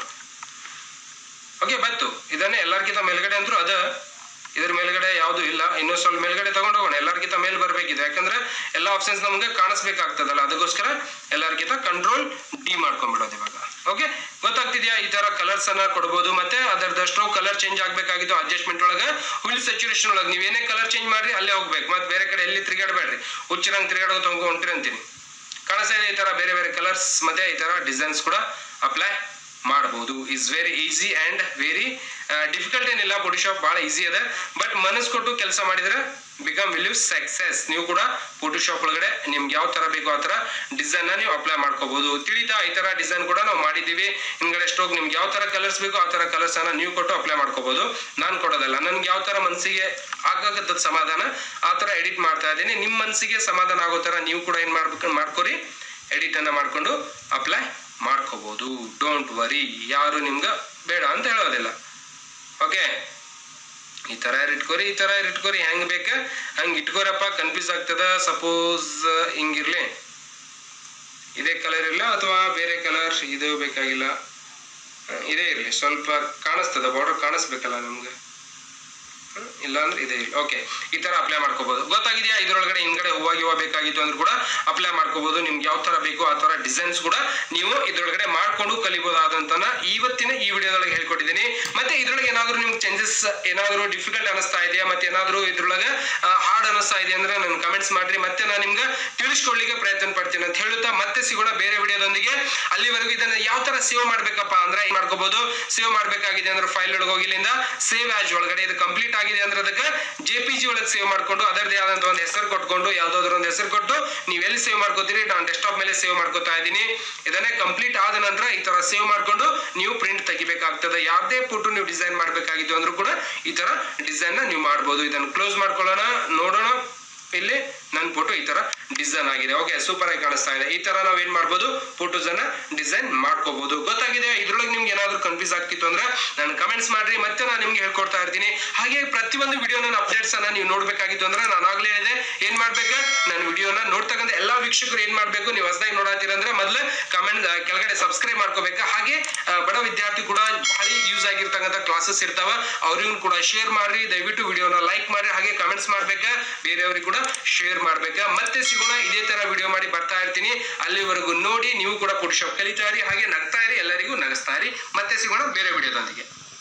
ಓಕೆ ಬಂತು ಇದನ್ನೇ ಎಲ್ಲರಿಗಿಂತ ಮೇಲ್ಗಡೆ ಅಂದ್ರು ಅದ ಇದ್ರ ಮೇಲ್ಗಡೆ ಯಾವುದು ಇಲ್ಲ ಇನ್ನೂ ಸ್ವಲ್ಪ ಮೇಲ್ಗಡೆ ತಗೊಂಡು ಹೋಗೋಣ ಎಲ್ಲರಿಗಿಂತ ಮೇಲ್ ಬರ್ಬೇಕಿದೆ ಯಾಕಂದ್ರೆ ಎಲ್ಲ ಆಪ್ಷನ್ಸ್ ನಮ್ಗೆ ಕಾಣಿಸ್ಬೇಕಾಗ್ತದಲ್ಲ ಅದಕ್ಕೋಸ್ಕರ ಎಲ್ಲರಿಗಿಂತ ಕಂಟ್ರೋಲ್ ಡಿ ಮಾಡ್ಕೊಂಡ್ಬಿಡೋದು ಇವಾಗ ಓಕೆ ಗೊತ್ತಾಗ್ತಿದ್ಯಾ ಈ ತರ ಕಲರ್ಸ್ ಅನ್ನ ಕೊಡ್ಬೋದು ಮತ್ತೆ ಅದರದ ಸ್ಟ್ರೋಕ್ ಕಲರ್ ಚೇಂಜ್ ಆಗ್ಬೇಕಾಗಿತ್ತು ಅಡ್ಜಸ್ಟ್ಮೆಂಟ್ ಒಳಗೆ ಹುಲ್ ಸ್ಯಾಚುರೇಷನ್ ಒಳಗೆ ನೀವು ಏನೇ ಕಲರ್ ಚೇಂಜ್ ಮಾಡ್ರಿ ಅಲ್ಲೇ ಹೋಗ್ಬೇಕು ಮತ್ತೆ ಬೇರೆ ಕಡೆ ಎಲ್ಲಿ ತಿರುಗಾಡಬೇಡ್ರಿ ಹುಚ್ಚಿರಂಗ್ ತಿರುಗಾಡೋ ತಗೊಂಡು ಹೊಂಟಿರಿ ಅಂತೀನಿ ಕಾಣಿಸ್ತಾ ಇದೆ ಈ ತರ ಬೇರೆ ಬೇರೆ ಕಲರ್ಸ್ ಮತ್ತೆ ಈ ತರ ಡಿಸೈನ್ಸ್ ಕೂಡ ಅಪ್ಲೈ ಮಾಡಬಹುದು is very easy and very difficult ಏನಿಲ್ಲ ಫೋಟೋಶಾಪ್ ಬಹಳ ಈಸಿ ಅದ ಬಟ್ ಮನಸ್ಸು ಕೊಟ್ಟು ಕೆಲಸ ಮಾಡಿದ್ರೆ ಬಿಕಮ್ ವಿಲ್ ಸಕ್ಸೆಸ್ ನೀವು ಕೂಡ ಫೋಟೋಶಾಪ್ ಒಳಗಡೆ ನಿಮ್ಗೆ ಯಾವ ತರ ಬೇಕು ಆ ತರ ಡಿಸೈನ್ ನೀವು ಅಪ್ಲೈ ಮಾಡ್ಕೋಬಹುದು ತಿಳಿತಾ ಈ ತರ ಡಿಸೈನ್ ಕೂಡ ನಾವು ಮಾಡಿದ್ದೀವಿ ಹಿಂದ್ಗಡೆ ಸ್ಟ್ರೋಕ್ ನಿಮ್ಗೆ ಯಾವ ತರ ಕಲರ್ಸ್ ಬೇಕು ಆ ತರ ಕಲರ್ಸ್ ಅನ್ನ ನೀವು ಕೊಟ್ಟು ಅಪ್ಲೈ ಮಾಡ್ಕೋಬಹುದು ನಾನು ಕೊಡೋದಲ್ಲ ನನ್ಗೆ ಯಾವ ತರ ಮನಸ್ಸಿಗೆ ಆಗಾಗತ್ತದ ಸಮಾಧಾನ ಆ ತರ ಎಡಿಟ್ ಮಾಡ್ತಾ ಇದ್ದೀನಿ ನಿಮ್ಮ ಮನಸ್ಸಿಗೆ ಸಮಾಧಾನ ಆಗೋ ತರ ನೀವು ಕೂಡ ಏನ್ ಮಾಡ್ಬೇಕು ಮಾಡ್ಕೊರಿ ಎಡಿಟ್ ಅನ್ನ ಮಾಡ್ಕೊಂಡು ಅಪ್ಲೈ ಮಾಡ್ಕೋಬಹುದು ಡೋಂಟ್ ವರಿ ಯಾರು ನಿಮ್ಗೆ ಬೇಡ ಅಂತ ಹೇಳೋದಿಲ್ಲ ಓಕೆ ಈ ತರ ಇಟ್ಕೋರಿ ಈ ತರ ಇಟ್ಕೋರಿ ಹೆಂಗ್ ಬೇಕ ಹಂಗ್ ಇಟ್ಕೋರಪ್ಪ ಕನ್ಫ್ಯೂಸ್ ಆಗ್ತದ ಸಪೋಸ್ ಹಿಂಗಿರ್ಲಿ ಇದೇ ಕಲರ್ ಇಲ್ಲ ಅಥವಾ ಬೇರೆ ಕಲರ್ ಇದು ಬೇಕಾಗಿಲ್ಲ ಹ, ಇದೇ ಇರ್ಲಿ ಸ್ವಲ್ಪ ಕಾಣಿಸ್ತದ ಬಾರ್ಡರ್ ಕಾಣಿಸ್ಬೇಕಲ್ಲ ನಮ್ಗೆ ಹ್ಮ್, ಇಲ್ಲ ಅಂದ್ರೆ ಇದೆ ಇಲ್ಲ ಓಕೆ ಈ ತರ ಅಪ್ಲೈ ಮಾಡ್ಕೋಬಹುದು ಗೊತ್ತಾಗಿದೆಯಾ ಇದ್ರೊಳಗಡೆ ಹಿಂದ್ಗಡೆ ಹೂವ ಗಿವ ಬೇಕಾಗಿತ್ತು ಅಂದ್ರೆ ಕೂಡ ಅಪ್ಲೈ ಮಾಡ್ಕೋಬಹುದು ನಿಮ್ಗೆ ಯಾವ ತರ ಬೇಕು ಆ ತರ ಡಿಸೈನ್ಸ್ ಕೂಡ ನೀವು ಇದ್ರೊಳಗಡೆ ಮಾಡ್ಕೊಂಡು ಕಲಿಬಹುದಾದಂತನ ಇವತ್ತಿನ ಈ ವಿಡಿಯೋದೊಳಗೆ ಹೇಳ್ಕೊಟ್ಟಿದ್ದೀನಿ ಮತ್ತೆ ಇದ್ರೊಳಗೆ ಏನಾದ್ರು ನಿಮ್ಗೆ ಚೇಂಜಸ್ ಏನಾದ್ರು ಡಿಫಿಕಲ್ಟ್ ಅನಿಸ್ತಾ ಇದೆಯಾ ಮತ್ತೆ ಏನಾದ್ರು ಇದ್ರೊಳಗೆ ಹಾರ್ಡ್ ಅನಿಸ್ತಾ ಇದೆ ಅಂದ್ರೆ ನನ್ ಕಮೆಂಟ್ಸ್ ಮಾಡ್ರಿ ಮತ್ತೆ ನಾನು ನಿಮ್ಗೆ ತಿಳಿಸ್ಕೊಡ್ಲಿಕ್ಕೆ ಪ್ರಯತ್ನ ಪಡ್ತೀನಿ ಅಂತ ಹೇಳುತ್ತಾ ಮತ್ತೆ ಸಿಗೋಣ ಬೇರೆ ವಿಡಿಯೋದೊಂದಿಗೆ ಅಲ್ಲಿವರೆಗೂ ಇದನ್ನ ಯಾವ ತರ ಸೇವ್ ಮಾಡ್ಬೇಕಪ್ಪ ಅಂದ್ರೆ ಏನ್ ಮಾಡ್ಕೋಬಹುದು ಸೇವ್ ಮಾಡ್ಬೇಕಾಗಿದೆ ಅಂದ್ರೆ ಫೈಲ್ ಒಳಗೆ ಹೋಗಿ ಇಲ್ಲಿಂದ ಸೇವ್ ಆಜ್ ಒಳಗಡೆ ಇದು ಕಂಪ್ಲೀಟ್ ಆಗಿದೆ ಅಂದ್ರೆ ಅದಕ್ಕೆ ಜೆ ಪಿ ಜಿ ಒಳಗೆ ಸೇವ್ ಮಾಡ್ಕೊಂಡು ಅದರದೇ ಆದಂತ ಒಂದು ಹೆಸರು ಕೊಟ್ಕೊಂಡು ಯಾವ್ದಾದ್ರು ಒಂದು ಹೆಸರು ಕೊಟ್ಟು ನೀವು ಎಲ್ಲಿ ಸೇವ್ ಮಾಡ್ಕೋತೀರಿ ನಾನು ಡೆಸ್ಕ್ಟಾಪ್ ಮೇಲೆ ಸೇವ್ ಮಾಡ್ಕೋತಾ ಇದ್ದೀನಿ ಇದನ್ನೇ ಕಂಪ್ಲೀಟ್ ಆದ ನಂತರ ಈ ತರ ಸೇವ್ ಮಾಡ್ಕೊಂಡು ನೀವು ಪ್ರಿಂಟ್ ತೆಗಿಬೇಕಾಗ್ತದೆ ಯಾವುದೇ ಫೋಟೋ ನೀವು ಡಿಸೈನ್ ಮಾಡ್ಬೇಕಾಗಿತ್ತು ಅಂದ್ರೂ ಕೂಡ ಈ ತರ ಡಿಸೈನ್ ನ ನೀವು ಮಾಡ್ಬೋದು ಇದನ್ನು ಕ್ಲೋಸ್ ಮಾಡ್ಕೊಳ್ಳೋಣ ನೋಡೋಣ ಇಲ್ಲಿ ನನ್ನ ಫೋಟೋ ಈ ತರ ಡಿಸೈನ್ ಆಗಿದೆ ಓಕೆ ಸೂಪರ್ ಆಗಿ ಕಾಣಿಸ್ತಾ ಇದೆ ಈ ತರ ನಾವ್ ಏನ್ ಮಾಡ್ಬೋದು ಫೋಟೋಸ್ ಅನ್ನ ಡಿಸೈನ್ ಮಾಡ್ಕೋಬಹುದು ಗೊತ್ತಾಗಿದೆ ಇದ್ರೊಳಗೆ ನಿಮ್ಗೆ ಏನಾದ್ರು ಕನ್ಫ್ಯೂಸ್ ಆಗ್ತಿತ್ತು ಅಂದ್ರೆ ನಾನು ಕಮೆಂಟ್ಸ್ ಮಾಡ್ರಿ ಮತ್ತೆ ನಾನು ನಿಮ್ಗೆ ಹೇಳ್ಕೊಡ್ತಾ ಇರ್ತೀನಿ ಹಾಗೆ ಪ್ರತಿಯೊಂದು ವಿಡಿಯೋ ನನ್ನ ಅಪ್ಡೇಟ್ಸ್ ಅನ್ನ ನೀವು ನೋಡ್ಬೇಕಾಗಿತ್ತು ಅಂದ್ರೆ ನಾನು ಆಗ್ಲೇ ಹೇಳಿದೆ ಏನ್ ಮಾಡ್ಬೇಕು ನನ್ನ ವಿಡಿಯೋನ ನೋಡ್ತಕ್ಕಂಥ ಎಲ್ಲಾ ವೀಕ್ಷಕರು ಏನ್ ಮಾಡ್ಬೇಕು ನೀವು ಹೊಸದಾಗಿ ನೋಡತ್ತೀರ ಅಂದ್ರೆ ಮೊದಲು ಕಮೆಂಟ್ ಕೆಳಗಡೆ ಸಬ್ಸ್ಕ್ರೈಬ್ ಮಾಡ್ಕೋಬೇಕು ಹಾಗೆ ಆ, ಬಡ ವಿದ್ಯಾರ್ಥಿ ಕೂಡ ಬಹಳ ಯೂಸ್ ಆಗಿರ್ತಕ್ಕಂಥ ಕ್ಲಾಸಸ್ ಇರ್ತಾವ ಅವ್ರಿಗೂ ಕೂಡ ಶೇರ್ ಮಾಡ್ರಿ ದಯವಿಟ್ಟು ವಿಡಿಯೋನ ಲೈಕ್ ಮಾಡ್ರಿ ಹಾಗೆ ಕಮೆಂಟ್ಸ್ ಮಾಡ್ಬೇಕ ಬೇರೆಯವ್ರಿಗೆ ಕೂಡ ಶೇರ್ ಮಾಡ್ಬೇಕ ಮತ್ತೆ ಸಿಗೋಣ ಇದೇ ತರ ವಿಡಿಯೋ ಮಾಡಿ ಬರ್ತಾ ಇರ್ತೀನಿ ಅಲ್ಲಿವರೆಗೂ ನೋಡಿ ನೀವು ಕೂಡ ಫೋಟೋಶಾಪ್ ಕಲಿತಾ ಇರಿ ಹಾಗೆ ನಗ್ತಾ ಇರಿ ಎಲ್ಲರಿಗೂ ನಗಿಸ್ತಾ ಇರಿ ಮತ್ತೆ ಸಿಗೋಣ ಬೇರೆ ವಿಡಿಯೋದೊಂದಿಗೆ